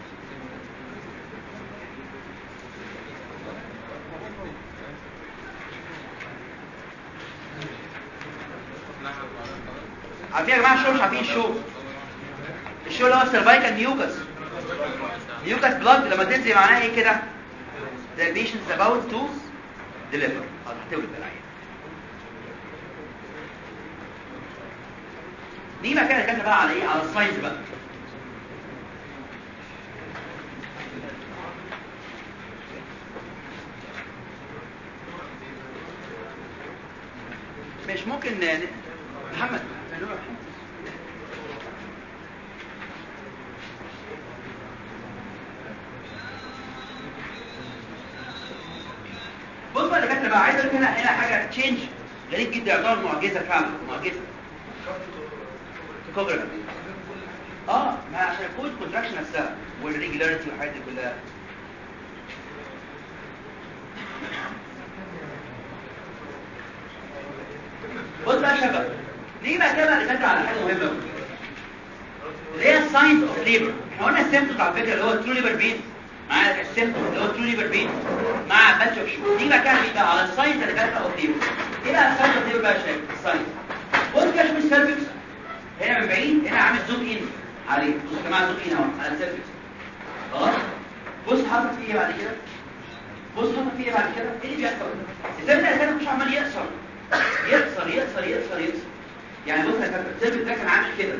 عارفين يا جماعه الشو مش عارفين الشو الشو اللي هو السيرفايكال ميوكس ميوكس بلاد لما تنزل معناها ايه كده the patient is about to deliver خلاص هتولد العيان دي بقى كده كاتبه بقى على ايه على الساينس بقى مش ممكن ن- محمد بص بقى اللي كاتبه بقى عايز اقول لك هنا هنا حاجه تشينج غريب جدا يعتبر معجزه فعلا معجزه كوبرا اه ما عشان الكود كونتراكشن نفسها والريجولاريتي والحاجات دي كلها بص بقى يا شباب ليه بقى كده اللي كاتب على حاجه مهمه قوي اللي هي الساينس اوف ليبر احنا قلنا السيمتومز على فكره اللي هو ترو ليبر بين مع السيمتومز اللي هو ترو ليبر بين مع باتش اوف شو دي بقى كده بقى على الساينس اللي كاتب اوف ليبر ايه بقى الساينس اوف ليبر بقى يا شباب الساينس بص كده شوف السيرفكس هنا من بعيد هنا عامل زوم ان عليه بص يا جماعه زوم ان اهو على السيرفكس خلاص بص حاطط فيه ايه بعد كده بص حاطط فيه ايه بعد كده ايه اللي بيحصل السيرفكس ده كان مش عمال يقصر يقصر يقصر يقصر يقصر يعني بص يا كابتن السيرفكس ده كان عامل كده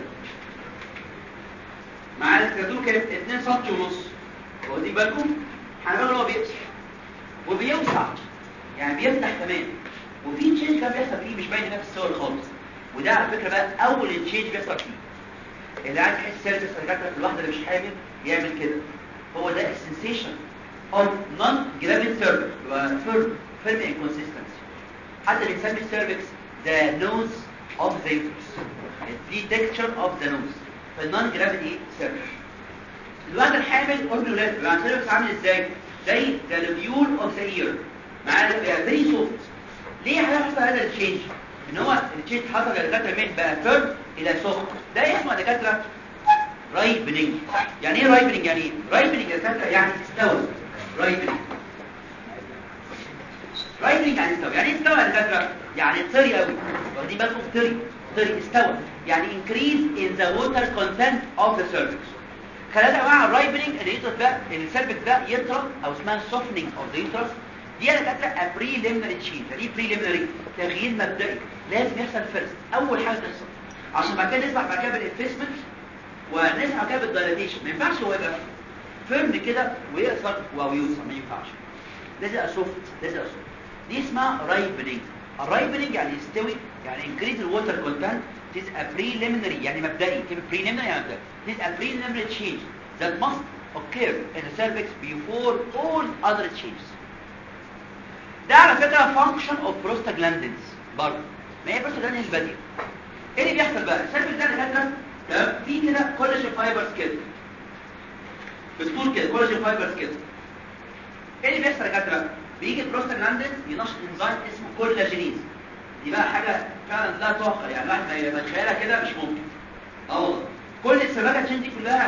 مع الكراتون كانت 2 سم ونص واخدين بالكم هنقول هو بيقصر وبيوسع يعني بيفتح كمان وفي تشينج كان بيحصل فيه مش باين هنا في الصور خالص وده على فكره بقى اول تشينج بيحصل فيه اللي عايز يحس سيرفيس الدكاتره في الواحده اللي مش حامل يعمل كده هو ده السنسيشن اوف نون جرافيد سيرفيس فيرم فيرم انكونسيستنسي حتى بنسمي السيرفكس ذا نوز اوف ذا يوترس دي تكتشر اوف ذا نوز فالنون جرافيد ايه سيرفكس الواحده الحامل قلت له لازم يبقى السيرفكس عامل ازاي زي ذا لوبيول اوف ذا اير معايا بقى فيري سوفت ليه هيحصل هذا التشينج ان هو التشينج حصل لدكاتره من بقى فيرم الى سوفت ده اسمه دكاتره رايبنينج يعني ايه رايبنينج يعني ايه رايبنينج يا دكاتره يعني استوى رايبنينج رايبنينج يعني استوى يعني ايه استوى يا دكاتره يعني طري قوي واخدين بالكم طري طري استوى يعني increase in the water content of the cervix خلال يا جماعه الرايبنينج اليوترس ده السيرفكس ده يطرى او اسمها softening of the uterus دي يا دكاتره بريليمينري تشينج يعني ايه بريليمينري تغيير مبدئي لازم يحصل فيرست اول حاجه تحصل عشان بعد كده نسمع بعد كده بالانفيسمنت ونسمع كده بالدايلاتيشن ما ينفعش هو يبقى فيرم كده ويقصر او يوسع ما ينفعش لازم يبقى سوفت لازم يبقى سوفت دي اسمها رايبنينج الرايبنينج يعني يستوي يعني increase الووتر كونتنت This is a preliminary يعني مبدئي كلمة preliminary يعني مبدئي This is a preliminary change that must occur in the cervix before all other changes ده على فكرة function of prostaglandins برضه ما هي prostaglandins البديل ايه اللي بيحصل بقى السيرفكس ده اللي كان تمام في كده كولاجين فايبرز كده بتقول كده كولاجين فايبرز كده ايه اللي بيحصل يا دكاتره بيجي البروستاجلاندين ينشط انزيم اسمه كولاجينيز دي بقى حاجه فعلا لا تعقل يعني الواحد لما يتخيلها كده مش ممكن اه والله كل السباكه تشين دي كلها يا جماعه دي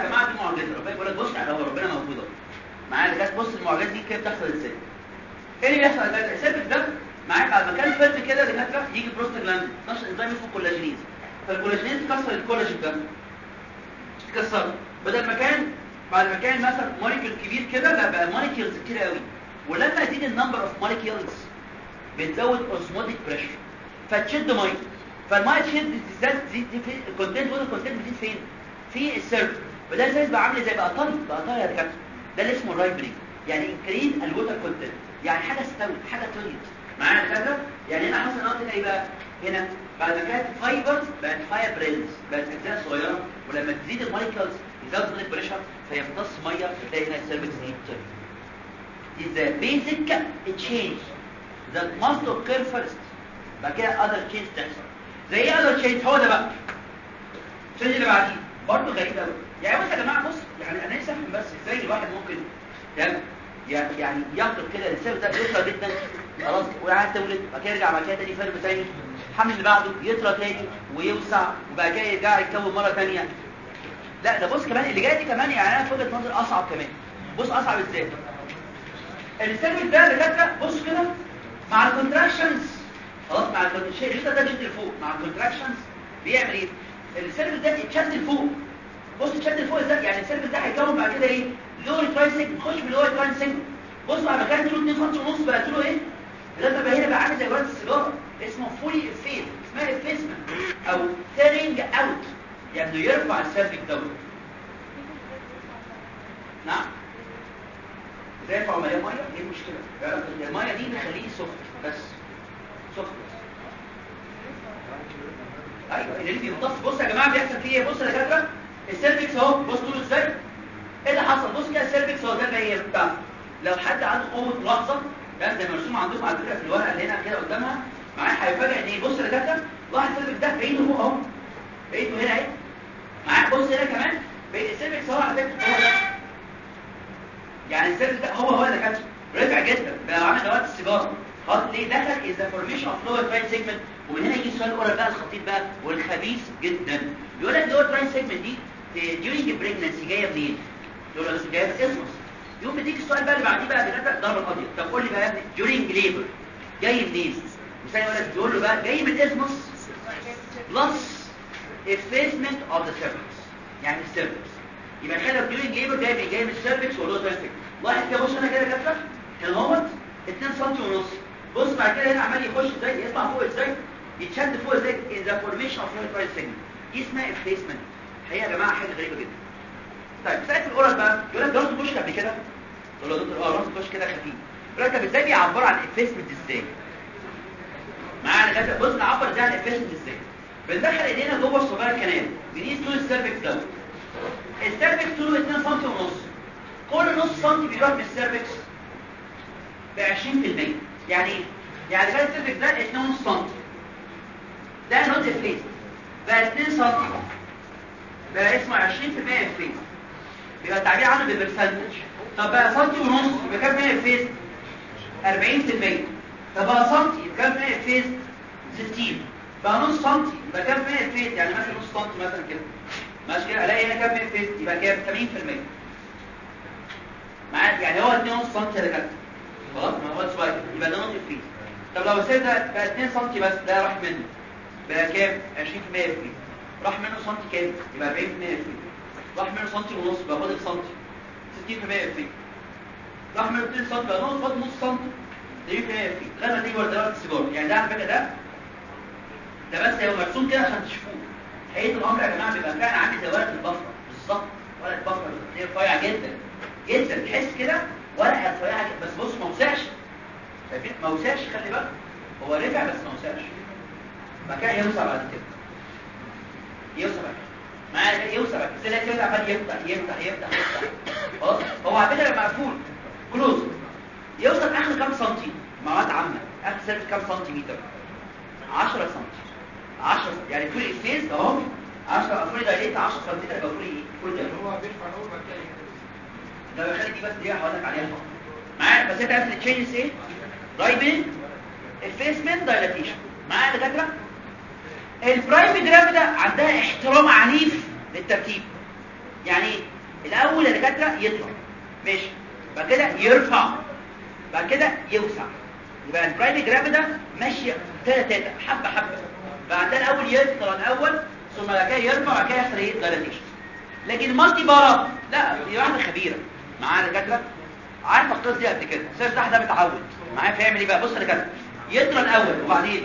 معجزه ربنا بيقول لك بص على هو ربنا موجود اهو معايا اللي بص المعجزه دي كده بتحصل ازاي ايه اللي بيحصل ده السيرفكس ده معاك على مكان فيرم كده دكاتره يجي بروستاجلاند نشط انزيم اسمه كولاجينيز فالكولاجينيز تكسر الكولاجين ده تكسره بدل ما كان بعد ما كان مثلا موليكيول كبير كده لا بقى موليكيولز كتير قوي ولما يزيد النمبر اوف موليكيولز بتزود اوزموتيك بريشر فتشد ميه فالميه تشد تزيد تزيد في الكونتنت وده الكونتنت بيزيد فين في السيرف وده السيرف بقى عامل زي بقى طري بقى طري يا دكاتره ده اللي اسمه الرايبري يعني انكريز الووتر كونتنت يعني حاجه استوت حاجه طريت معايا يا دكاتره يعني هنا حصل نقطه ايه بقى هنا بعد ما كانت فايبرز بقت فايبريلز بقت اجزاء صغيره ولما تزيد الموليكيولز يزود الموليك بريشر فيمتص ميه فتلاقي هنا السيرفكس دي is the basic change that must occur first بعد كده other change تحصل زي ايه other change هو ده بقى الشيء اللي بعديه برضه غريب قوي يعني بص يا جماعه بص يعني انا نفسي افهم بس ازاي الواحد ممكن يعني يعني ينقل كده الانسان ده يطلع جدا خلاص وقاعد تولد بعد كده يرجع بعد كده تاني فرد تاني الحمل اللي بعده يطلع تاني ويوسع وبعد كده يرجع يتكون مره ثانيه لا ده بص كمان اللي جاي دي كمان يعني انا في وجهه نظر اصعب كمان بص اصعب ازاي السيرفيس ده دكاتره بص كده مع الكونتراكشنز خلاص مع الشيء اللي ده بيشد لفوق مع الكونتراكشنز بيعمل ايه السيرفيس ده يتشد لفوق بص يتشد لفوق ازاي يعني السيرفيس ده هيكون بعد كده ايه لور ترايسنج خش في اللور ترايسنج بص بعد كده طوله 2 سم ونص بقى طوله ايه ده بقى هنا بقى عامل زي ورقه السيجاره اسمه فولي افيس اسمها افيسمنت او تيرنج اوت يعني يرفع السيرفيك دوت نعم ازاي يرفع مليان ميه ايه المشكله الميه دي بتخليه سخن بس سخن ايوه اللي بيمتص بص يا جماعه بيحصل فيه ايه بص يا دكاتره السيرفكس اهو بص طوله ازاي ايه اللي حصل بص كده السيرفكس اهو ده ايه بتاع لو حد عنده قوه ملاحظه ده زي ما مرسوم عندكم على فكره في الورقه اللي هنا كده قدامها معاه هيفاجئ ان ايه بص يا دكاتره واحد السيرفكس ده بعيده فوق اهو بعيده هنا اهي معاه بص هنا كمان السيرفكس اهو على فكره هو ده يعني السيرفكس ده هو هو اللي كان رفع جدا بقى عامل دوات السيجاره خلاص ليه دخل از فورميشن اوف لور تراين سيجمنت ومن هنا يجي السؤال الاول بقى الخطير بقى والخبيث جدا يقول لك لور تراين سيجمنت دي ديورنج بريجنسي جايه منين يقول لك جايه من اسمس يقوم بيديك السؤال بقى اللي بعديه بقى بنبدا ضرب القضيه طب قول لي بقى يا ابني ديورنج ليبر جاي منين مثلا يقول لك يقول له بقى جاي من اسمس بلس effacement of the cervix يعني السيرفكس يبقى كده ديورنج ليبر جاي من جاي من السيرفكس واللور تراين سيجمنت واحد كده بص انا كده كده كان اهوت 2 سم ونص بص بعد كده هنا عمال يخش ازاي يطلع فوق ازاي يتشد فوق ازاي in the formation of new price segment دي اسمها effacement هي يا جماعه حاجه غريبه جدا طيب ساعه الاورال بقى يقول لك دراسه بوش قبل كده تقول له يا دكتور اه دراسه بوش كده خفيف يقول لك طب ازاي بيعبروا عن effacement ازاي معانا كده بص نعبر ازاي عن effacement ازاي بندخل ايدينا جوه الصغير كنال بنقيس طول السيرفكس دوت السيرفكس طوله 2 سم ونص كل نص سم بيروح من السيرفكس ب 20% يعني ايه؟ يعني كان السيرفكس ده 2 سم ده نوت افليس بقى 2 سم بقى اسمه 20% افليس بيبقى التعبير عنه بالبرسنتج طب بقى سم ونص يبقى كام في افليس 40% طب بقى سم يبقى كام في افليس 60 بقى نص سم يبقى كام في افليس يعني مثلا نص سم مثلا كده ماشي كده الاقي هنا كام في افليس يبقى كام 80% معاك يعني هو 2 سم كده كده خلاص ما هو صغير يبقى ده نقطه فيه طب لو السير ده بقى 2 سم بس ده راح منه بقى كام 20% فيه راح منه سم كام يبقى 40% فيه راح منه سم ونص بقى فاضل سم 60% فيه راح منه 2 سم بقى نص فاضل نص سم 80% فيه لما تيجي ورا دوت السيجاره يعني ده على فكره ده ده بس هو مرسوم كده عشان تشوفوه حقيقه الامر يا جماعه بيبقى فعلا عامل زي ورقه البصره بالظبط ورقه البصره هي رفيعه جدا جدا تحس كده ورقه رفيعه بس بص ما وسعش شايفين ما وسعش خلي بالك هو رفع بس ما وسعش بعد كده يوسع بعد كده يوسع بعد معايا يوسع بعد كده تلاقي كده عمال يفتح يفتح يفتح يفتح خلاص هو على فكره مقفول كلوز يوصل اخر كام سنتي مواد عامه اخر سيرفيس كام سنتيمتر 10 سنتي 10 يعني كل سبيس اهو 10 كل ده ليه 10 سنتيمتر يبقى كل ايه كل ده هو بيرفع اول ما تلاقي ده بخلي دي بس دي هقول لك عليها معايا بس انت عارف التشينجز ايه رايبين الفيسمنت دايلاتيشن معايا يا دكاتره البرايم جرافيدا عندها احترام عنيف للترتيب يعني ايه الاول الاول يا دكاتره يطلع ماشي بعد كده يرفع بعد كده يوسع يبقى البرايمري جرام ده ماشي تاتا تاتا حبه حبه بعد كده الاول يطلع الاول ثم بعد كده يرفع بعد كده يحصل ايه دايلاتيشن لكن المالتي بارا لا دي واحده خبيره معانا دكاتره عارفه القصه دي قبل كده السيرش ده ده متعود معايا فيعمل ايه بقى بص يا دكاتره يطلع الاول وبعدين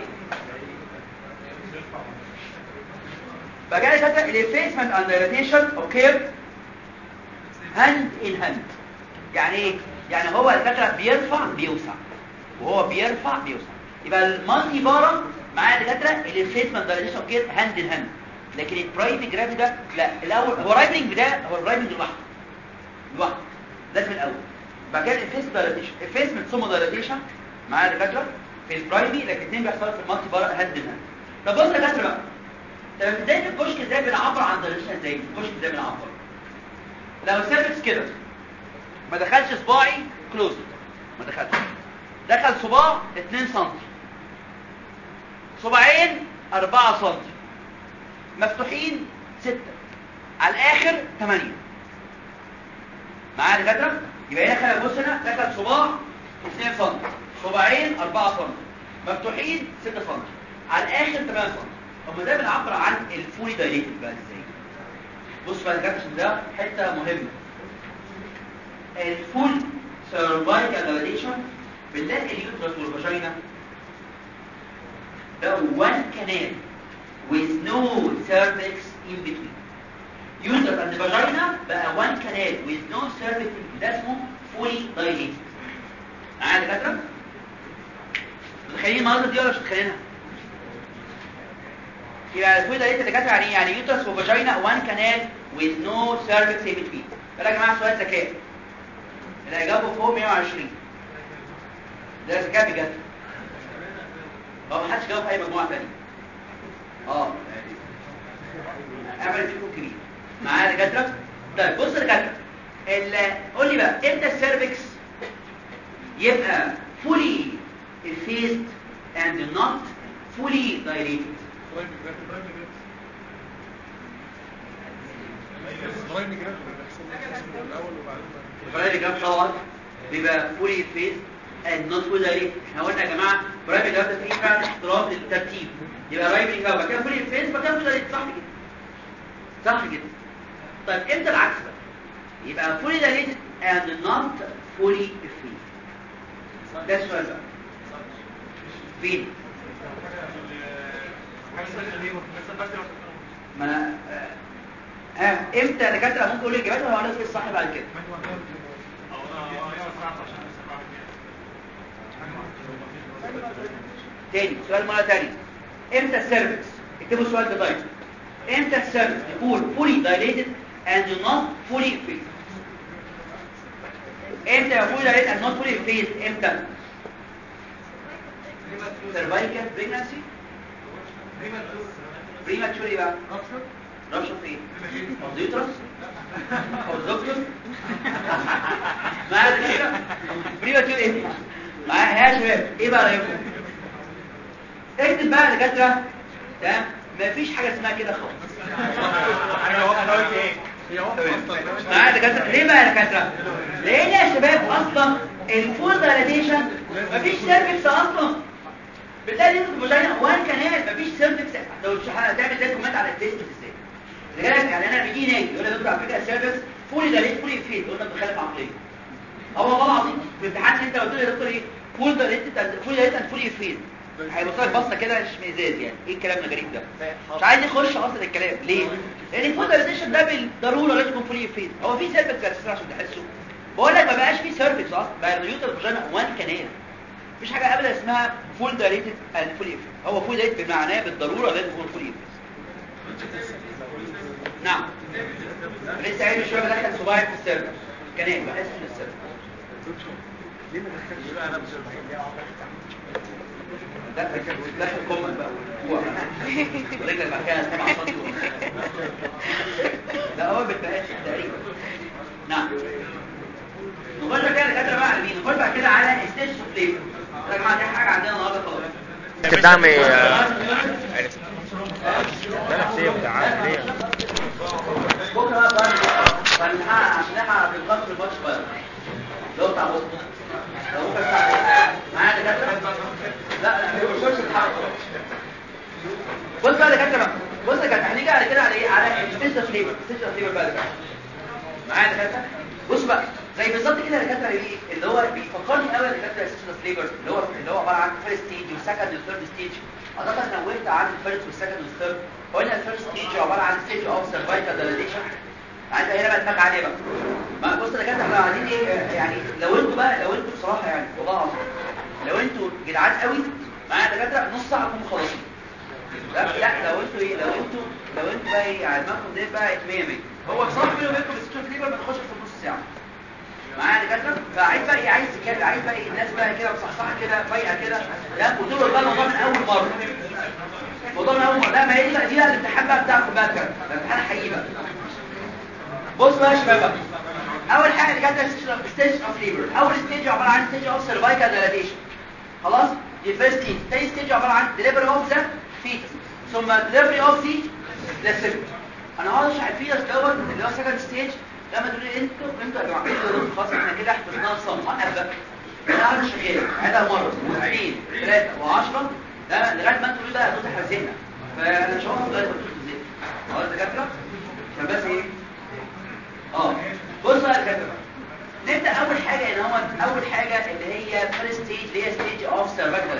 بقى جاي كده الافيسمنت اند دايلاتيشن اوكي هاند ان هاند يعني ايه يعني هو الفكره بيرفع بيوسع وهو بيرفع بيوسع يبقى المالتي بارا معايا دكاتره الافيسمنت دايلاتيشن اوكي هاند ان هاند لكن البرايمري جرافي ده لا الاول هو رايبنج ده هو الرايبنج لوحده لوحده لازم الاول بعد كده الافيسمنت دايلاتيشن افيسمنت ثم دايلاتيشن معايا دكاتره في البرايمري لكن الاثنين بيحصلوا في المالتي بارا هاند ان هاند طب بص يا دكاتره بقى طب ازاي في الكشك ازاي بنعبر عن دايلاتيشن ازاي في الكشك ازاي بنعبر لو سيرفكس كده ما دخلش صباعي كلوز ما دخلش دخل صباع 2 سم صباعين 4 سم مفتوحين 6 على الاخر 8 معايا دكاتره يبقى هنا خلي بص هنا دخل صباع 2 سم صباعين 4 سم مفتوحين 6 سم على الاخر 8 سم طب ما ده بنعبر عن الفولي دايليتد بقى ازاي بص بقى دكاتره عشان ده حته مهمه الفول سيرفايكال دايليشن بنلاقي اليوترس والفاجينا ده one canal with no cervix in between uterus and vagina بقى one canal with no cervix in between ده اسمه fully dilated معايا يا دكاتره متخيلين المناظر دي ولا مش متخيلينها يبقى الفولي dilated دكاتره يعني ايه يعني uterus وفاجينا one canal with no cervix in between يلا يا جماعه سؤال ذكاء اللي هيجاوبه فوق 120 ده ذكاء بجد هو ما حدش جاوب في اي مجموعه ثانيه اه اعمل فيكم كبير معايا دكاتره طيب بص يا دكاتره قول لي بقى امتى السيرفكس يبقى fully effaced and not fully dilated الفرايد جاب طبعا بيبقى فولي فيز اند نوت فول دايركت احنا قلنا يا جماعه برايمري جاب ده فيه فعلا احترام للترتيب يبقى رايمري جاب بعد كده فولي فيز بعد كده فول دايركت صح كده صح كده طيب امتى العكس بقى يبقى فولي دايركت اند نوت فولي فيز ده السؤال بقى فين ما انا ها امتى يا دكاتره ممكن اقول الاجابات ولا اقول لك الصح بعد كده تاني سؤال مرة تاني امتى السيرفكس اكتبوا السؤال ده طيب امتى السيرفكس يكون fully dilated and not fully effaced امتى يكون fully dilated and not fully effaced امتى cervical pregnancy premature ايه بقى رابشر في ايه اليوترس او الدكتور معايا الدكتور بريماتور ايه معايا يا شباب ايه بقى رايكم اكتب بقى يا دكاتره تمام مفيش حاجه اسمها كده خالص انا انا قلت ايه معايا يا دكاتره ليه بقى يا دكاتره لان يا شباب اصلا الفول دايلاتيشن مفيش سيرفكس اصلا بتلاقي دي فاجينا وان كانال مفيش سيرفكس لو مش هتعمل زي كومنت على الفيسبوك ازاي لذلك يعني انا بيجي ناجي يقول لي دكتور على فكره السيرفكس فولي دايليت فولي فين قلنا بخلاف عقليه هو والله العظيم في امتحان انت قلت لي يا دكتور ايه فول دايليت فولي دايليت فولي فين هيبص لك بصه كده مش ميزاز يعني ايه الكلام الغريب ده مش عايز يخش اصلا الكلام ليه لان الفول دايليتيشن ده بالضروره لازم يكون فولي فين هو في سيرفكس اساسا عشان تحسه بقول لك ما بقاش في سيرفكس اصلا بقى النيوتر فاجينا وان كانال مفيش حاجه ابدا اسمها فول دايليتد اند فولي فين هو فول دايليتد بمعناه بالضروره لازم يكون فولي فين نعم لسه قايل شويه بدخل صباعي في السيرفكس كانال بحس في السيرفكس دخل دخل كومن بقى جوه ورجلك بعد كده 7 سم لا هو بالبقاش تقريبا نعم نخش بقى كده دكاتره بقى على مين نخش بقى كده على ستيج فليفر يا جماعه دي حاجه عندنا النهارده خلاص قدام بكره بقى فهنحقق عشان نحقق اوف ليبر ستيج اوف ليبر بقى ده معايا دكاتره بص بقى زي بالظبط كده الدكاتره ايه اللي هو بيفكرني قوي الدكاتره ستيج اوف ليبر اللي هو اللي هو عباره عن فيرست ستيج وسكند وثيرد ستيج اعتقد نوهت عن الفيرست والسكند والثيرد قلنا الفيرست ستيج عباره عن ستيج اوف سيرفايكال دايليشن عايز هنا بقى دماغ عاليه بقى ما بص يا دكاتره احنا عايزين ايه يعني لو انتوا بقى لو انتوا بصراحه يعني والله العظيم لو انتوا جدعان قوي معايا دكاتره نص ساعه تكونوا خلاصين لا لا لو انتوا ايه لو انتوا لو انتوا بقى ايه يعني دماغكم دي بقى 100 100 هو بصراحه بيني وبينكم الستيج ليبر بنخش في نص ساعه معايا دكاتره فعايز بقى ايه عايز كده عايز بقى ايه الناس بقى كده مصحصحه كده فايقه كده لا قلت له بقى الموضوع من اول مره الموضوع من اول مره لا ما هي دي بقى دي بقى الامتحان بقى بتاعكم بقى كده الامتحان الحقيقي بقى بص بقى يا شباب بقى. اول حاجه اللي جت ستيج اوف ليبر اول ستيج عباره عن ستيج اوف سيرفايكال ديلاتيشن خلاص دي فيرست ستيج تاني ستيج عباره عن ديليفري اوف ذا فيتس ثم ديليفري اوف ذا بلاسيبو انا هقعد اشرح الفيتس دوت اللي هو سكند ستيج لما تقول لي انتوا انتوا يا جماعه انتوا خلاص احنا كده حفظناها الصم وقف بقى انا قاعد شغال عيدها مره واثنين وثلاثه وعشرة لا لغايه ما انتوا تقولوا بقى انتوا حزينه فانا مش هقعد دلوقتي قلت ازاي خلاص يا دكاتره عشان بس ايه اه بص بقى يا دكاتره نبدا اول حاجه ان هو اول حاجه اللي هي فيرست ستيج اللي هي ستيج اوف سيرفايكال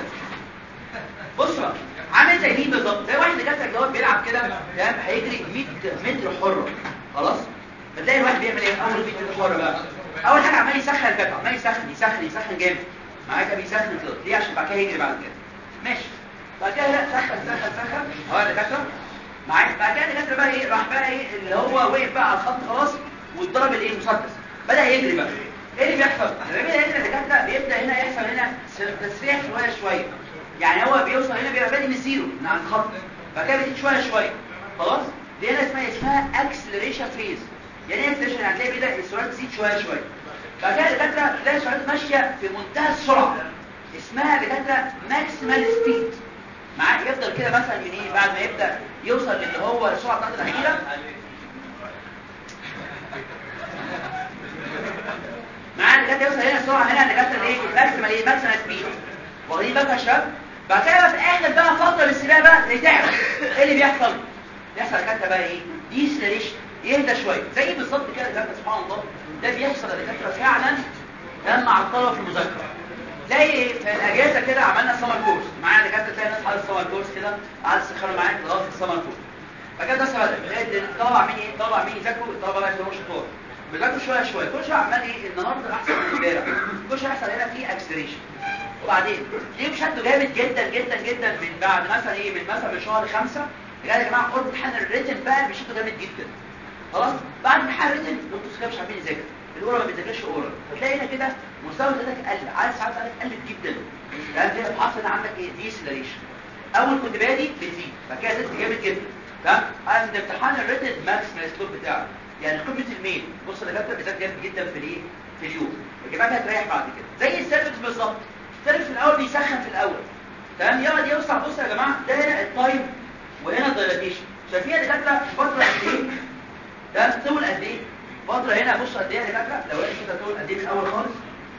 بص بقى عامل زي مين بالظبط زي واحد دكاتره اللي هو بيلعب كده تمام هيجري 100 متر حره خلاص فتلاقي الواحد بيعمل ايه اول 100 متر حره بقى اول حاجه عمال يسخن الفتح عمال يسخن يسخن يسخن جامد معايا كده بيسخن كده ليه عشان بعد كده يجري بعد كده ماشي بعد كده لا سخن سخن سخن اه دكاتره معايا بعد كده الدكاتره بقى ايه راح بقى ايه اللي هو وقف بقى على الخط خلاص واتضرب الايه المسدس بدا يجري بقى ايه اللي بيحصل لما بيبدا يجري الدكاتره بيبدا هنا يحصل هنا تسريع شويه شويه يعني هو بيوصل هنا بيبقى بادئ من زيرو من عند الخط بعد كده بيزيد شويه شويه خلاص دي هنا اسمها اسمها اكسلريشن فيز يعني ايه اكسلريشن يعني تلاقي بدا السرعه تزيد شويه شويه بعد كده الدكاتره تلاقي السرعه ماشيه في منتهى السرعه اسمها دكاتره ماكسيمال سبيد معاه يفضل كده مثلا من ايه بعد ما يبدا يوصل للي هو السرعه بتاعته الاخيره معاه دكاتره يوصل هنا السرعه هنا دكاتره ايه ماكسيمال ايه ماكسيمال سبيد واخدين بالكم يا شباب بعد كده بقى في اخر بقى فتره من السباق بقى نتعب ايه اللي بيحصل بيحصل دكاتره بقى ايه ديسلريشن يهدى شويه زي بالظبط كده دكاتره سبحان الله ده بيحصل يا دكاتره فعلا لما على الطلبه في المذاكره زي في الاجازه كده عملنا سمر كورس معايا دكاتره تلاقي ناس حاطه سمر كورس كده قعدت تسخنوا معايا لغايه السمر كورس بعد كده ده سبب الطلبه عاملين ايه الطلبه عاملين يذاكروا الطلبه بقى يكونوا شطار بيذاكروا شويه شويه كل شويه عمال ايه النهارده احسن من امبارح كل شويه يحصل هنا في اكسلريشن وبعدين ليه شدوا جامد جدا جدا جدا من بعد مثلا ايه من مثلا من شهر خمسة يا جماعه قرب امتحان الريتن بقى بيشدوا جامد جدا خلاص بعد امتحان الريتن انتوا كده مش عارفين يذاكروا الاولى ما بيذاكرش اورال فتلاقي هنا كده مستوى ذاتك قل عدد ساعات ذاتك قلت جدا يعني تلاقي حصل عندك ايه ديسلريشن اول كنت بادي بتزيد بعد كده زدت جامد جدا تمام عند امتحان الريتن ماكسيمال سلوب بتاعك يعني قمه الميل بص الدكاتره بيزاد جامد جدا في الايه في اليوم الجماعه هتريح بعد كده زي السيرفكس بالظبط السيرفكس في الاول بيسخن في الاول تمام يقعد يوسع بص يا جماعه ده هنا التايم وهنا الدايلاتيشن شايفين يا دكاتره فتره قد ايه ده طول قد ايه فتره هنا بص قد ايه يا دكاتره لو انا كده طول قد ايه من الاول خالص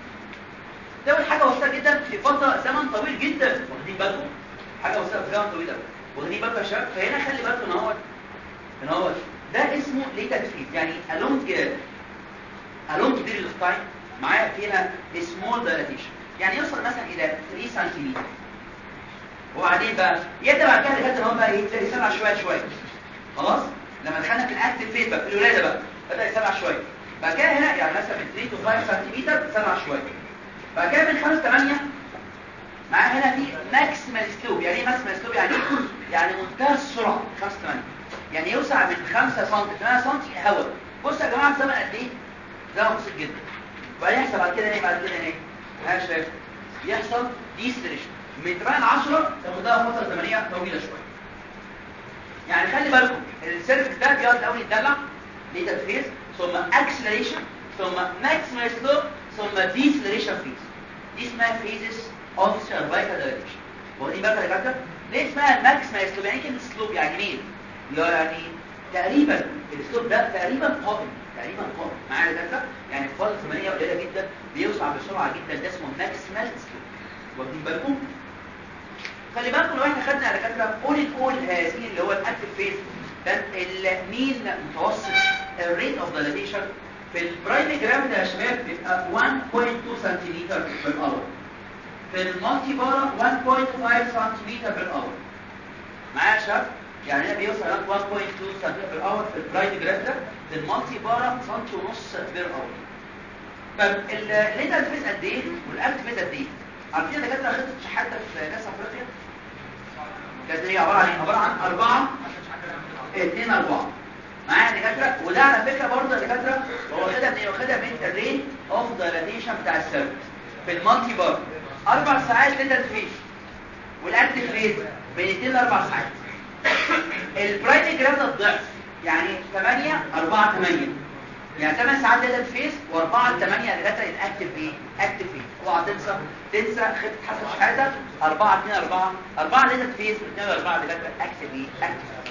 ده حاجه بسيطه جدا في فتره زمن طويل جدا واخدين بالكم حاجه بسيطه في زمن طويل قوي واخدين بالكم يا شباب فهنا خلي بالكم ان هو ان هو ده اسمه ليه تدفيد يعني along along period of time معايا فيها small dilatation يعني يوصل مثلا الى 3 سنتيمتر وبعدين بقى يبدا بعد كده لغايه ان هو بقى يبدا يسرع شويه شويه خلاص لما دخلنا في الاكتف فيز بقى في الولاده بقى بدا يسرع شويه بعد كده هنا يعني مثلا من 3 to 5 سنتيمتر يسرع شويه بعد كده من 5 8 معاه هنا في ماكسيمال سلوب يعني ايه ماكسيمال سلوب يعني يعني منتهى السرعه 5 8 يعني يوسع من 5 سم 8 سم هواء بصوا يا جماعه الزمن قد ايه زمن بسيط جدا وبعدين يحصل بعد كده ايه بعد كده ايه ها شايف يحصل ديسلريشن من 8 ل 10 تاخدها فتره زمنيه طويله شويه يعني خلي بالكم السيرفكس ده بيقعد الاول يتدلع ليه تدفير ثم اكسلريشن ثم ماكسيمال سلوب ثم ديسلريشن فيز دي اسمها فيزز اوف سيرفايكال دايليشن واخدين بالكم يا جماعه ليه اسمها ماكسيمال سلوب يعني كلمه سلوب يعني مين اللي هو يعني تقريبا الاسلوب ده تقريبا قائم تقريبا قائم معايا ده يعني في فتره زمنيه قليله جدا بيوسع بسرعه جدا ده اسمه ماكسيمال سلوب واخدين بالكم خلي بالكم لو احنا خدنا على فكره اول اول هذه اللي هو الاكتف فيز ده المين متوسط الريت اوف دايليتيشن في البرايمري جرام ده يا شباب بيبقى 1.2 سنتيمتر بالأور في المالتي بارا 1.5 سنتيمتر بالأور معايا يا شباب يعني هنا بيوصل لغايه 1.2 سنتيمتر بالأور في البرايمري جرام ده في المالتي بارا سنتي ونص بالأور طب الليتال فيز قد ايه والاكت فيز قد ايه عارفين دكاتره خدت شحاته في كاس افريقيا كانت هي عباره عن ايه عباره عن اربعه اثنين اربعه معايا دكاتره وده على فكره برضه يا دكاتره هو واخدها من واخدها من الريت اوف دايلاتيشن بتاع السيرفس في المالتي بار اربع ساعات ليتال فيز والاكتف فيز بين 2 ل 4 ساعات البرايمري جرام ده الضعف يعني 8 4 8 يعني 8 ساعات ليتال فيز و4 ل 8 لغايه الاكتف ايه اكتف فيز اوعى تنسى تنسى خدت حسب شحاته 4 2 4 4 ليتال فيز و2 4 لغايه الاكتف ايه اكتف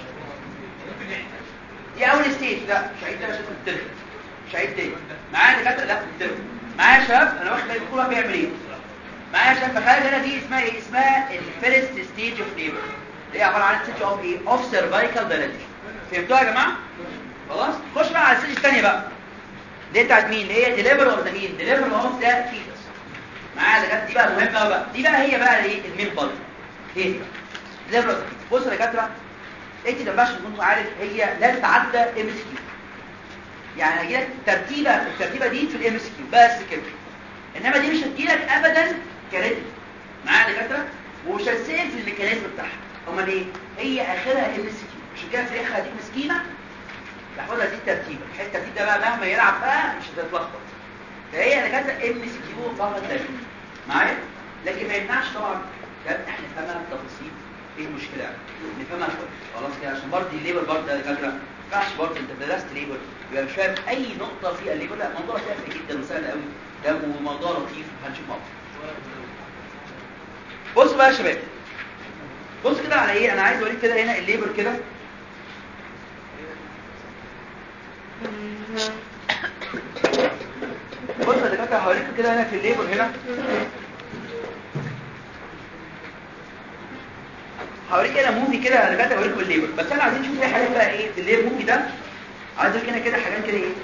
دي اول ستيج لا مش عيد ده عشان تترك مش عيد تاني معايا دكاتره لا تترك معايا يا شباب انا واخد بالي كل واحد بيعمل ايه معايا يا شباب تخيل هنا دي اسمها ايه اسمها الفيرست ستيج اوف ليبر دي عباره عن ستيج اوف ايه اوف سيرفايكال دايلاتيشن فهمتوها يا جماعه خلاص خش بقى على الستيج الثانيه بقى دي بتاعت مين اللي هي ديليفر اوف ذا مين ديليفر اوف ذا فيتس معايا دكاتره دي بقى مهمه قوي بقى دي بقى هي بقى ايه المين بادي هي ديليفر اوف بصوا يا دكاتره انت ما ينفعش تكون عارف هي لا تتعدى ام اس كيو يعني هيجي لك ترتيبه الترتيبه دي في الام اس كيو بس كده انما دي مش هتجي لك ابدا كريدت معايا يا دكاتره ومش هتسال في الميكانيزم بتاعها امال ايه هي اخرها ام اس كيو عشان كده في الاخر هديك مسكينه تحفظها دي الترتيبه الحته دي ده بقى مهما يلعب بقى مش هتتلخبط فهي يا دكاتره ام اس كيو فقط لا غير. معايا لكن ما يمنعش طبعا ده احنا نفهمها بتفاصيل ايه المشكله يعني نفهمها كويس خلاص كده عشان برضه الليبر برضه يا دكاتره ما ينفعش برضه انت درست ليبر يبقى مش فاهم اي نقطه في الليبر لا الموضوع تافه جدا وسهل قوي ده وموضوع لطيف هنشوف مع بعض بص بقى يا شباب بص كده على ايه انا عايز اوريك كده هنا الليبر كده بص يا دكاتره هوريكم كده هنا في الليبر هنا هوريك هنا موفي كده انا دلوقتي هوريكم الليبر بس انا عايزين نشوف ايه حاجات بقى ايه في الليبر موفي ده عايز اوريك هنا كده حاجات كده ايه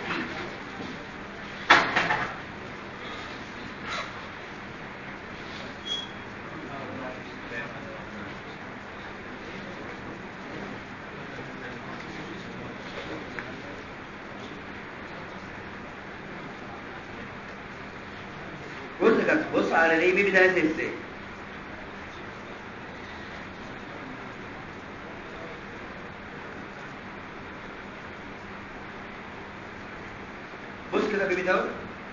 بص يا كابتن بص على الايه بيبي ده نازل ازاي بص كده بيبي دوت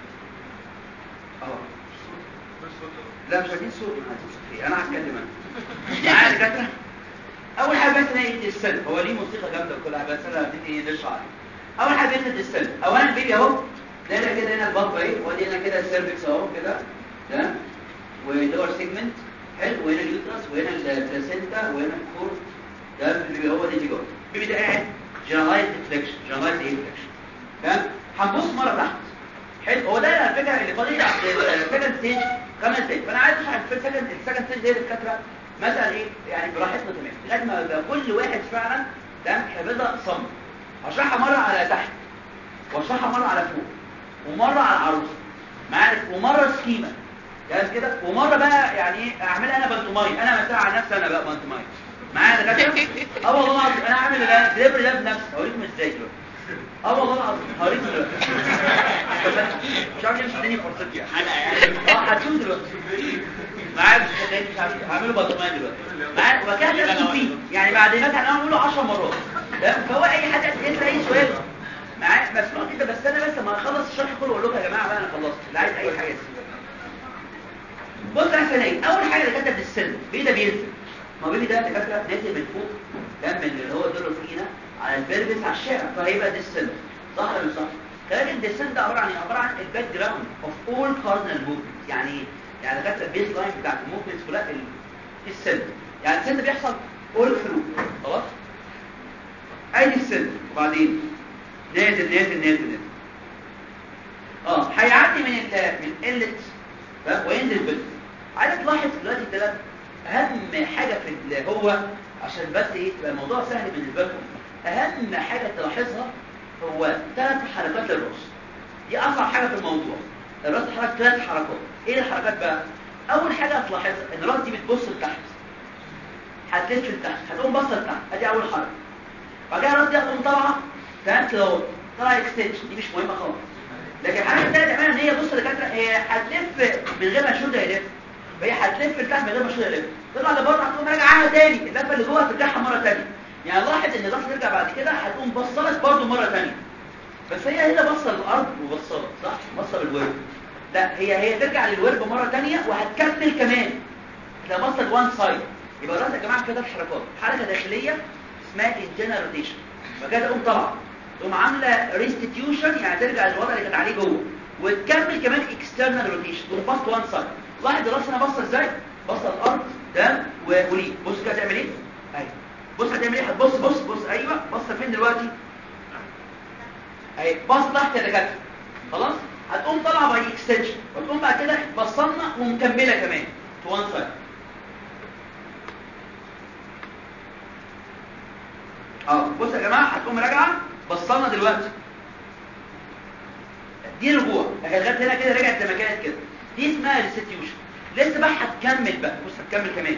اهو لا مش عايزين صوت مش عايزين صوت ايه انا هتكلم انا معايا دكاتره اول حاجه بس انا يدي السلب هو ليه موسيقى جامده وكل حاجه بس انا هديك ايه دش عليه اول حاجه بيدي السلب اولا البيبي اهو ده هنا كده هنا البطه اهي وادي هنا كده السيرفكس اهو كده ده ودور سيجمنت حلو وهنا اليوترس وهنا البلاسينتا وهنا الكور ده اللي هو ده اللي جوه البيبي ده قاعد جنرالايز ديفليكشن جنرالايز ايه ديفليكشن تمام هنبص مره تحت حلو هو ده على فكره اللي فاضل لي على السكند ستيج خمس دقايق فانا عايز اشرح في السكند السكند ستيج دي الدكاتره مثلا ايه يعني براحتنا تمام لغايه ما يبقى كل واحد فعلا تمام حافظها صم هشرحها مره على تحت واشرحها مره على فوق ومره على العروسه معاك ومره سكيما جاهز كده ومره بقى يعني ايه اعملها انا بنتوماي انا مثلا على نفسي انا بقى بنتوماي معايا دكاتره اه والله العظيم انا عامل ده دليفري ده بنفسي هوريكم ازاي دلوقتي اه والله العظيم هوريكم دلوقتي مش عارف ليه مش اداني فرصتي يعني اه هتشوف دلوقتي معايا مش هتلاقي مش عارف هعمله بنتوماي دلوقتي معايا وبعد كده هتلاقوا فيه يعني بعد مثلا هنعمله 10 مرات تمام فهو اي حد يسال اي سؤال معايا مسموع كده بس انا بس لما اخلص الشرح كله اقول لكم يا جماعه بقى انا خلصت اللي عايز اي حاجه يسال بص يا سنين اول حاجه اللي كتب السن بيه ده بينزل ما بيني ده دكاتره نازل من فوق ده من اللي هو دور فوقينا على البربس على الشارع فهيبقى ده السن صح ولا مش صح لكن ده السن ده عباره عن ايه عباره عن الباك جراوند اوف اول كاردينال موفمنت يعني ايه يعني دكاتره البيز لاين بتاعت الموفمنتس كلها ال- السن يعني السن ده بيحصل اول ثرو خلاص ادي السن وبعدين نازل نازل نازل نازل اه هيعدي من ال من قله فاهم؟ وينزل بال عايز تلاحظ دلوقتي الكلام اهم حاجه في اللي هو عشان بس ايه يبقى الموضوع سهل بالنسبه لكم اهم حاجه تلاحظها هو ثلاث حركات للراس دي اصعب حاجه في الموضوع الراس تحرك ثلاث حركات ايه الحركات بقى اول حاجه هتلاحظها ان الراس دي بتبص لتحت هتلف لتحت هتقوم باصه لتحت ادي اول حركه بعد كده الراس دي هتقوم طالعه تمام كده اهو طالعه اكستنشن دي مش مهمه خالص لكن الحاجه الثانيه كمان ان هي بص لدكاتره هي هتلف من غير ما الشولدر يلف فهي هتلف لتحت من غير ما الشولدر يلف تطلع لبره هتقوم راجعها تاني اللفه اللي جوه هترجعها مره ثانيه يعني لاحظ ان الراس ترجع بعد كده هتقوم بصلك برده مره ثانيه بس هي هنا بصه للارض وبصلك صح بصه للورب لا هي هي ترجع للورب مره ثانيه وهتكمل كمان تبقى بصه لوان سايد يبقى الراس يا جماعه كده حركات حركه داخليه اسمها انترنال روتيشن فكده تقوم طالعه تقوم عامله ريستيتيوشن يعني ترجع للوضع اللي كانت عليه جوه وتكمل كمان اكسترنال روتيشن تقوم باص وان سايد لاحظ الراس هنا باصه ازاي باصه الارض ده وليه بص كده هتعمل ايه ايوه بص هتعمل ايه هتبص بص بص ايوه باصه فين دلوقتي اهي باص تحت يا دكاتره خلاص هتقوم طالعه باي اكستنشن وتقوم بعد كده بصلنا ومكمله كمان تو وان سايد اه بص يا جماعه هتقوم راجعه بصلنا دلوقتي دي رجوع اهي لغايه هنا كده رجعت زي ما كانت كده دي اسمها ريستيوشن لسه بقى هتكمل بقى بص هتكمل كمان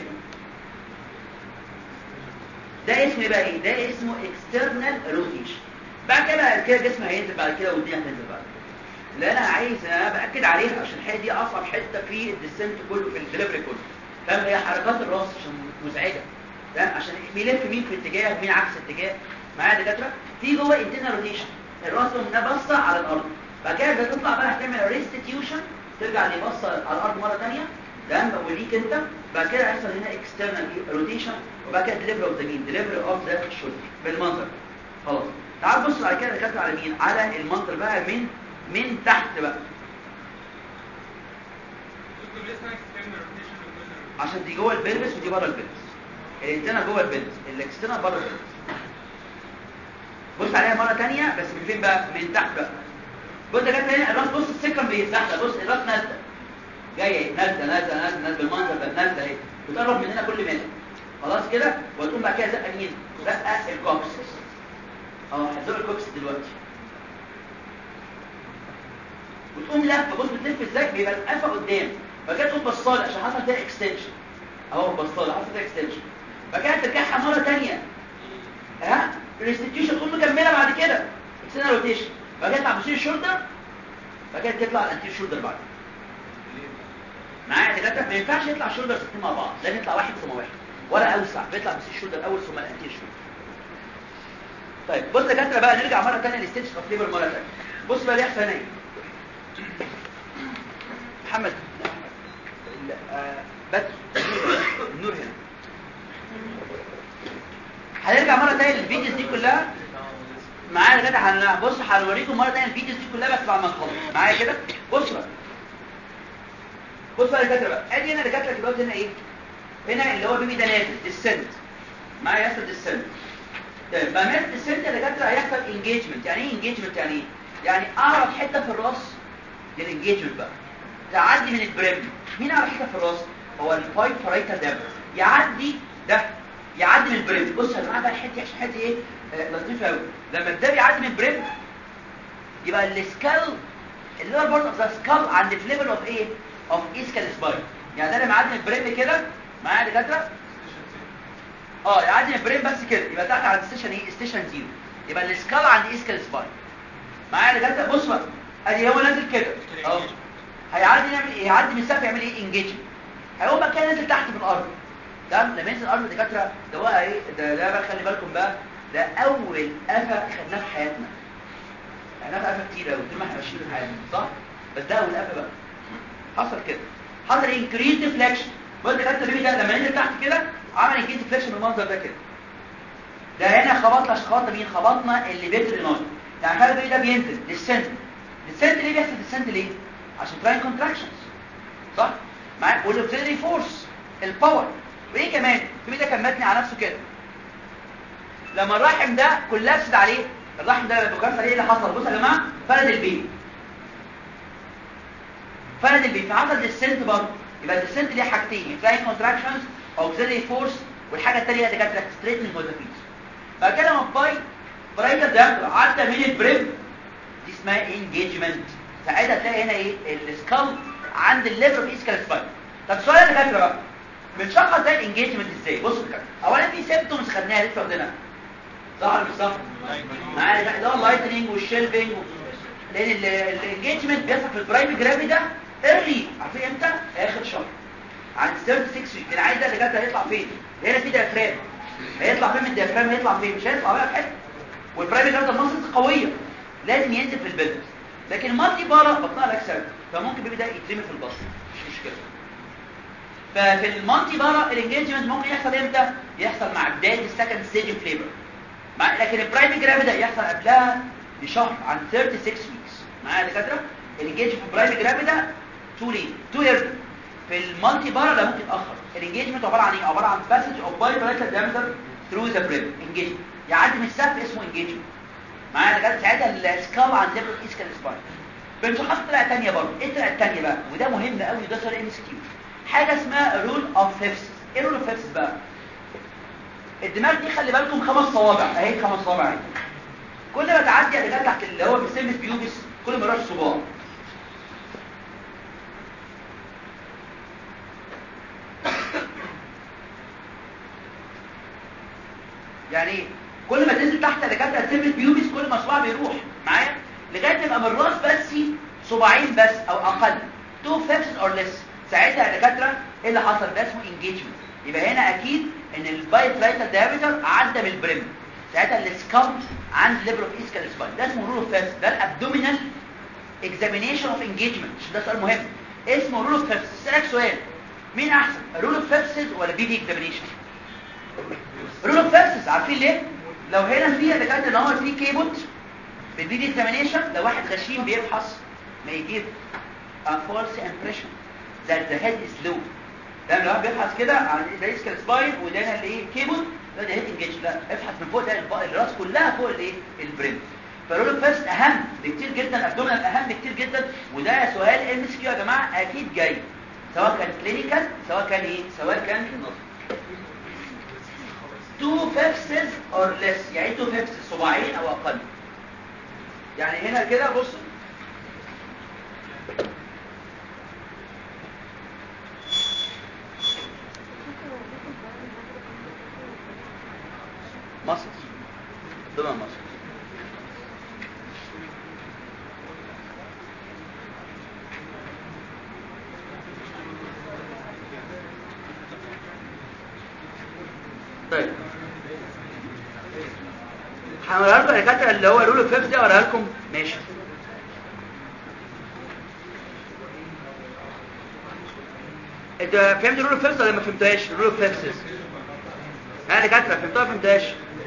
ده اسمه ايه بقى ايه ده اسمه اكسترنال روتيشن بعد كده بقى كده الجسم هينزل بعد كده والدنيا هتنزل بعد كده اللي انا عايز انا باكد عليها عشان الحته دي اصعب حته في الديسنت كله في الدليفري كله فاهم هي حركات الراس عشان مزعجه تمام عشان بيلف مين في اتجاه مين عكس اتجاه معايا يا دكاتره في جوه انترنال روتيشن الراس قمنا باصه على الارض بعد كده بتطلع بقى هتعمل ريستيتيوشن ترجع لبصه على الارض مره ثانيه ده بوريك انت بعد كده هيحصل هنا اكسترنال روتيشن وبعد كده ديليفري اوف ذا مين ديليفري اوف ذا شولدر بالمنظر خلاص تعال بص بعد كده دكاتره على مين على المنظر بقى من من تحت بقى دكتور ليه اسمها external rotation والmiddle rotation؟ عشان دي جوه البلبس ودي بره البلبس الانترنال جوه البلبس الاكسترنال بره البلبس بص عليها مره ثانيه بس من فين بقى من تحت بقى بص ده جت هنا الراس بص السكن بيتزحلق بص الراس نازله جايه اهي نازله نازله نازله نازله بالمنظر ده نازله اهي بتقرب مننا كل متر خلاص كده وتقوم بعد كده زقه مين زقه الكوكس اه هتزق الكوكس دلوقتي وتقوم لفه بص بتلف ازاي بيبقى القفا قدام بعد كده تقوم بصاله عشان حصل فيها اكستنشن اهو بصاله حصل فيها اكستنشن بعد كده ترجعها مره ثانيه ها ريستيتيوشن تقوم مكمله بعد كده اكسترنال روتيشن بعد كده تطلع بصير الشولدر بعد كده تطلع الانتير شولدر بعد معايا يا دكاتره ما ينفعش يطلع شولدر الاثنين مع بعض لازم يطلع واحد ثم واحد ولا اوسع بيطلع بصير الشولدر الاول ثم الانتير شولدر طيب بص يا دكاتره بقى نرجع مره ثانيه للستيتش اوف ليبر مره ثانيه بص بقى اللي يحصل هنا ايه محمد ال- آه، بدر النور هنا هنرجع مره ثانيه للفيديوز دي كلها معايا يا جدع هنبص هنوريكم مره ثانيه الفيديوز دي كلها بس بعد ما نخلص معايا كده بص بقى بص بقى يا دكاتره بقى ادي هنا دكاتره دلوقتي هنا ايه هنا اللي هو البيبي ده نازل ديسنت معايا يحصل ديسنت طيب بقى مات ديسنت يا دكاتره هيحصل انجيجمنت يعني ايه انجيجمنت يعني ايه يعني اقرب حته في الراس للانجيجمنت بقى تعدي من البريم مين اقرب حته في الراس هو الفايت فرايتال دابر يعدي ده يعدي من البريم بص يا جماعه بقى الحته عشان حته ايه آه، لطيفه قوي لما ده بيعدي من البريم يبقى السكال اللور بارت اوف ذا سكال عند الليفل اوف ايه اوف اسكال سباين يعني ده لما يعدي من البريم كده معايا يا دكاتره اه يعدي من البريم بس كده يبقى تحت عند ستيشن ايه ستيشن زيرو يبقى السكال عند اسكال سباين معايا يا دكاتره بص بقى ادي هو نازل كده اهو هيعدي يعمل ايه هيعدي من السقف يعمل ايه انجيجمنت هيقوم بقى كده نازل تحت في الارض تمام لما ينزل الارض دكاتره ده بقى ايه ده ده بقى خلي بالكم بقى ده اول قفا خدناه في حياتنا احنا في قفا كتير قوي طول ما احنا ماشيين في حياتنا صح بس ده اول قفا بقى حصل كده حصل انكريز ديفليكشن بص دكاتره البيبي ده لما نزل تحت كده عمل انكريز ديفليكشن بالمنظر ده كده ده هنا خبطنا خبطنا مين خبطنا اللي بيت النار يعني خلي البيبي ده بينزل ديسنت ديسنت ليه بيحصل ديسنت ليه عشان تراين كونتراكشنز صح معاك والاوكسيلري فورس الباور وايه كمان البيبي ده كان متني على نفسه كده لما الرحم ده كولابسد عليه الرحم ده لما كولابس عليه ايه اللي حصل بصوا يا جماعه فرد البيبي فرد البيبي فعمل ديسنت برضه يبقى الديسنت ليه حاجتين تراين كونتراكشنز اوكسيلري فورس والحاجه الثانيه اللي كانت ستريتنج اوف ذا فيس بعد كده لما الباي برايتال دايمتر عدى من البريم دي اسمها انجيجمنت ساعتها تلاقي هنا ايه السكال عند الليفر اوف اسكال سباين طب السؤال اللي فاكره بقى بنشخص ده الانجيجمنت ازاي بصوا كده اولا في سيمبتومز خدناها لسه واخدينها صح ولا مش صح معايا بقى اللي هو اللايتنينج والشيلفينج لان الانجيجمنت بيحصل في البرايم جرافي ده ايرلي عارفين امتى اخر شهر عند 36 ويك انا عايز ده اللي جت هيطلع فين هنا في ديافرام هيطلع فين من الديافرام هيطلع فين مش هيطلع بقى في حته والبرايم جرافي ده مصر قويه لازم ينزل في البلد لكن المالتي بارا بطنها لك سبب فممكن بيبي ده يترمي في البطن مش مشكله ففي المالتي بارا الانجيجمنت ممكن يحصل امتى يحصل مع بدايه السكند ستيج فليبر مع لكن البرايم جرافي ده يحصل قبلها بشهر عن 36 ويكس معايا يا دكاتره الانجيج في البرايم جرافي ده تو ليه تو ايرلي في المالتي بارا ده ممكن يتاخر الانجيجمنت عباره عن ايه عباره عن باسج اوف باي برايتال دايمتر ثرو ذا بريم انجيجمنت يعدي من السقف اسمه انجيجمنت معايا ده ساعتها السكال عن ليفل اسكال سباين بنشوف طلع ثانيه برضه ايه الطلعه الثانيه بقى وده مهم قوي ده سؤال ام اس كيو حاجه اسمها رول اوف فيفس ايه رول اوف فيفس بقى الدماغ دي خلي بالكم خمس صوابع اهي خمس صوابع اهي كل ما تعدي اللي تحت اللي هو بيسمى بيوبس كل ما يروح صباع يعني ايه كل ما تنزل تحت دكاتره تسمى بيوبس كل ما صباع بيروح معايا لغايه ما يبقى من الراس بس صباعين بس او اقل تو فيفس اور ليس ساعتها يا دكاتره ايه اللي حصل ده اسمه انجيجمنت يبقى هنا اكيد ان البايترايتال دايمتر عدى من البريم ساعتها السكام عند ليبر اوف اسكال سباين ده اسمه رول اوف فيفس ده الابدومينال اكزامينيشن اوف انجيجمنت ده سؤال مهم اسمه رول اوف فيفس اسالك سؤال مين احسن رول اوف فيفس ولا بي دي اكزامينيشن رول اوف فيفس عارفين ليه لو هنا في دكاتره ان هو في كيبوت بالبي دي اكزامينيشن لو واحد غشيم بيفحص ما يجيب a false impression that the head is low ده لو بيفحص كده عن الاسكال سباين وده هنا الايه كيبل لا ده هيد انجيج لا ابحث من فوق ده الراس كلها فوق الايه البرين فالرول فيرست اهم بكتير جدا الابدومينال اهم بكتير جدا وده سؤال ام اس كيو يا جماعه اكيد جاي سواء كان كلينيكال سواء كان ايه سواء كان نظري تو فيفسز اور ليس يعني تو فيفسز صباعين او اقل يعني هنا كده بصوا مصر ضمن مصر طيب هنوريها لكم يا دكاتره اللي هو رول اوف فيفز دي اوريها لكم ماشي انت فهمت رول اوف فيفز ولا ما فهمتهاش رول اوف فيفز ها يا دكاتره فهمتوها ولا فهمتهاش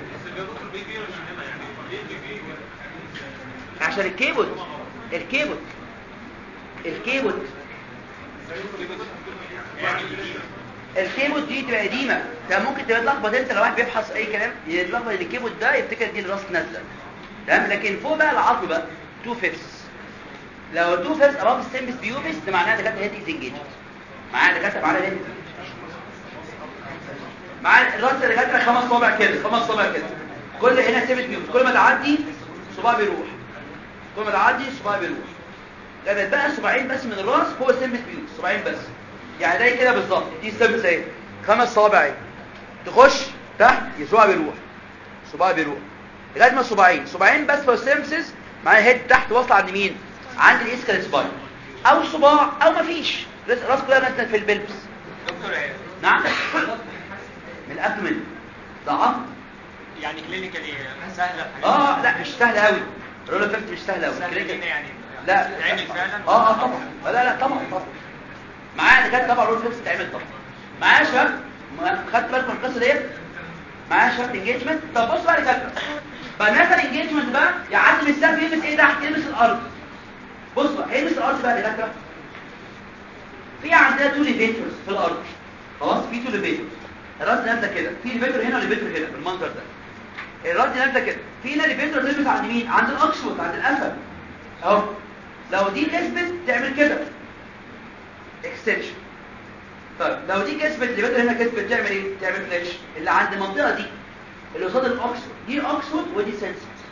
عشان الكيبل الكيبل الكيبل الكيبل دي تبقى قديمه ده ممكن تتلخبط انت لو واحد بيفحص اي كلام يتلخبط ان الكيبل ده يفتكر دي الراس نازله تمام لكن فوق بقى العظم بقى تو فيفس لو تو فيفس اباف السيمبس بيوبس ده معناها دكاتره هيد انجيج معايا دكاتره معانا هيد معايا الراس دكاتره خمس صوابع كده خمس صوابع كده كل هنا سيمبس بيوبس كل ما تعدي صباع بيروح كل ما تعدي صباع بيروح لما بقى صباعين بس من الراس فوق السيمبس بيوبس صباعين بس يعني زي كده بالظبط دي السيمبس اهي خمس صوابع اهي تخش تحت صباع بيروح صباع بيروح لغايه ما صباعين صباعين بس في السيمبسز معايا هيد تحت واصله عند مين عند الاسكال سباين او صباع او مفيش راس كلها نازله في البلبس دكتور ايه نعم من الابدومين ده عظم يعني كلينيكال ايه سهله اه لا مش سهل قوي رول افكت مش سهل قوي سهله جدا يعني لا تعمل فعلا اه اه طبعا لا لا طبعا طبعا معايا كانت طبعا رول افكت تعمل طبعا معايا يا شباب ما- خدت بالكم من القصه ديت معايا يا شباب انجيجمنت طب بص بقى لكده بقى مثلا انجيجمنت بقى يعدي من السقف يلمس ايه تحت يلمس الارض بص بقى يلمس الارض بقى يا دكاتره في عندنا تو ليفيتورز في الارض خلاص في تو ليفيتورز الراس نازله كده في ليفيتور هنا وليفيتور هنا بالمنظر ده الراس نازله كده في هنا ليفيتور تلمس عند مين عند الاكسوت عند الاسد اهو لو دي كسبت تعمل كده اكستنشن طيب لو دي كسبت ليفيتور هنا كسبت تعمل ايه تعمل فلاش اللي عند المنطقه دي اللي قصاد الاكسوت دي اكسوت ودي سنسور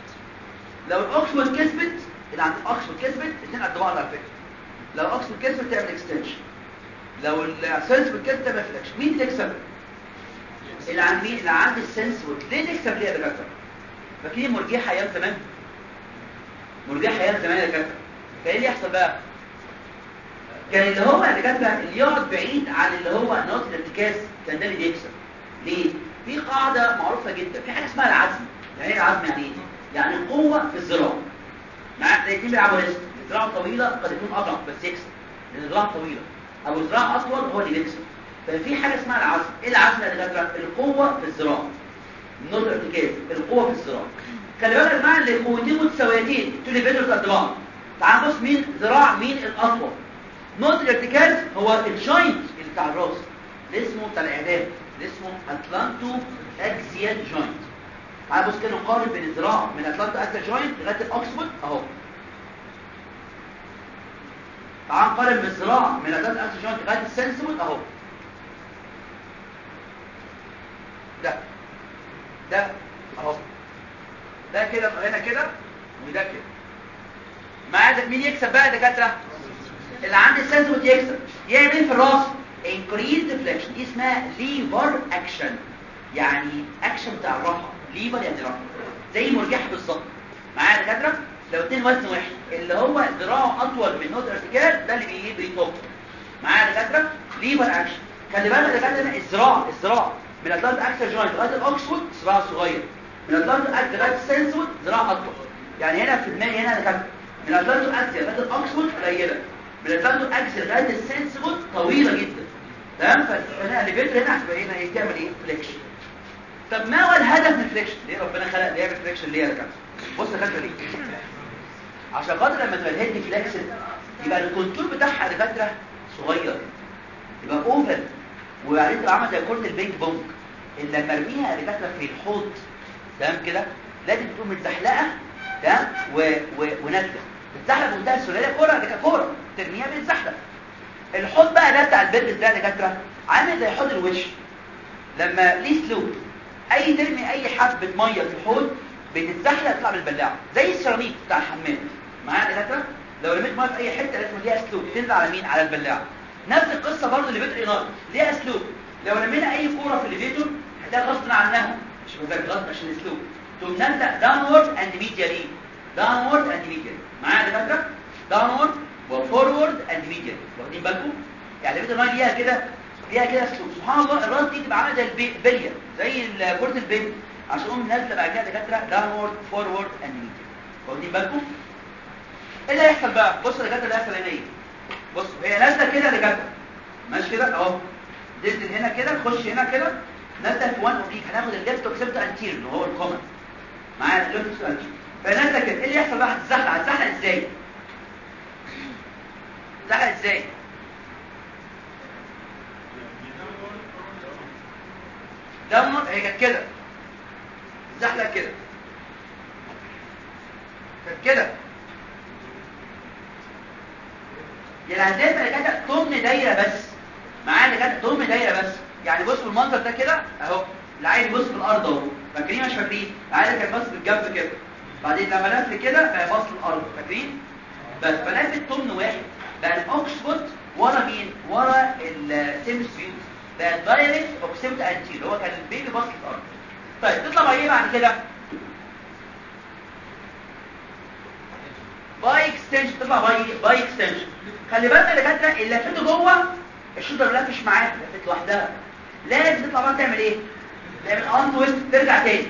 لو الاوكسفورد كسبت اللي عند الاوكسفورد كسبت الاثنين قد بعض على فكره لو الاوكسفورد كسبت تعمل اكستنشن لو السنسبل كسبت تعمل فليكشن مين اللي يكسب اللي عند مين اللي عند السنسبل ليه تكسب ليه يا دكاتره فاكرين مرجيحه ايام زمان مرجيحه ايام زمان يا دكاتره فايه اللي يحصل بقى كان اللي هو اللي كان اللي يقعد بعيد عن اللي هو نقطه الارتكاز كان ده اللي بيكسب ليه في قاعده معروفه جدا في حاجه اسمها العزم يعني ايه العزم يعني ايه يعني القوه في الذراع مع الاثنين بيلعبوا ريست الذراع الطويله قد يكون اضعف بس يكسب لان الذراع طويله او الذراع اطول هو اللي بيكسب ففي حاجه اسمها العزم ايه العزم يا دكاتره القوه في الذراع نقطه الارتكاز القوه في الذراع خلي بالك يا جماعه اللي قوتين متساويتين تقول لي بيدرس قد بعض تعال بص مين ذراع مين الاطول نقطة الارتكاز هو الجوينت اللي بتاع الراس اللي اسمه بتاع الاعدام اللي اسمه اتلانتو اكسيال جوينت تعال بص كده نقارن بين الذراع من اتلانتو اكسيال جوينت لغايه الاوكسفورد اهو تعال نقارن بالذراع من اتلانتو اكسيال جوينت لغايه السنسبل اهو ده ده اهو ده كده هنا كده وده كده ما عاد مين يكسب بقى يا دكاتره اللي عند السنسبل يكسب يعمل ايه في الراس increase deflection دي اسمها ليفر اكشن يعني اكشن بتاع الراحه ليفر يعني راحه زي مرجحه بالظبط معايا يا دكاتره لو اتنين وزن واحد اللي هو ذراعه اطول من نقطه الارتكاز ده اللي بيجي بيطب معايا يا دكاتره ليفر اكشن خلي بالك يا دكاتره الذراع الذراع من اتلانت اكسل جوينت لغايه الاوكسفورد ذراع صغير من اتلانت اكسل لغايه السنسبل ذراع اطول يعني هنا في دماغي هنا يا دكاتره من اتلانت اكسل لغايه الاوكسفورد قليله من الفاندو اكسل لغايه السنسبل طويله جدا تمام فانا الليفيتر هنا هتبقى هنا ايه تعمل ايه فليكشن طب ما هو الهدف من الفليكشن ليه ربنا خلق ليه يعمل فليكشن ليه يا دكاتره بص يا دكاتره ليه عشان خاطر لما تبقى الهيد فليكسد يبقى الكونتور بتاعها يا دكاتره صغير يبقى اوفل وبعدين تبقى عامله زي كره البينج بونج اللي لما ارميها يا دكاتره في الحوض تمام كده لازم تكون متزحلقه تمام و... و... ونازله تتزحلق بمنتهى السهوله كوره دي كوره ترميها بتزحلق الحوض بقى ده بتاع البيربس ده يا دكاتره عامل زي حوض الوش لما ليه سلوك اي ترمي اي حبه ميه في الحوض بتتزحلق تطلع بالبلاعه زي السيراميك بتاع الحمام معايا يا دكاتره لو رميت ميه في اي حته لازم ليها سلوك تنزل على مين على البلاعه نفس القصه برضه اللي بيتر انار ليها سلوك لو رمينا اي كوره في الليفيتور هتلاقي غصب عنها مش بذاك غصب عشان السلوك تقوم نازله داونورد اند ميديالي داونورد اند ميديالي معايا يا دكاتره داونورد وفورورد اند ميديالي واخدين بالكم يعني بيتر انار ليها كده ليها كده سلوك سبحان الله الراس دي تبقى عامله زي البليه زي كره البلي عشان تقوم نازله بعد كده يا دكاتره داونورد فورورد اند ميديالي واخدين بالكم ايه اللي هيحصل بقى بص يا دكاتره اللي هيحصل هنا ايه بص هي نازله كده يا دكاتره ماشي كده اهو تنزل هنا كده تخش هنا كده نازله في 1 اوبليك هناخد الليفت اوكسبت انتير اللي هو الكومن معايا الليفت اوكسبت انتير فنازله كده ايه اللي يحصل بقى هتتزحلق هتتزحلق ازاي تزحلق ازاي داونورد هي كانت كده تزحلق كده كانت كده يعني هتبقى كده ضمن دايره بس معانا كده ضمن دايره بس يعني بص في المنظر ده كده اهو العين بص في الارض اهو فاكرين مش فاكرين العين كان باص بالجنب كده بعدين لما لف كده بقى باص الارض فاكرين بس فلفت ضمن واحد بقى الاوكسفورد ورا مين ورا السيمس فيو بقى دايركت اوكسيبت انتير هو كان البيبي باص الارض طيب تطلع بقى ايه بعد كده باي اكستنشن تطلع باي باي اكستنشن خلي بالك يا دكاتره اللي لفته جوه الشوطه ما لفش معاها لفت لوحدها لازم تطلع بقى تعمل ايه تعمل ان تويست ترجع تاني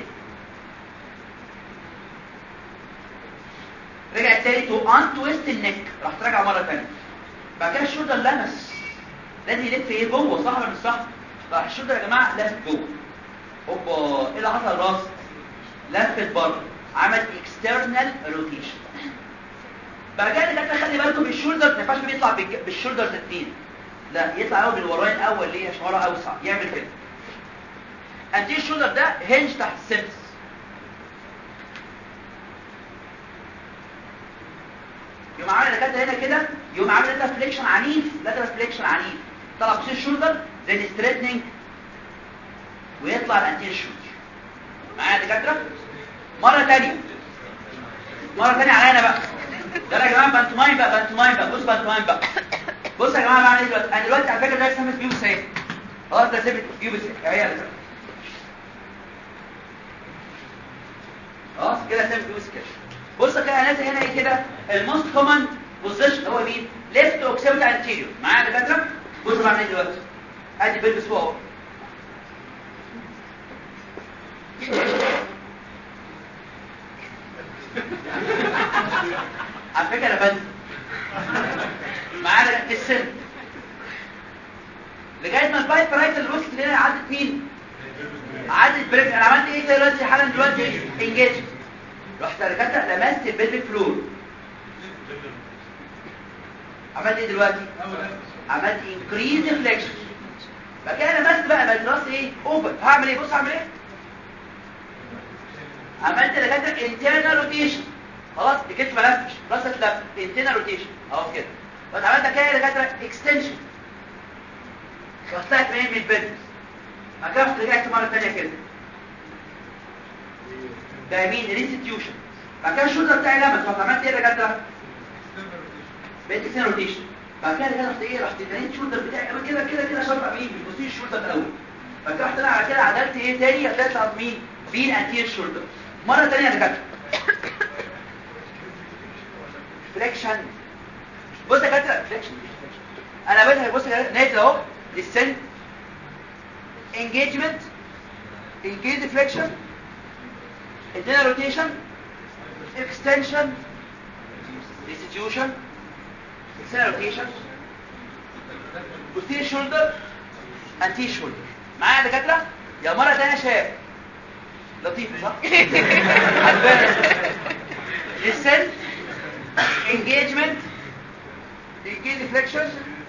رجع تاني تو ان تويست النك راح ترجع مره ثانيه بعد كده الشوطه لمس لازم يلف ايه جوه صح ولا مش صح راح الشوطه يا جماعه لفت جوه اوبا ايه اللي حصل الراس لفت بره عمل اكسترنال روتيشن بعد كده دكاتره خلي بالكم بالشولدر ما ينفعش بيطلع بالشولدرز الاثنين لا يطلع اول بالوراين الاول ليه عشان ورا اوسع يعمل كده انتي الشولدر ده هنج تحت السيمس يقوم عامل دكاتره هنا كده يقوم عامل لاترال فليكشن عنيف لاترال فليكشن عنيف طلع بصير الشولدر زي الستريتنينج ويطلع الانتي الشولدر معايا يا دكاتره مره ثانيه مره ثانيه عليا انا بقى ده يا جماعه بانتوماين بقى بانتوماين بقى بص بانتوماين بقى بص يا جماعه بعمل ايه دلوقتي انا دلوقتي على فكره ده سمت بيوبس اهي خلاص ده سمت بيوبس اهي هي ده خلاص كده سمت بيوبس كده بص كده نازل هنا ايه كده الموست كومن بوزيشن هو مين ليفت اوكسيبت انتيريور معايا يا دكاتره بص بعمل ايه دلوقتي ادي بلبس فوق اهو على فكره انا بنزل معانا السن لغايه ما البايب رايت اللي وصلت هنا عدت مين عدت بريك انا عملت ايه دلوقتي حالا دلوقتي انجيج رحت ركبت لمست البلفيك فلور عملت ايه دلوقتي عملت انكريز فليكشن بقى كده لمست بقى بقت راس ايه اوفر هعمل ايه بص هعمل ايه عملت لغايه انترنال روتيشن خلاص الكتف ما لفش راسك لف انترنال روتيشن اهو كده بس عملت كده لغايه اكستنشن طلعت منين من البلد بعد كده رحت رجعت مره ثانيه كده ده يمين ريستيوشن بعد كده الشولدر بتاعي لمس رحت عملت ايه يا دكاتره بقيت اكستنشن روتيشن بعد كده رجعت رحت ايه رحت تاني الشولدر بتاعي كمان كده كده كده شرط يمين بصي الشولدر الاول بعد كده رحت انا على كده عدلت ايه تاني عدلت على مين بين انتير شولدر مره ثانيه يا دكاتره فليكشن بص يا دكاتره فليكشن انا بس بص كده نازل اهو descent engagement engage deflection internal rotation extension restitution external rotation posterior shoulder anterior shoulder معايا يا دكاتره يا مره ثانيه شاب لطيفه صح عجباني descent engagement engage deflection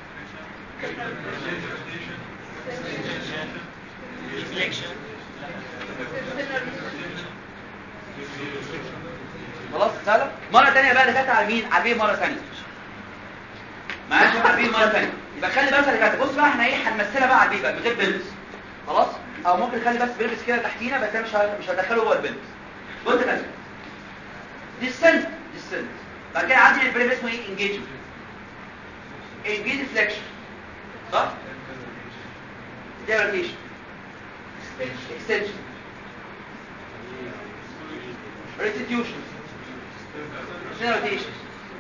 خلاص سهله مره ثانيه بقى دكاتره على مين على مين مره ثانيه معايا شباب على مين مره ثانيه يبقى خلي بالك يا دكاتره بص بقى احنا ايه هنمثلها بقى على البي بقى من غير بلبس خلاص او ممكن نخلي بس بلبس كده تحتينا بس انا مش ه- مش هدخله جوه البلبس بص يا دكاتره ديسنت ديسنت بعد كده عندي البريم اسمه ايه انجيجمنت انجيج فليكشن صح ده روتيشن extension restitution rotation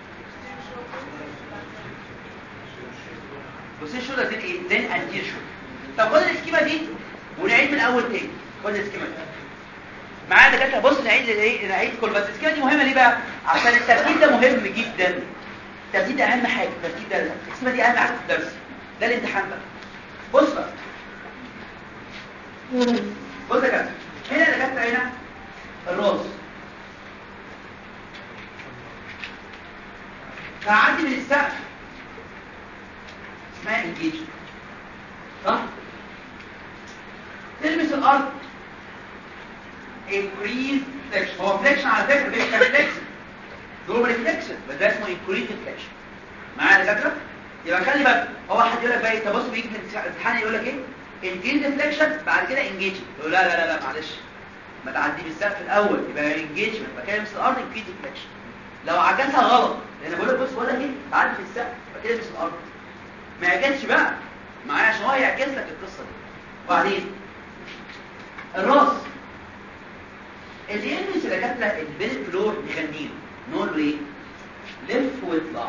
بص الشولدر دي ايه then anterior shoulder طب خد السكيما دي ونعيد من الاول تاني خد السكيما دي معايا دكاتره بص نعيد ايه نعيد كل بس السكيما دي مهمه ليه بقى عشان الترتيب ده مهم جدا الترتيب ده اهم حاجه الترتيب ده السكيما دي اهم حاجه في الدرس ده الامتحان بقى بص بقى بص يا كابتن هنا اللي كابتن هنا الراس فعندي من السقف اسمها انجيج صح تلمس الارض increase flexion هو flexion على فكره مش flexion دول flexion بس ده اسمه increase flexion معايا يا دكاتره يبقى خلي بالك هو حد يقول لك بقى انت بص بيجي في الامتحان يقول لك ايه انجيج ديفليكشن بعد كده انجيج يقول لا لا لا لا معلش ما تعدي بالسقف الاول يبقى انجيجمنت بعد كده يمس الارض انجيج ديفليكشن لو عكسها غلط لان بقول لك بص بقول لك ايه تعدي في السقف بعد كده يمس الارض ما يعكسش بقى معايا عشان هو يعكس لك القصه دي وبعدين الراس اللي يلمس الدكاتره البين فلور يغنيه نقول له ايه لف واطلع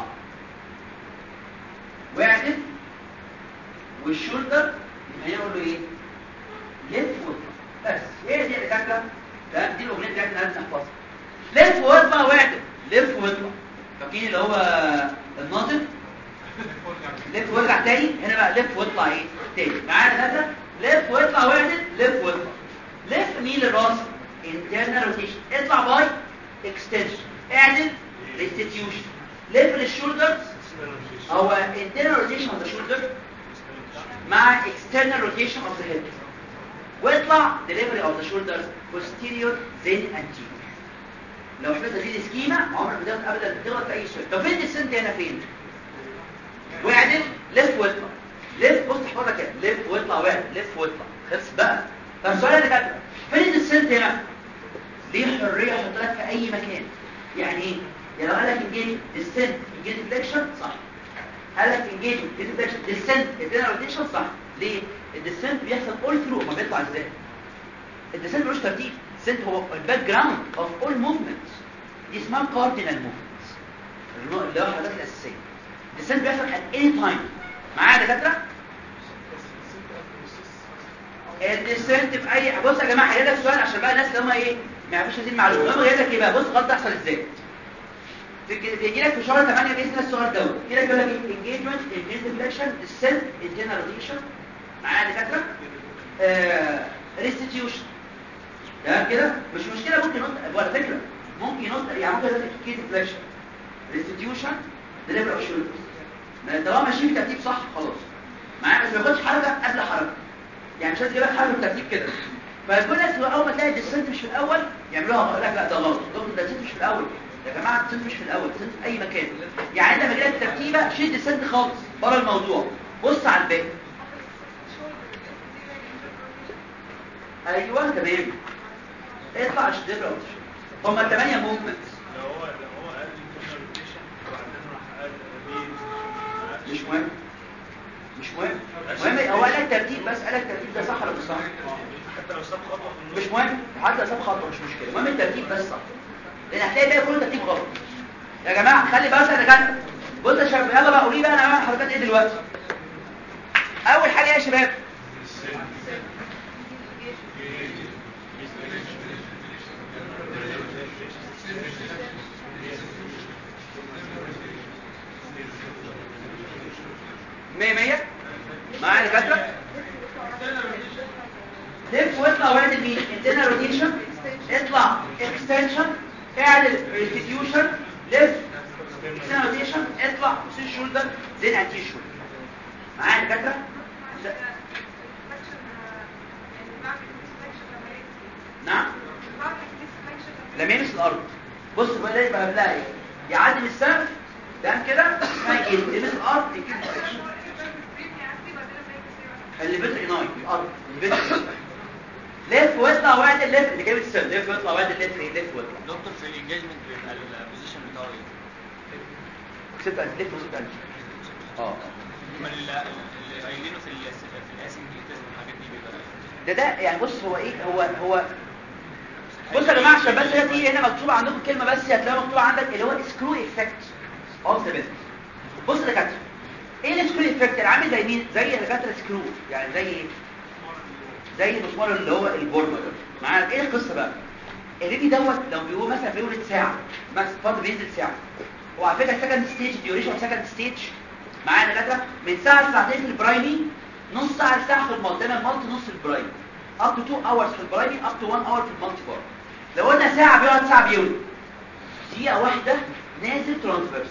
واعدل والشولدر يبقى نقول له ايه لف واطلع بس هي دي يا دكاتره ده دي الاغنيه بتاعتنا لازم نحفظها لف واطلع واعدل لف واطلع فاكرين اللي هو الناطق لف وارجع تاني هنا بقى لف واطلع ايه تاني معايا يا دكاتره لف واطلع واعدل لف واطلع لف مين للراس internal rotation اطلع باي extension اعدل restitution لف للشولدر هو internal rotation of the shoulder مع external rotation of the head واطلع delivery of the shoulder posterior then anterior لو حفظت دي السكيما عمرك ما تغلط ابدا تغلط في اي شيء طب فين السنت هنا فين واعدل لف واطلع لف بص احفظها كده لف واطلع واعدل لف واطلع خلص بقى طب السؤال اللي كاتبه فين السنت هنا ليه حريه احط لك في اي مكان يعني ايه يعني لو قال لك انجيج ديسنت انجيج فليكشن صح قال لك انجيج فليكشن ديسنت ادينا روتيشن صح ليه الديسنت بيحصل اول ثرو ما بيطلع ازاي الديسنت ملوش ترتيب الديسنت هو الباك جراوند اوف اول موفمنتس دي اسمها كاردينال موفمنتس اللي هو الحاجات الاساسيه الديسنت بيحصل at any time معايا يا دكاتره الديسنت في اي بص يا جماعه هجيب لك سؤال عشان بقى الناس اللي هم ايه ما يعرفوش هذه المعلومه هم جايب لك ايه بقى بص غلط تحصل ازاي بيجي لك في شهر 8 باذن الله السؤال دوت يجي لك يقول لك انجيجمنت انفليكشن ديسنت انترنال روتيشن معايا يا دكاتره ريستيتيوشن تمام كده مش مشكله ممكن ينط ولا فكره ممكن ينط يعني ممكن ينط كيس فليكشن ريستيتيوشن ديليفر اوف شولدر طالما ماشيين بترتيب صح خلاص معايا بس ما ياخدش حركه قبل حركه يعني مش لازم يجيب لك حركه بالترتيب كده فكل الناس اول ما تلاقي الديسنت مش في الاول يعملوها يقول لك لا ده غلط ده الديسنت مش في الاول يا جماعه الديسنت مش في الاول الديسنت في اي مكان يعني انت لما يجي لك ترتيبه شيل الديسنت خالص بره الموضوع بص على الباقي ايوه تمام اطلع اشتغل هم الثمانيه موفمنتس لو هو لو هو قال لي روتيشن وبعدين راح قال مين مش مهم مش مهم مهم هو قال لك ترتيب بس قال لك الترتيب ده صح ولا مش صح حتى لو ساب خطوه في النص مش مهم حتى لو ساب خطوه مش مشكله المهم الترتيب بس صح لان هتلاقي بقى كله ترتيب غلط يا جماعه خلي بالك انا كده بص يا شباب يلا بقى قولي بقى انا بعمل حركات ايه دلوقتي اول حاجه يا شباب مية مية معايا دكاترة لف واطلع واعد المين انتنا روتيشن اطلع اكستنشن اعدل ريستيوشن لف انتنا روتيشن اطلع سي شولدر زين انتي شولدر معايا دكاترة نعم لما يمس الارض بص بقى ده يبقى قبلها ايه يعدي من السقف تمام كده اسمها ايه يمس الارض يجيب اللي بيتر نايت الارض اللي بيتر لف واطلع واعد اللف اللي جايب السقف لف واطلع واعد اللف ايه لف واطلع دكتور في الانجيجمنت بيبقى البوزيشن بتاعه ايه؟ كسبت ألف لف وسبت ألف اه امال اللي اللي قايلينه في ال في الاسنجيتيزم والحاجات دي بيبقى ده ده يعني بص هو ايه هو هو بص يا جماعه عشان بس هي دي هنا مكتوبه عندكم كلمه بس هتلاقيها مكتوبه عندك اللي هو سكرو افكت اوف ذا بيزنس بص يا دكاتره ايه السكرو افكت اللي عامل زي مين زي دكاتره سكرو يعني زي ايه زي المسمار اللي هو البورمه ده معاك ايه القصه بقى الريدي دوت لو بيقول مثلا بيولد ساعه مثلا فرض بينزل ساعه وعلى فكره سكند ستيج ديوريشن اوف سكند ستيج معايا دكاتره من ساعه لساعتين في البرايمي نص ساعه لساعه في المالتي دايما المالتي نص البرايمي up to 2 hours في البرايمي up to 1 hour في المالتي بار لو قلنا ساعه بيقعد ساعه بيولد دقيقه واحده نازل ترانسفيرس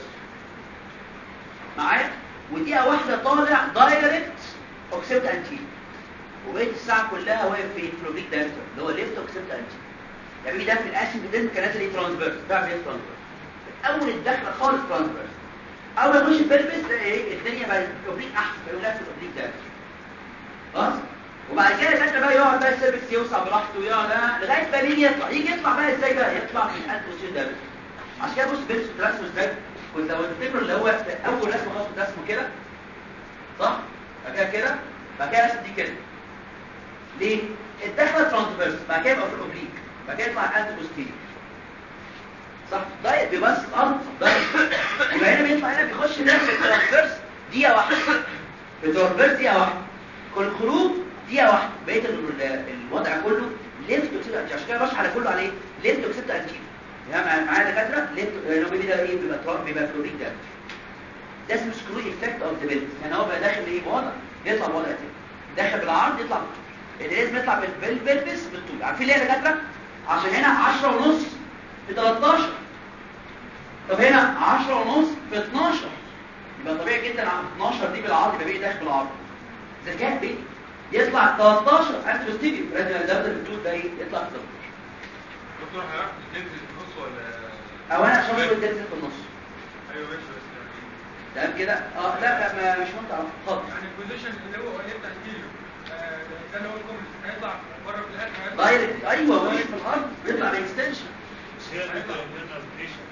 معايا ودقيقه واحده طالع دايركت اوكسيبت انتي وبقيه الساعه كلها واقف في الفلوبيك دايركتور اللي هو ليفت اوكسيبت انتي يعني ده في الاسم بدين كان نازل ايه ترانسفيرس بيعمل ايه ترانسفيرس اول الدخله خالص ترانسفيرس اول ما يخش البلبس تلاقي ايه الدنيا بقت اوبليك احسن فيقول لك الاوبليك دايركتور خلاص وبعد كده الدكتور بقى يقعد بقى السيرفكس يوسع براحته ويقعد آه، لغايه ما مين يطلع يجي يطلع بقى ازاي بقى يطلع من الانتروسيل ده عشان كده بص بيرس رسمه ازاي كنت لو تفتكروا اللي هو اول رسمه خالص كنت رسمه كده صح بعد كده كده بعد كده رسم دي كده ليه الدخله ترانسفيرس بعد كده يبقى في الاوبليك بعد كده يطلع انتروسيل صح ده بيبص الارض ده يبقى هنا بيطلع هنا بيخش نفس الترانسفيرس دقيقه واحده الترانسفيرس دقيقه واحده كل خروج دقيقه واحده بقيه ال- الوضع كله ليفت اوكسيد انتي عشان كده بشرح على كله على ايه ليفت اوكسيد انتي يعني معايا دكاتره ليفت لو بيبقى ايه بيبقى تراب بيبقى فلوريك ده ده اسمه سكرو افكت اوف ذا بيلز يعني هو بقى داخل ايه بوضع يطلع بوضع تاني داخل بالعرض يطلع بالطول اللي لازم يطلع بال- بالبلبس بالطول عارفين ليه يا دكاتره عشان هنا 10 ونص في 13 طب هنا 10 ونص في 12 يبقى طبيعي جدا على 12 دي بالعرض يبقى بيه داخل بالعرض ذكاء بيه يطلع 13 انتروستيبي راديال دبل الطول ده ايه يطلع 13 دكتور هيعرف تنزل في النص ولا او انا عشان اقول تنزل في النص ايوه ماشي بس يعني تمام كده اه لا لا ما مش ممتع خالص يعني البوزيشن اللي هو هيبدا يجيله آه، ده اللي هو الكومنت هيطلع بره في الاخر هيطلع دايركت ايوه وش في الارض بيطلع باكستنشن بس هي الانترنال روتيشن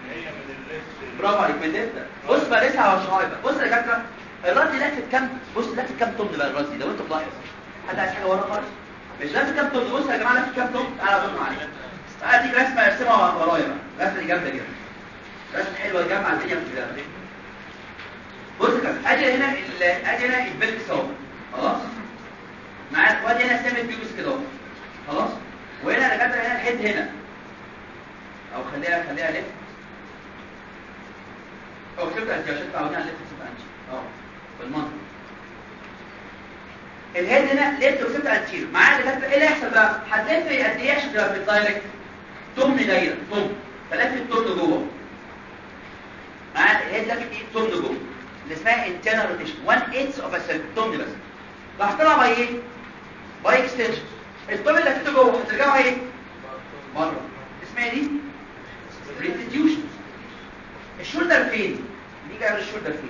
هي من الليفت برافو عليك من الليفت بص بقى لسه هشرحها بقى بص يا دكاتره الراس دي لفت كام بص لفت كام طن بقى الراس دي لو انت ملاحظ حد عايز حاجه ورا خالص مش لفت كام طن بص يا جماعه لفت كام طن تعالى بص معايا تعالى دي رسمه ارسمها ورايا بقى الرسمه دي جامده جدا رسمه حلوه جامعه الدنيا في الكلام بص كده ادي هنا ال- ادي هنا البلكس اهو خلاص معاك وادي هنا سامي بيوبس كده اهو خلاص وهنا يا دكاتره هنا الهيد هنا او خليها خليها لف او شفت انت عشان تعودين على لف شفت انت اه بالمنطق الهيد هنا ليفت وشفت انتير معايا دكاتره ايه اللي هيحصل بقى هتلف قد ايه عشان تبقى في الدايركت تمن دايره تمن فلف التمن جوه معايا الهيد لفت ايه تمن جوه اللي اسمها internal rotation 1 8 of a circle تمن بس راح طلع باي ايه باي اكستنشن التمن اللي لفته جوه هترجعوا ايه بره اسمها دي restitution الشولدر فين نيجي على الشولدر فين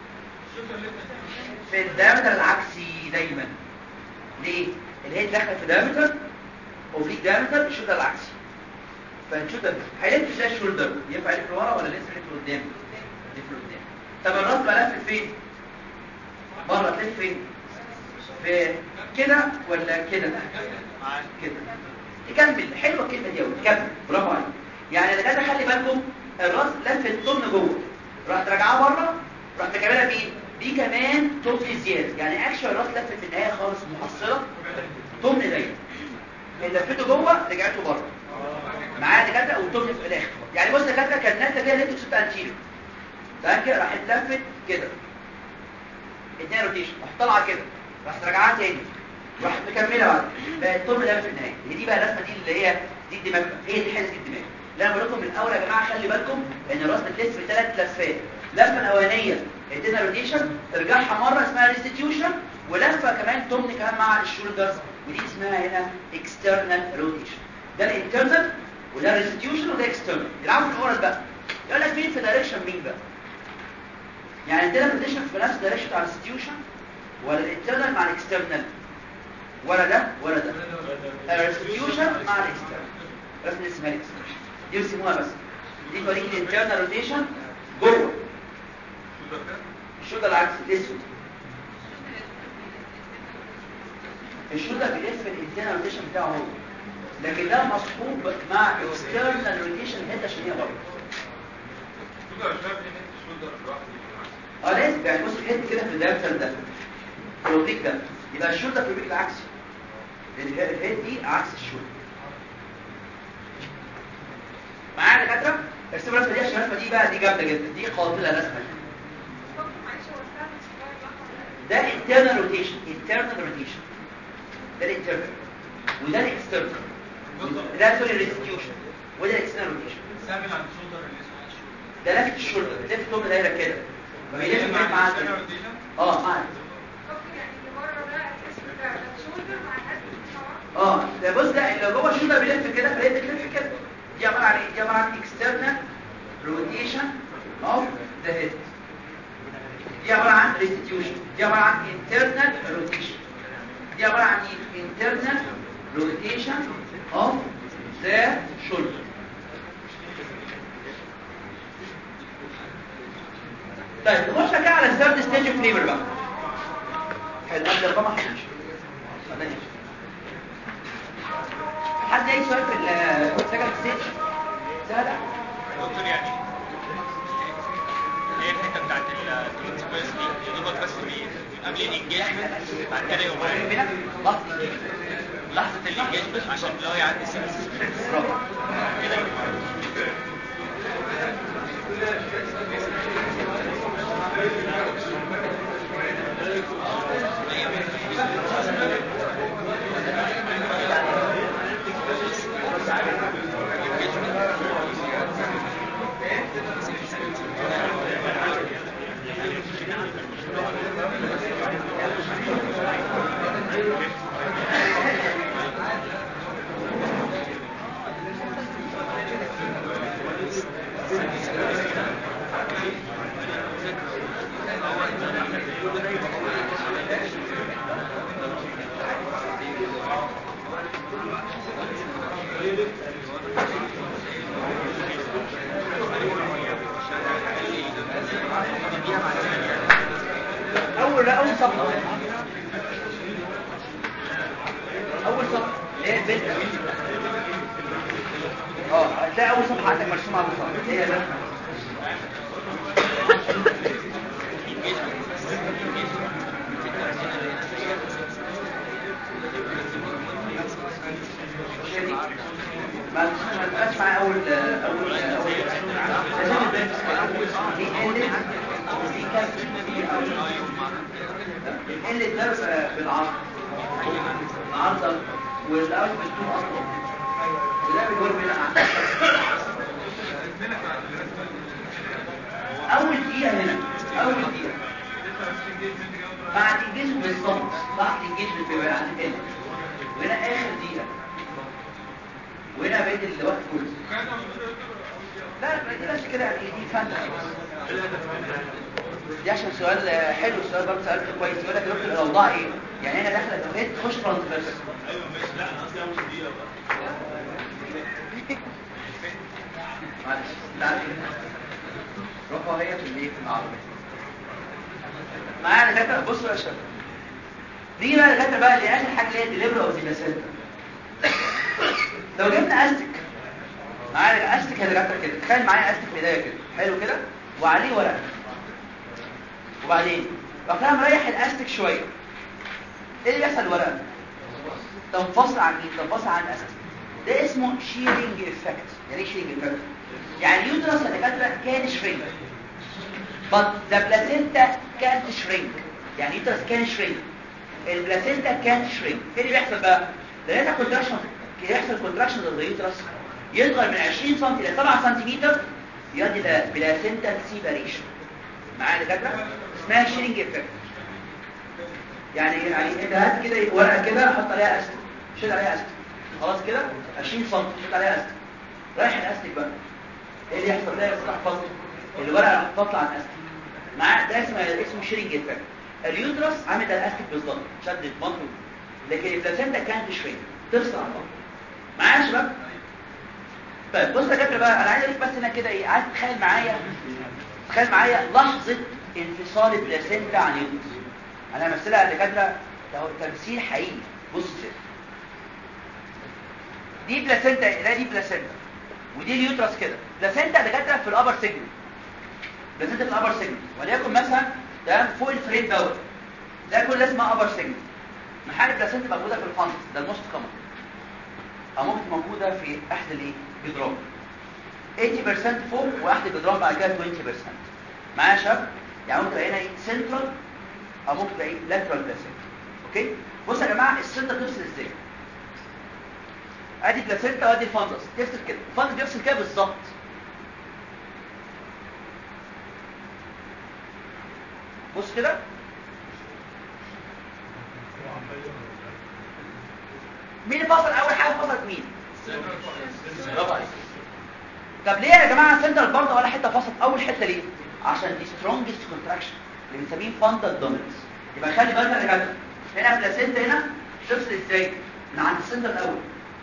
في الدايمتر العكسي دايما ليه الهيد دخل في دايمتر اوبليك دايمتر الشولدر العكسي فالشولدر هيلف ازاي الشولدر ينفع يلف لورا ولا لسه يلف لقدام يلف لقدام طب الراس بقى لف فين بره تلف فين في كده ولا كده كده تكمل حلوه الكلمه دي قوي تكمل برافو عليك يعني انا كده خلي بالكم الراس لف الطن جوه رحت راجعاه بره رحت كاملها بايه دي كمان طن زياده يعني اكشن الراس لفت في النهايه خالص محصله طن دايره اللي لفته جوه رجعته بره معايا دكاتره والطن في الاخر يعني بص دكاتره كان نازله فيها ليفت ست انتيرو تمام كده راحت لفت كده اتنين روتيشن راح طالعه كده راحت راجعاها تاني راحت مكمله بعد بقى الطن ده في النهايه هي دي بقى الرسمه دي اللي هي دي الدماغ بقى. هي دي حته الدماغ لا انا بقول لكم من الاول يا جماعه خلي بالكم ان الراس بتلف ثلاث لفات لفه الاولانيه ادينا روتيشن ترجعها مره اسمها ريستيتيوشن ولفه كمان تمن كمان مع الشولدرز ودي اسمها هنا اكسترنال روتيشن ده الانترنال وده الريستيتيوشن وده اكسترنال يلعبوا في الاورال بقى يقول لك مين في دايركشن مين بقى يعني ادينا روتيشن في نفس الدايركشن بتاع الريستيتيوشن ولا الانترنال مع الاكسترنال ولا ده ولا ده الريستيتيوشن مع الاكسترنال رسم اسمها الاكسترنال دي يرسموها بس دي توريك الانترنال روتيشن جوه الشوطه العكس الاسود الشوطه بيلف الانترنال روتيشن بتاعه هو لكن ده مصحوب مع اكسترنال روتيشن هيد عشان هي بره اه لازم يعني بص الهيد كده في الدايركتر ده في الاوبليك ده يبقى الشوطه في الاوبليك العكسي الهيد الهيد دي عكس الشوطه معايا دكاتره ارسم الرسمه دي عشان الرسمه دي بقى دي جامده جدا دي قاتله رسمه ده internal rotation internal rotation ده الانترنال وده الاكسترنال ده سوري ريستيوشن وده الاكسترنال روتيشن سامي عن الشولدر اللي اسمها الشولدر ده لفت الشولدر لفت توم دايره كده فبيلف معاك معاك كده. اه معاك اه ده بص ده اللي جوه الشولدر بيلف كده فهي بتلف كده دي عباره عن ايه دي عباره عن external rotation of the head دي عباره عن restitution دي عباره عن internal rotation دي عباره عن ايه internal rotation of the shoulder طيب نخش كده على الثيرد ستيج اوف ليبر بقى حلو قبل الرقم هنمشي حد اي سؤال في السكند ستيج سهله دكتور يعني هي الحته بتاعت الترانسفيرس دي يا دوبك بس بي- قبل الانجيجمنت بعد كده يومين هنا لحظه لحظه الانجيجمنت عشان اللي هو يعدي سيرفيس برافو كده يومين اول اول صفحه اول صفحه ايه البنت اه هتلاقي اول صفحه عندك مرسومه اول صفحه هي ده ما ما تبقاش معايا اول اول اول لازم البنت دي قلت ودي كانت قلت ده بالعرض العرض والاول بتكون اطول وده بيدور بين اول دقيقه هنا اول دقيقه بعد الجسم بالظبط بعد الجسم بيبقى عند تاني وهنا اخر دقيقه وهنا بقيت الوقت كله لا ما دي بس كده يعني دي فن دي عشان سؤال حلو السؤال برضه سألته كويس يقول لك يا دكتور الاوضاع ايه يعني هنا داخله تفيت تخش فرونت بس ايوه ماشي لا انا قصدي اول دقيقه بقى معلش تعالى رفاهية في الايه في العربية معايا دكاتره بصوا يا شباب نيجي بقى دكاتره بقى لاخر حاجه اللي هي ديليفري او ديلاسنتا لو جبنا استك معايا استك يا دكاتره كده تخيل معايا استك في ايديا كده حلو كده وعليه ورقه وبعدين بقى انا مريح الاستك شويه ايه اللي بيحصل الورقه تنفصل عن مين تنفصل عن الاستك ده اسمه شيرنج افكت يعني ايه شيرنج افكت يعني اليوترس يا دكاتره كان شرينك but the placenta can't shrink يعني اليوترس كان شرينك البلاسينتا كانت شرينك ايه اللي بيحصل بقى لقيتها كونتراكشن يحصل كونتراكشن لليوترس يصغر من 20 سم الى 7 سم يؤدي الى بلاسينتا سيباريشن معايا يا دكاتره اسمها شيرنج افكت يعني يعني انت هات كده ورقه كده حط عليها استك شيل عليها استك خلاص كده 20 سم شيل عليها استك رايح الاستك بقى ايه اللي يحصل ده يصلح فصل الورقه بتطلع عن الاستك معاه ده اسمه اسمه شيرنج افكت اليوترس عامل ده الاستك بالظبط شد المنطق لكن البلاسينتا كانت شويه تفصل عن بعض معايا يا شباب طيب بص يا دكاتره بقى انا عايز اقول بس هنا كده ايه عايز تخيل معايا تخيل معايا لحظه انفصال البلاسينتا عن اليوترس انا همثلها يا دكاتره تمثيل حقيقي بص كده دي بلاسينتا لا دي بلاسينتا ودي اليوترس كده بلاسينتا دكاتره في الابر سيجمنت بلاسينتا في الابر سيجمنت وليكن مثلا ده فوق الفريد دوت ده كل ده اسمها ابر سيجمنت محل البلاسينتا موجوده في الفانس ده الموست كومن او ممكن موجوده في احد الايه جدران 80% فوق واحد جدران بعد كده 20% معايا يا شباب يعني ممكن تلاقينا ايه سنترال او ممكن تلاقيه لاترال بلاسينتا اوكي بص يا جماعه السنتر تفصل ازاي ادي بلاسينتا وادي الفندس تفصل كده الفندس بيفصل كده بالظبط بص كده مين اللي فصل اول حاجه فصلت مين برافو عليك طب ليه يا جماعه سنترال برضه ولا حته فصلت اول حته ليه عشان دي سترونجست كونتراكشن اللي بنسميه فاندال دومينس يبقى خلي بالك يا جدع هنا بلاسينتا هنا تفصل ازاي من عند السنتر الاول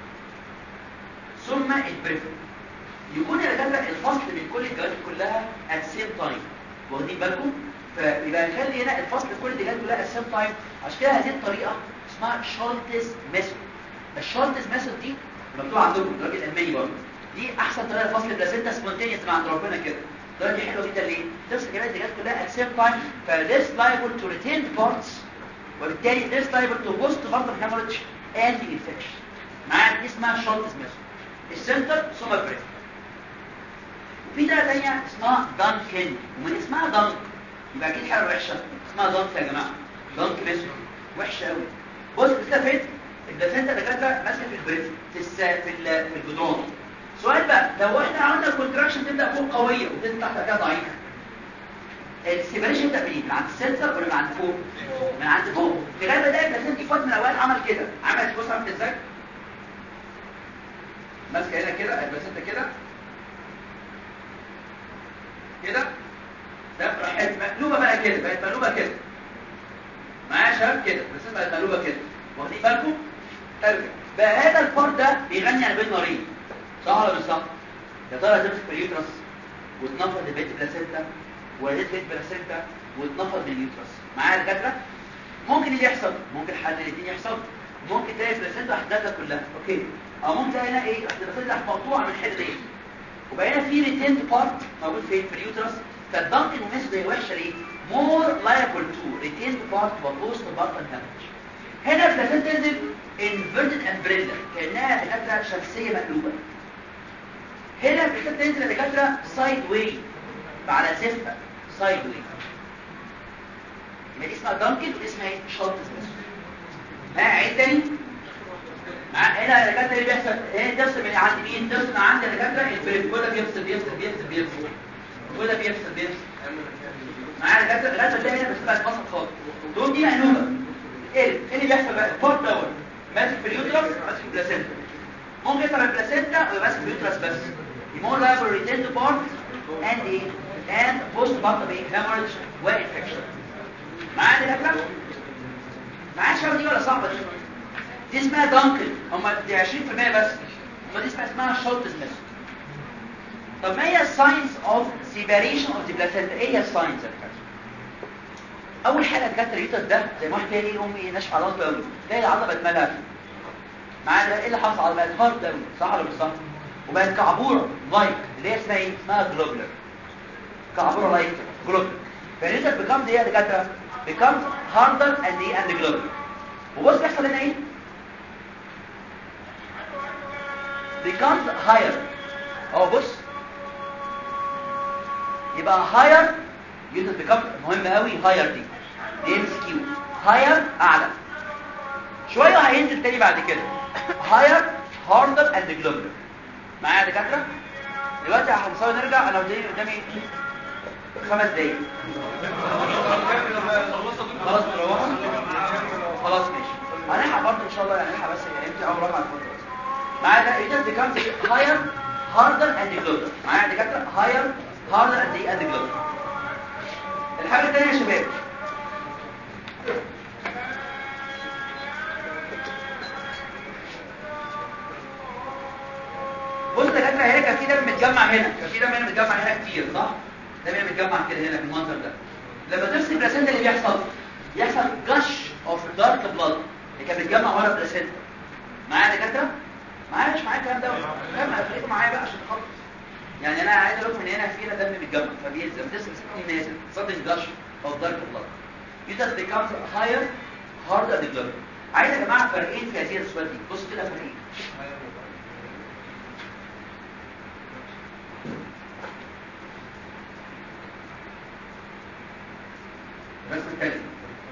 ثم البريفر يكون يا جدع الفصل بين كل الجوانب كلها ات سيم تايم واخدين بالكم فيبقى نخلي هنا الفصل كل الجوانب كلها ات سيم تايم عشان كده هذه الطريقه اسمها شولتس ميثود الشولتس ميثود دي مكتوب عندكم الراجل الالماني برضه دي احسن طريقه لفصل البلاسينتا سبونتينيوس من عند ربنا كده الطريقه دي حلوه جدا ليه تفصل جميع الدجاجات كلها at same time فليس liable to retain parts وبالتالي less liable to post further hemorrhage and infection معايا دي اسمها شولتس ميثود السنتر ثم البريك وفي طريقه ثانيه اسمها دانكن ومن اسمها دانك يبقى اكيد حاجه وحشه اسمها دانك يا جماعه دانك ميثود وحشه قوي بص كده فين البلاسينتا دكاتره ماسكه في البريف في الس... في ال... في الجدران سؤال بقى لو احنا عملنا الكونتراكشن تبدا فوق قويه وتنزل تحت كده ضعيفه السيبريشن يبدا منين من عند السنسر ولا من عند فوق من عند فوق في غالب ده البلاسينتا في وقت من الاوقات عمل كده عملت بص عملت ازاي ماسكه هنا كده البلاسينتا كده كده ده راحت مقلوبه بقى كده بقت مقلوبه كده معايا شباب كده البلاسينتا بقت مقلوبه كده واخدين بالكم ارجع بقى هذا الفرد ده بيغني عن بين نارين صح ولا مش صح يا ترى هتمسك في اليوترس وتنفض البيت بلاسينتا وهتدفت بلاسينتا واتنفض من اليوترس معايا الدكاتره ممكن اللي يحصل ممكن حد الاثنين يحصل ممكن تلاقي البلاسنتا احداثها كلها اوكي او ممكن تلاقي هنا ايه البلاسنتا مقطوعه من الحته دي وبقى هنا في ريتيند بارت موجود فين في اليوترس فالدنك الميثود هي وحشه ليه more liable to retained part وبوست بارتن هامج هنا البلاسنتا تنزل inverted umbrella كانها دكاتره شمسيه مقلوبه هنا البلاسنتا تنزل دكاتره سايد واي على زفه سايد واي يبقى دي اسمها دانكن اسمها ايه شورت ها عيد تاني مع هنا الدكاتره اللي بيحصل هنا تفصل من عند مين تفصل من عند الدكاتره البريد كله بيفصل بيفصل بيفصل بيفصل كله بيفصل بيفصل معايا الدكاتره لغايه ما تلاقي هنا بس بقى اتفصل خالص دول دي مقلوبه ايه ايه اللي بيحصل بقى البارت دوت ماسك في اليوترس ماسك في البلاسينتا ممكن يطلع البلاسينتا ويبقى ماسك في اليوترس بس يمور liable ريتيند بارت and ايه and post partum ايه hemorrhage وانفكشن معايا الدكاتره معايا الشباب دي ولا صعبه دي دي اسمها دانكن هم دي 20% بس هم دي اسمها اسمها شورت ميثود طب ما هي الساينس اوف سيباريشن اوف ذا بلاسينتا ايه هي الساينس اول حاجه الدكاتره اليوتر ده زي ما واحد تاني يقوم ايه ناشف على راسه قوي تلاقي العضله بقت مالها معايا ده ايه اللي حصل على بقت هارد قوي صح ولا مش صح وبقت كعبوره لايك اللي هي اسمها ايه اسمها جلوبلر كعبوره لايك جلوبلر فاليوتر بيكمز ايه يا دكاتره becomes harder and ايه and global وبص بيحصل هنا ايه becomes higher اهو بص يبقى higher يوتر becomes مهم قوي higher دي دي ام كيو higher اعلى شويه هينزل تاني بعد كده higher harder and global معايا يا دكاتره دلوقتي هنصور نرجع انا قدامي قدامي خمس دقايق خلاص نروح خلاص ماشي هنلحق برضه ان شاء الله يعني هنلحق بس يعني انت اول رقم على الفوتو معايا ده ايه becomes higher harder and global معايا يا دكاتره higher harder and and global الحاجه الثانيه يا شباب بص يا دكاتره هنا كان في دم متجمع هنا كان في دم هنا متجمع هنا كتير صح دم هنا متجمع كده هنا في المنظر ده لما تفصل البلاسينتا اللي بيحصل يحصل جش اوف دارك بلاد اللي كان بيتجمع ورا البلاسينتا معايا يا دكاتره معايا مش معايا الكلام ده كمل افريقيا معايا بقى عشان تخلص يعني انا عايز اقول لكم ان هنا في هنا دم متجمع فبينزل تفصل سكين نازل sudden gush of dark blood it just becomes higher harder the blood عايز يا جماعه فرقين في هذه الصوره دي بصوا كده فرقين بس نتكلم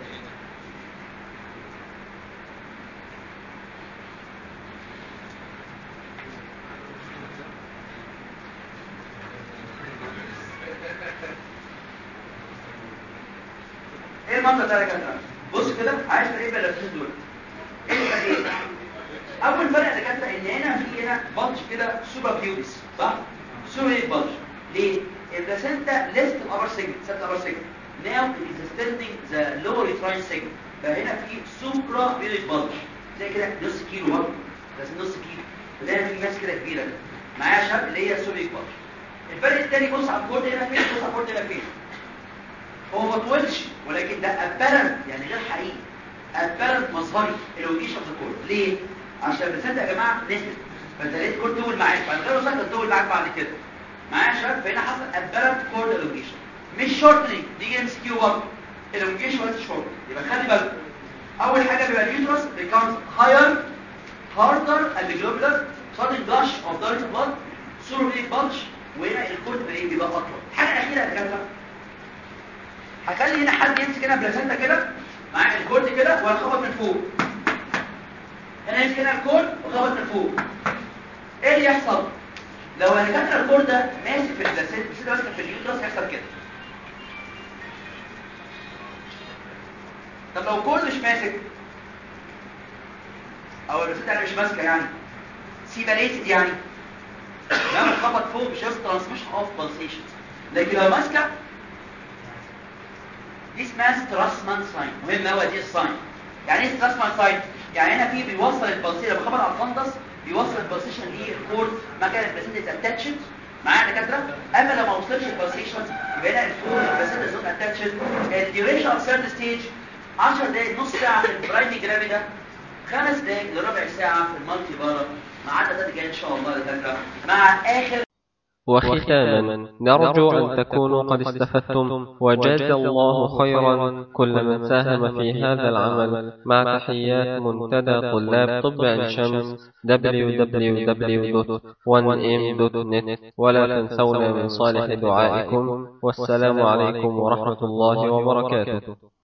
ايه المنظر ده يا دكاتره بص كده عايز تلاقي بلاتين دول ايه الفرق اول فرق يا دكاتره ان هنا في هنا بلج كده سوبر بيوبس صح سوبر بلج ليه البلاسينتا ليست الابر سيجمنت سبت الابر سيجمنت now it is extending the lower uterine segment فهنا في سوبرا بيريد بلج زي كده نص كيلو برضه بس نص كيلو وده في ناس كده كبيره كده معايا شاب اللي هي سوبر بلج الفرق الثاني بص على الكورد هنا فين بص على الكورد هنا فين هو ما طولش ولكن ده apparent يعني غير حقيقي apparent مظهري الاوديشن اوف ذا كورد ليه عشان البلاسينتا يا جماعه نزلت فانت لقيت كورد طول معاك بعد غيره سكت طول معاك بعد كده معايا يا شباب فهنا حصل apparent كورد الوديشن مش شورتنج دي ام سي كيو برضه الوديشن ولا شورت يبقى خلي بالك اول حاجه بيبقى اليوترس becomes higher harder and globular sudden gush of direct blood cerebral bulge وهنا الكورد بيبقى اطول الحاجه الاخيره يا دكاتره هخلي هنا حد يمسك هنا بلاسنتا كده مع الكورد كده وهنخبط من فوق هنا يمسك هنا الكورد وخبط من فوق ايه اللي يحصل لو انا كاتره الكورد ده ماسك في البلاسنتا بس ماسك في اليوترس هيحصل كده طب لو الكورد مش ماسك او البلاسنتا انا مش ماسكه يعني سيباليتد يعني لما اتخبط فوق مش هيحصل ترانسميشن اوف بالسيشن لكن لو ماسكه دي اسمها ستراسمان ساين مهم قوي دي الساين يعني ايه ستراسمان ساين يعني هنا في بيوصل البلسيشن لما خبط على الفندس بيوصل البلسيشن للكورد مكان البلسيشن اتاتشد معايا يا دكاتره اما لو ما وصلش البلسيشن يبقى هنا الفلو البلاسينتا از نوت اتاتشد الديوريشن اوف سيرد ستيج 10 دقائق نص ساعه في البرايمري جرافيدا خمس دقائق لربع ساعه في المالتي بارا ما عدا ده جاي ان شاء الله يا دكاتره مع اخر وختاما نرجو أن تكونوا قد استفدتم وجزى الله خيرا كل من ساهم في هذا العمل مع تحيات منتدى طلاب طب عين شمس www.1m.net ولا تنسونا من صالح دعائكم والسلام عليكم ورحمة الله وبركاته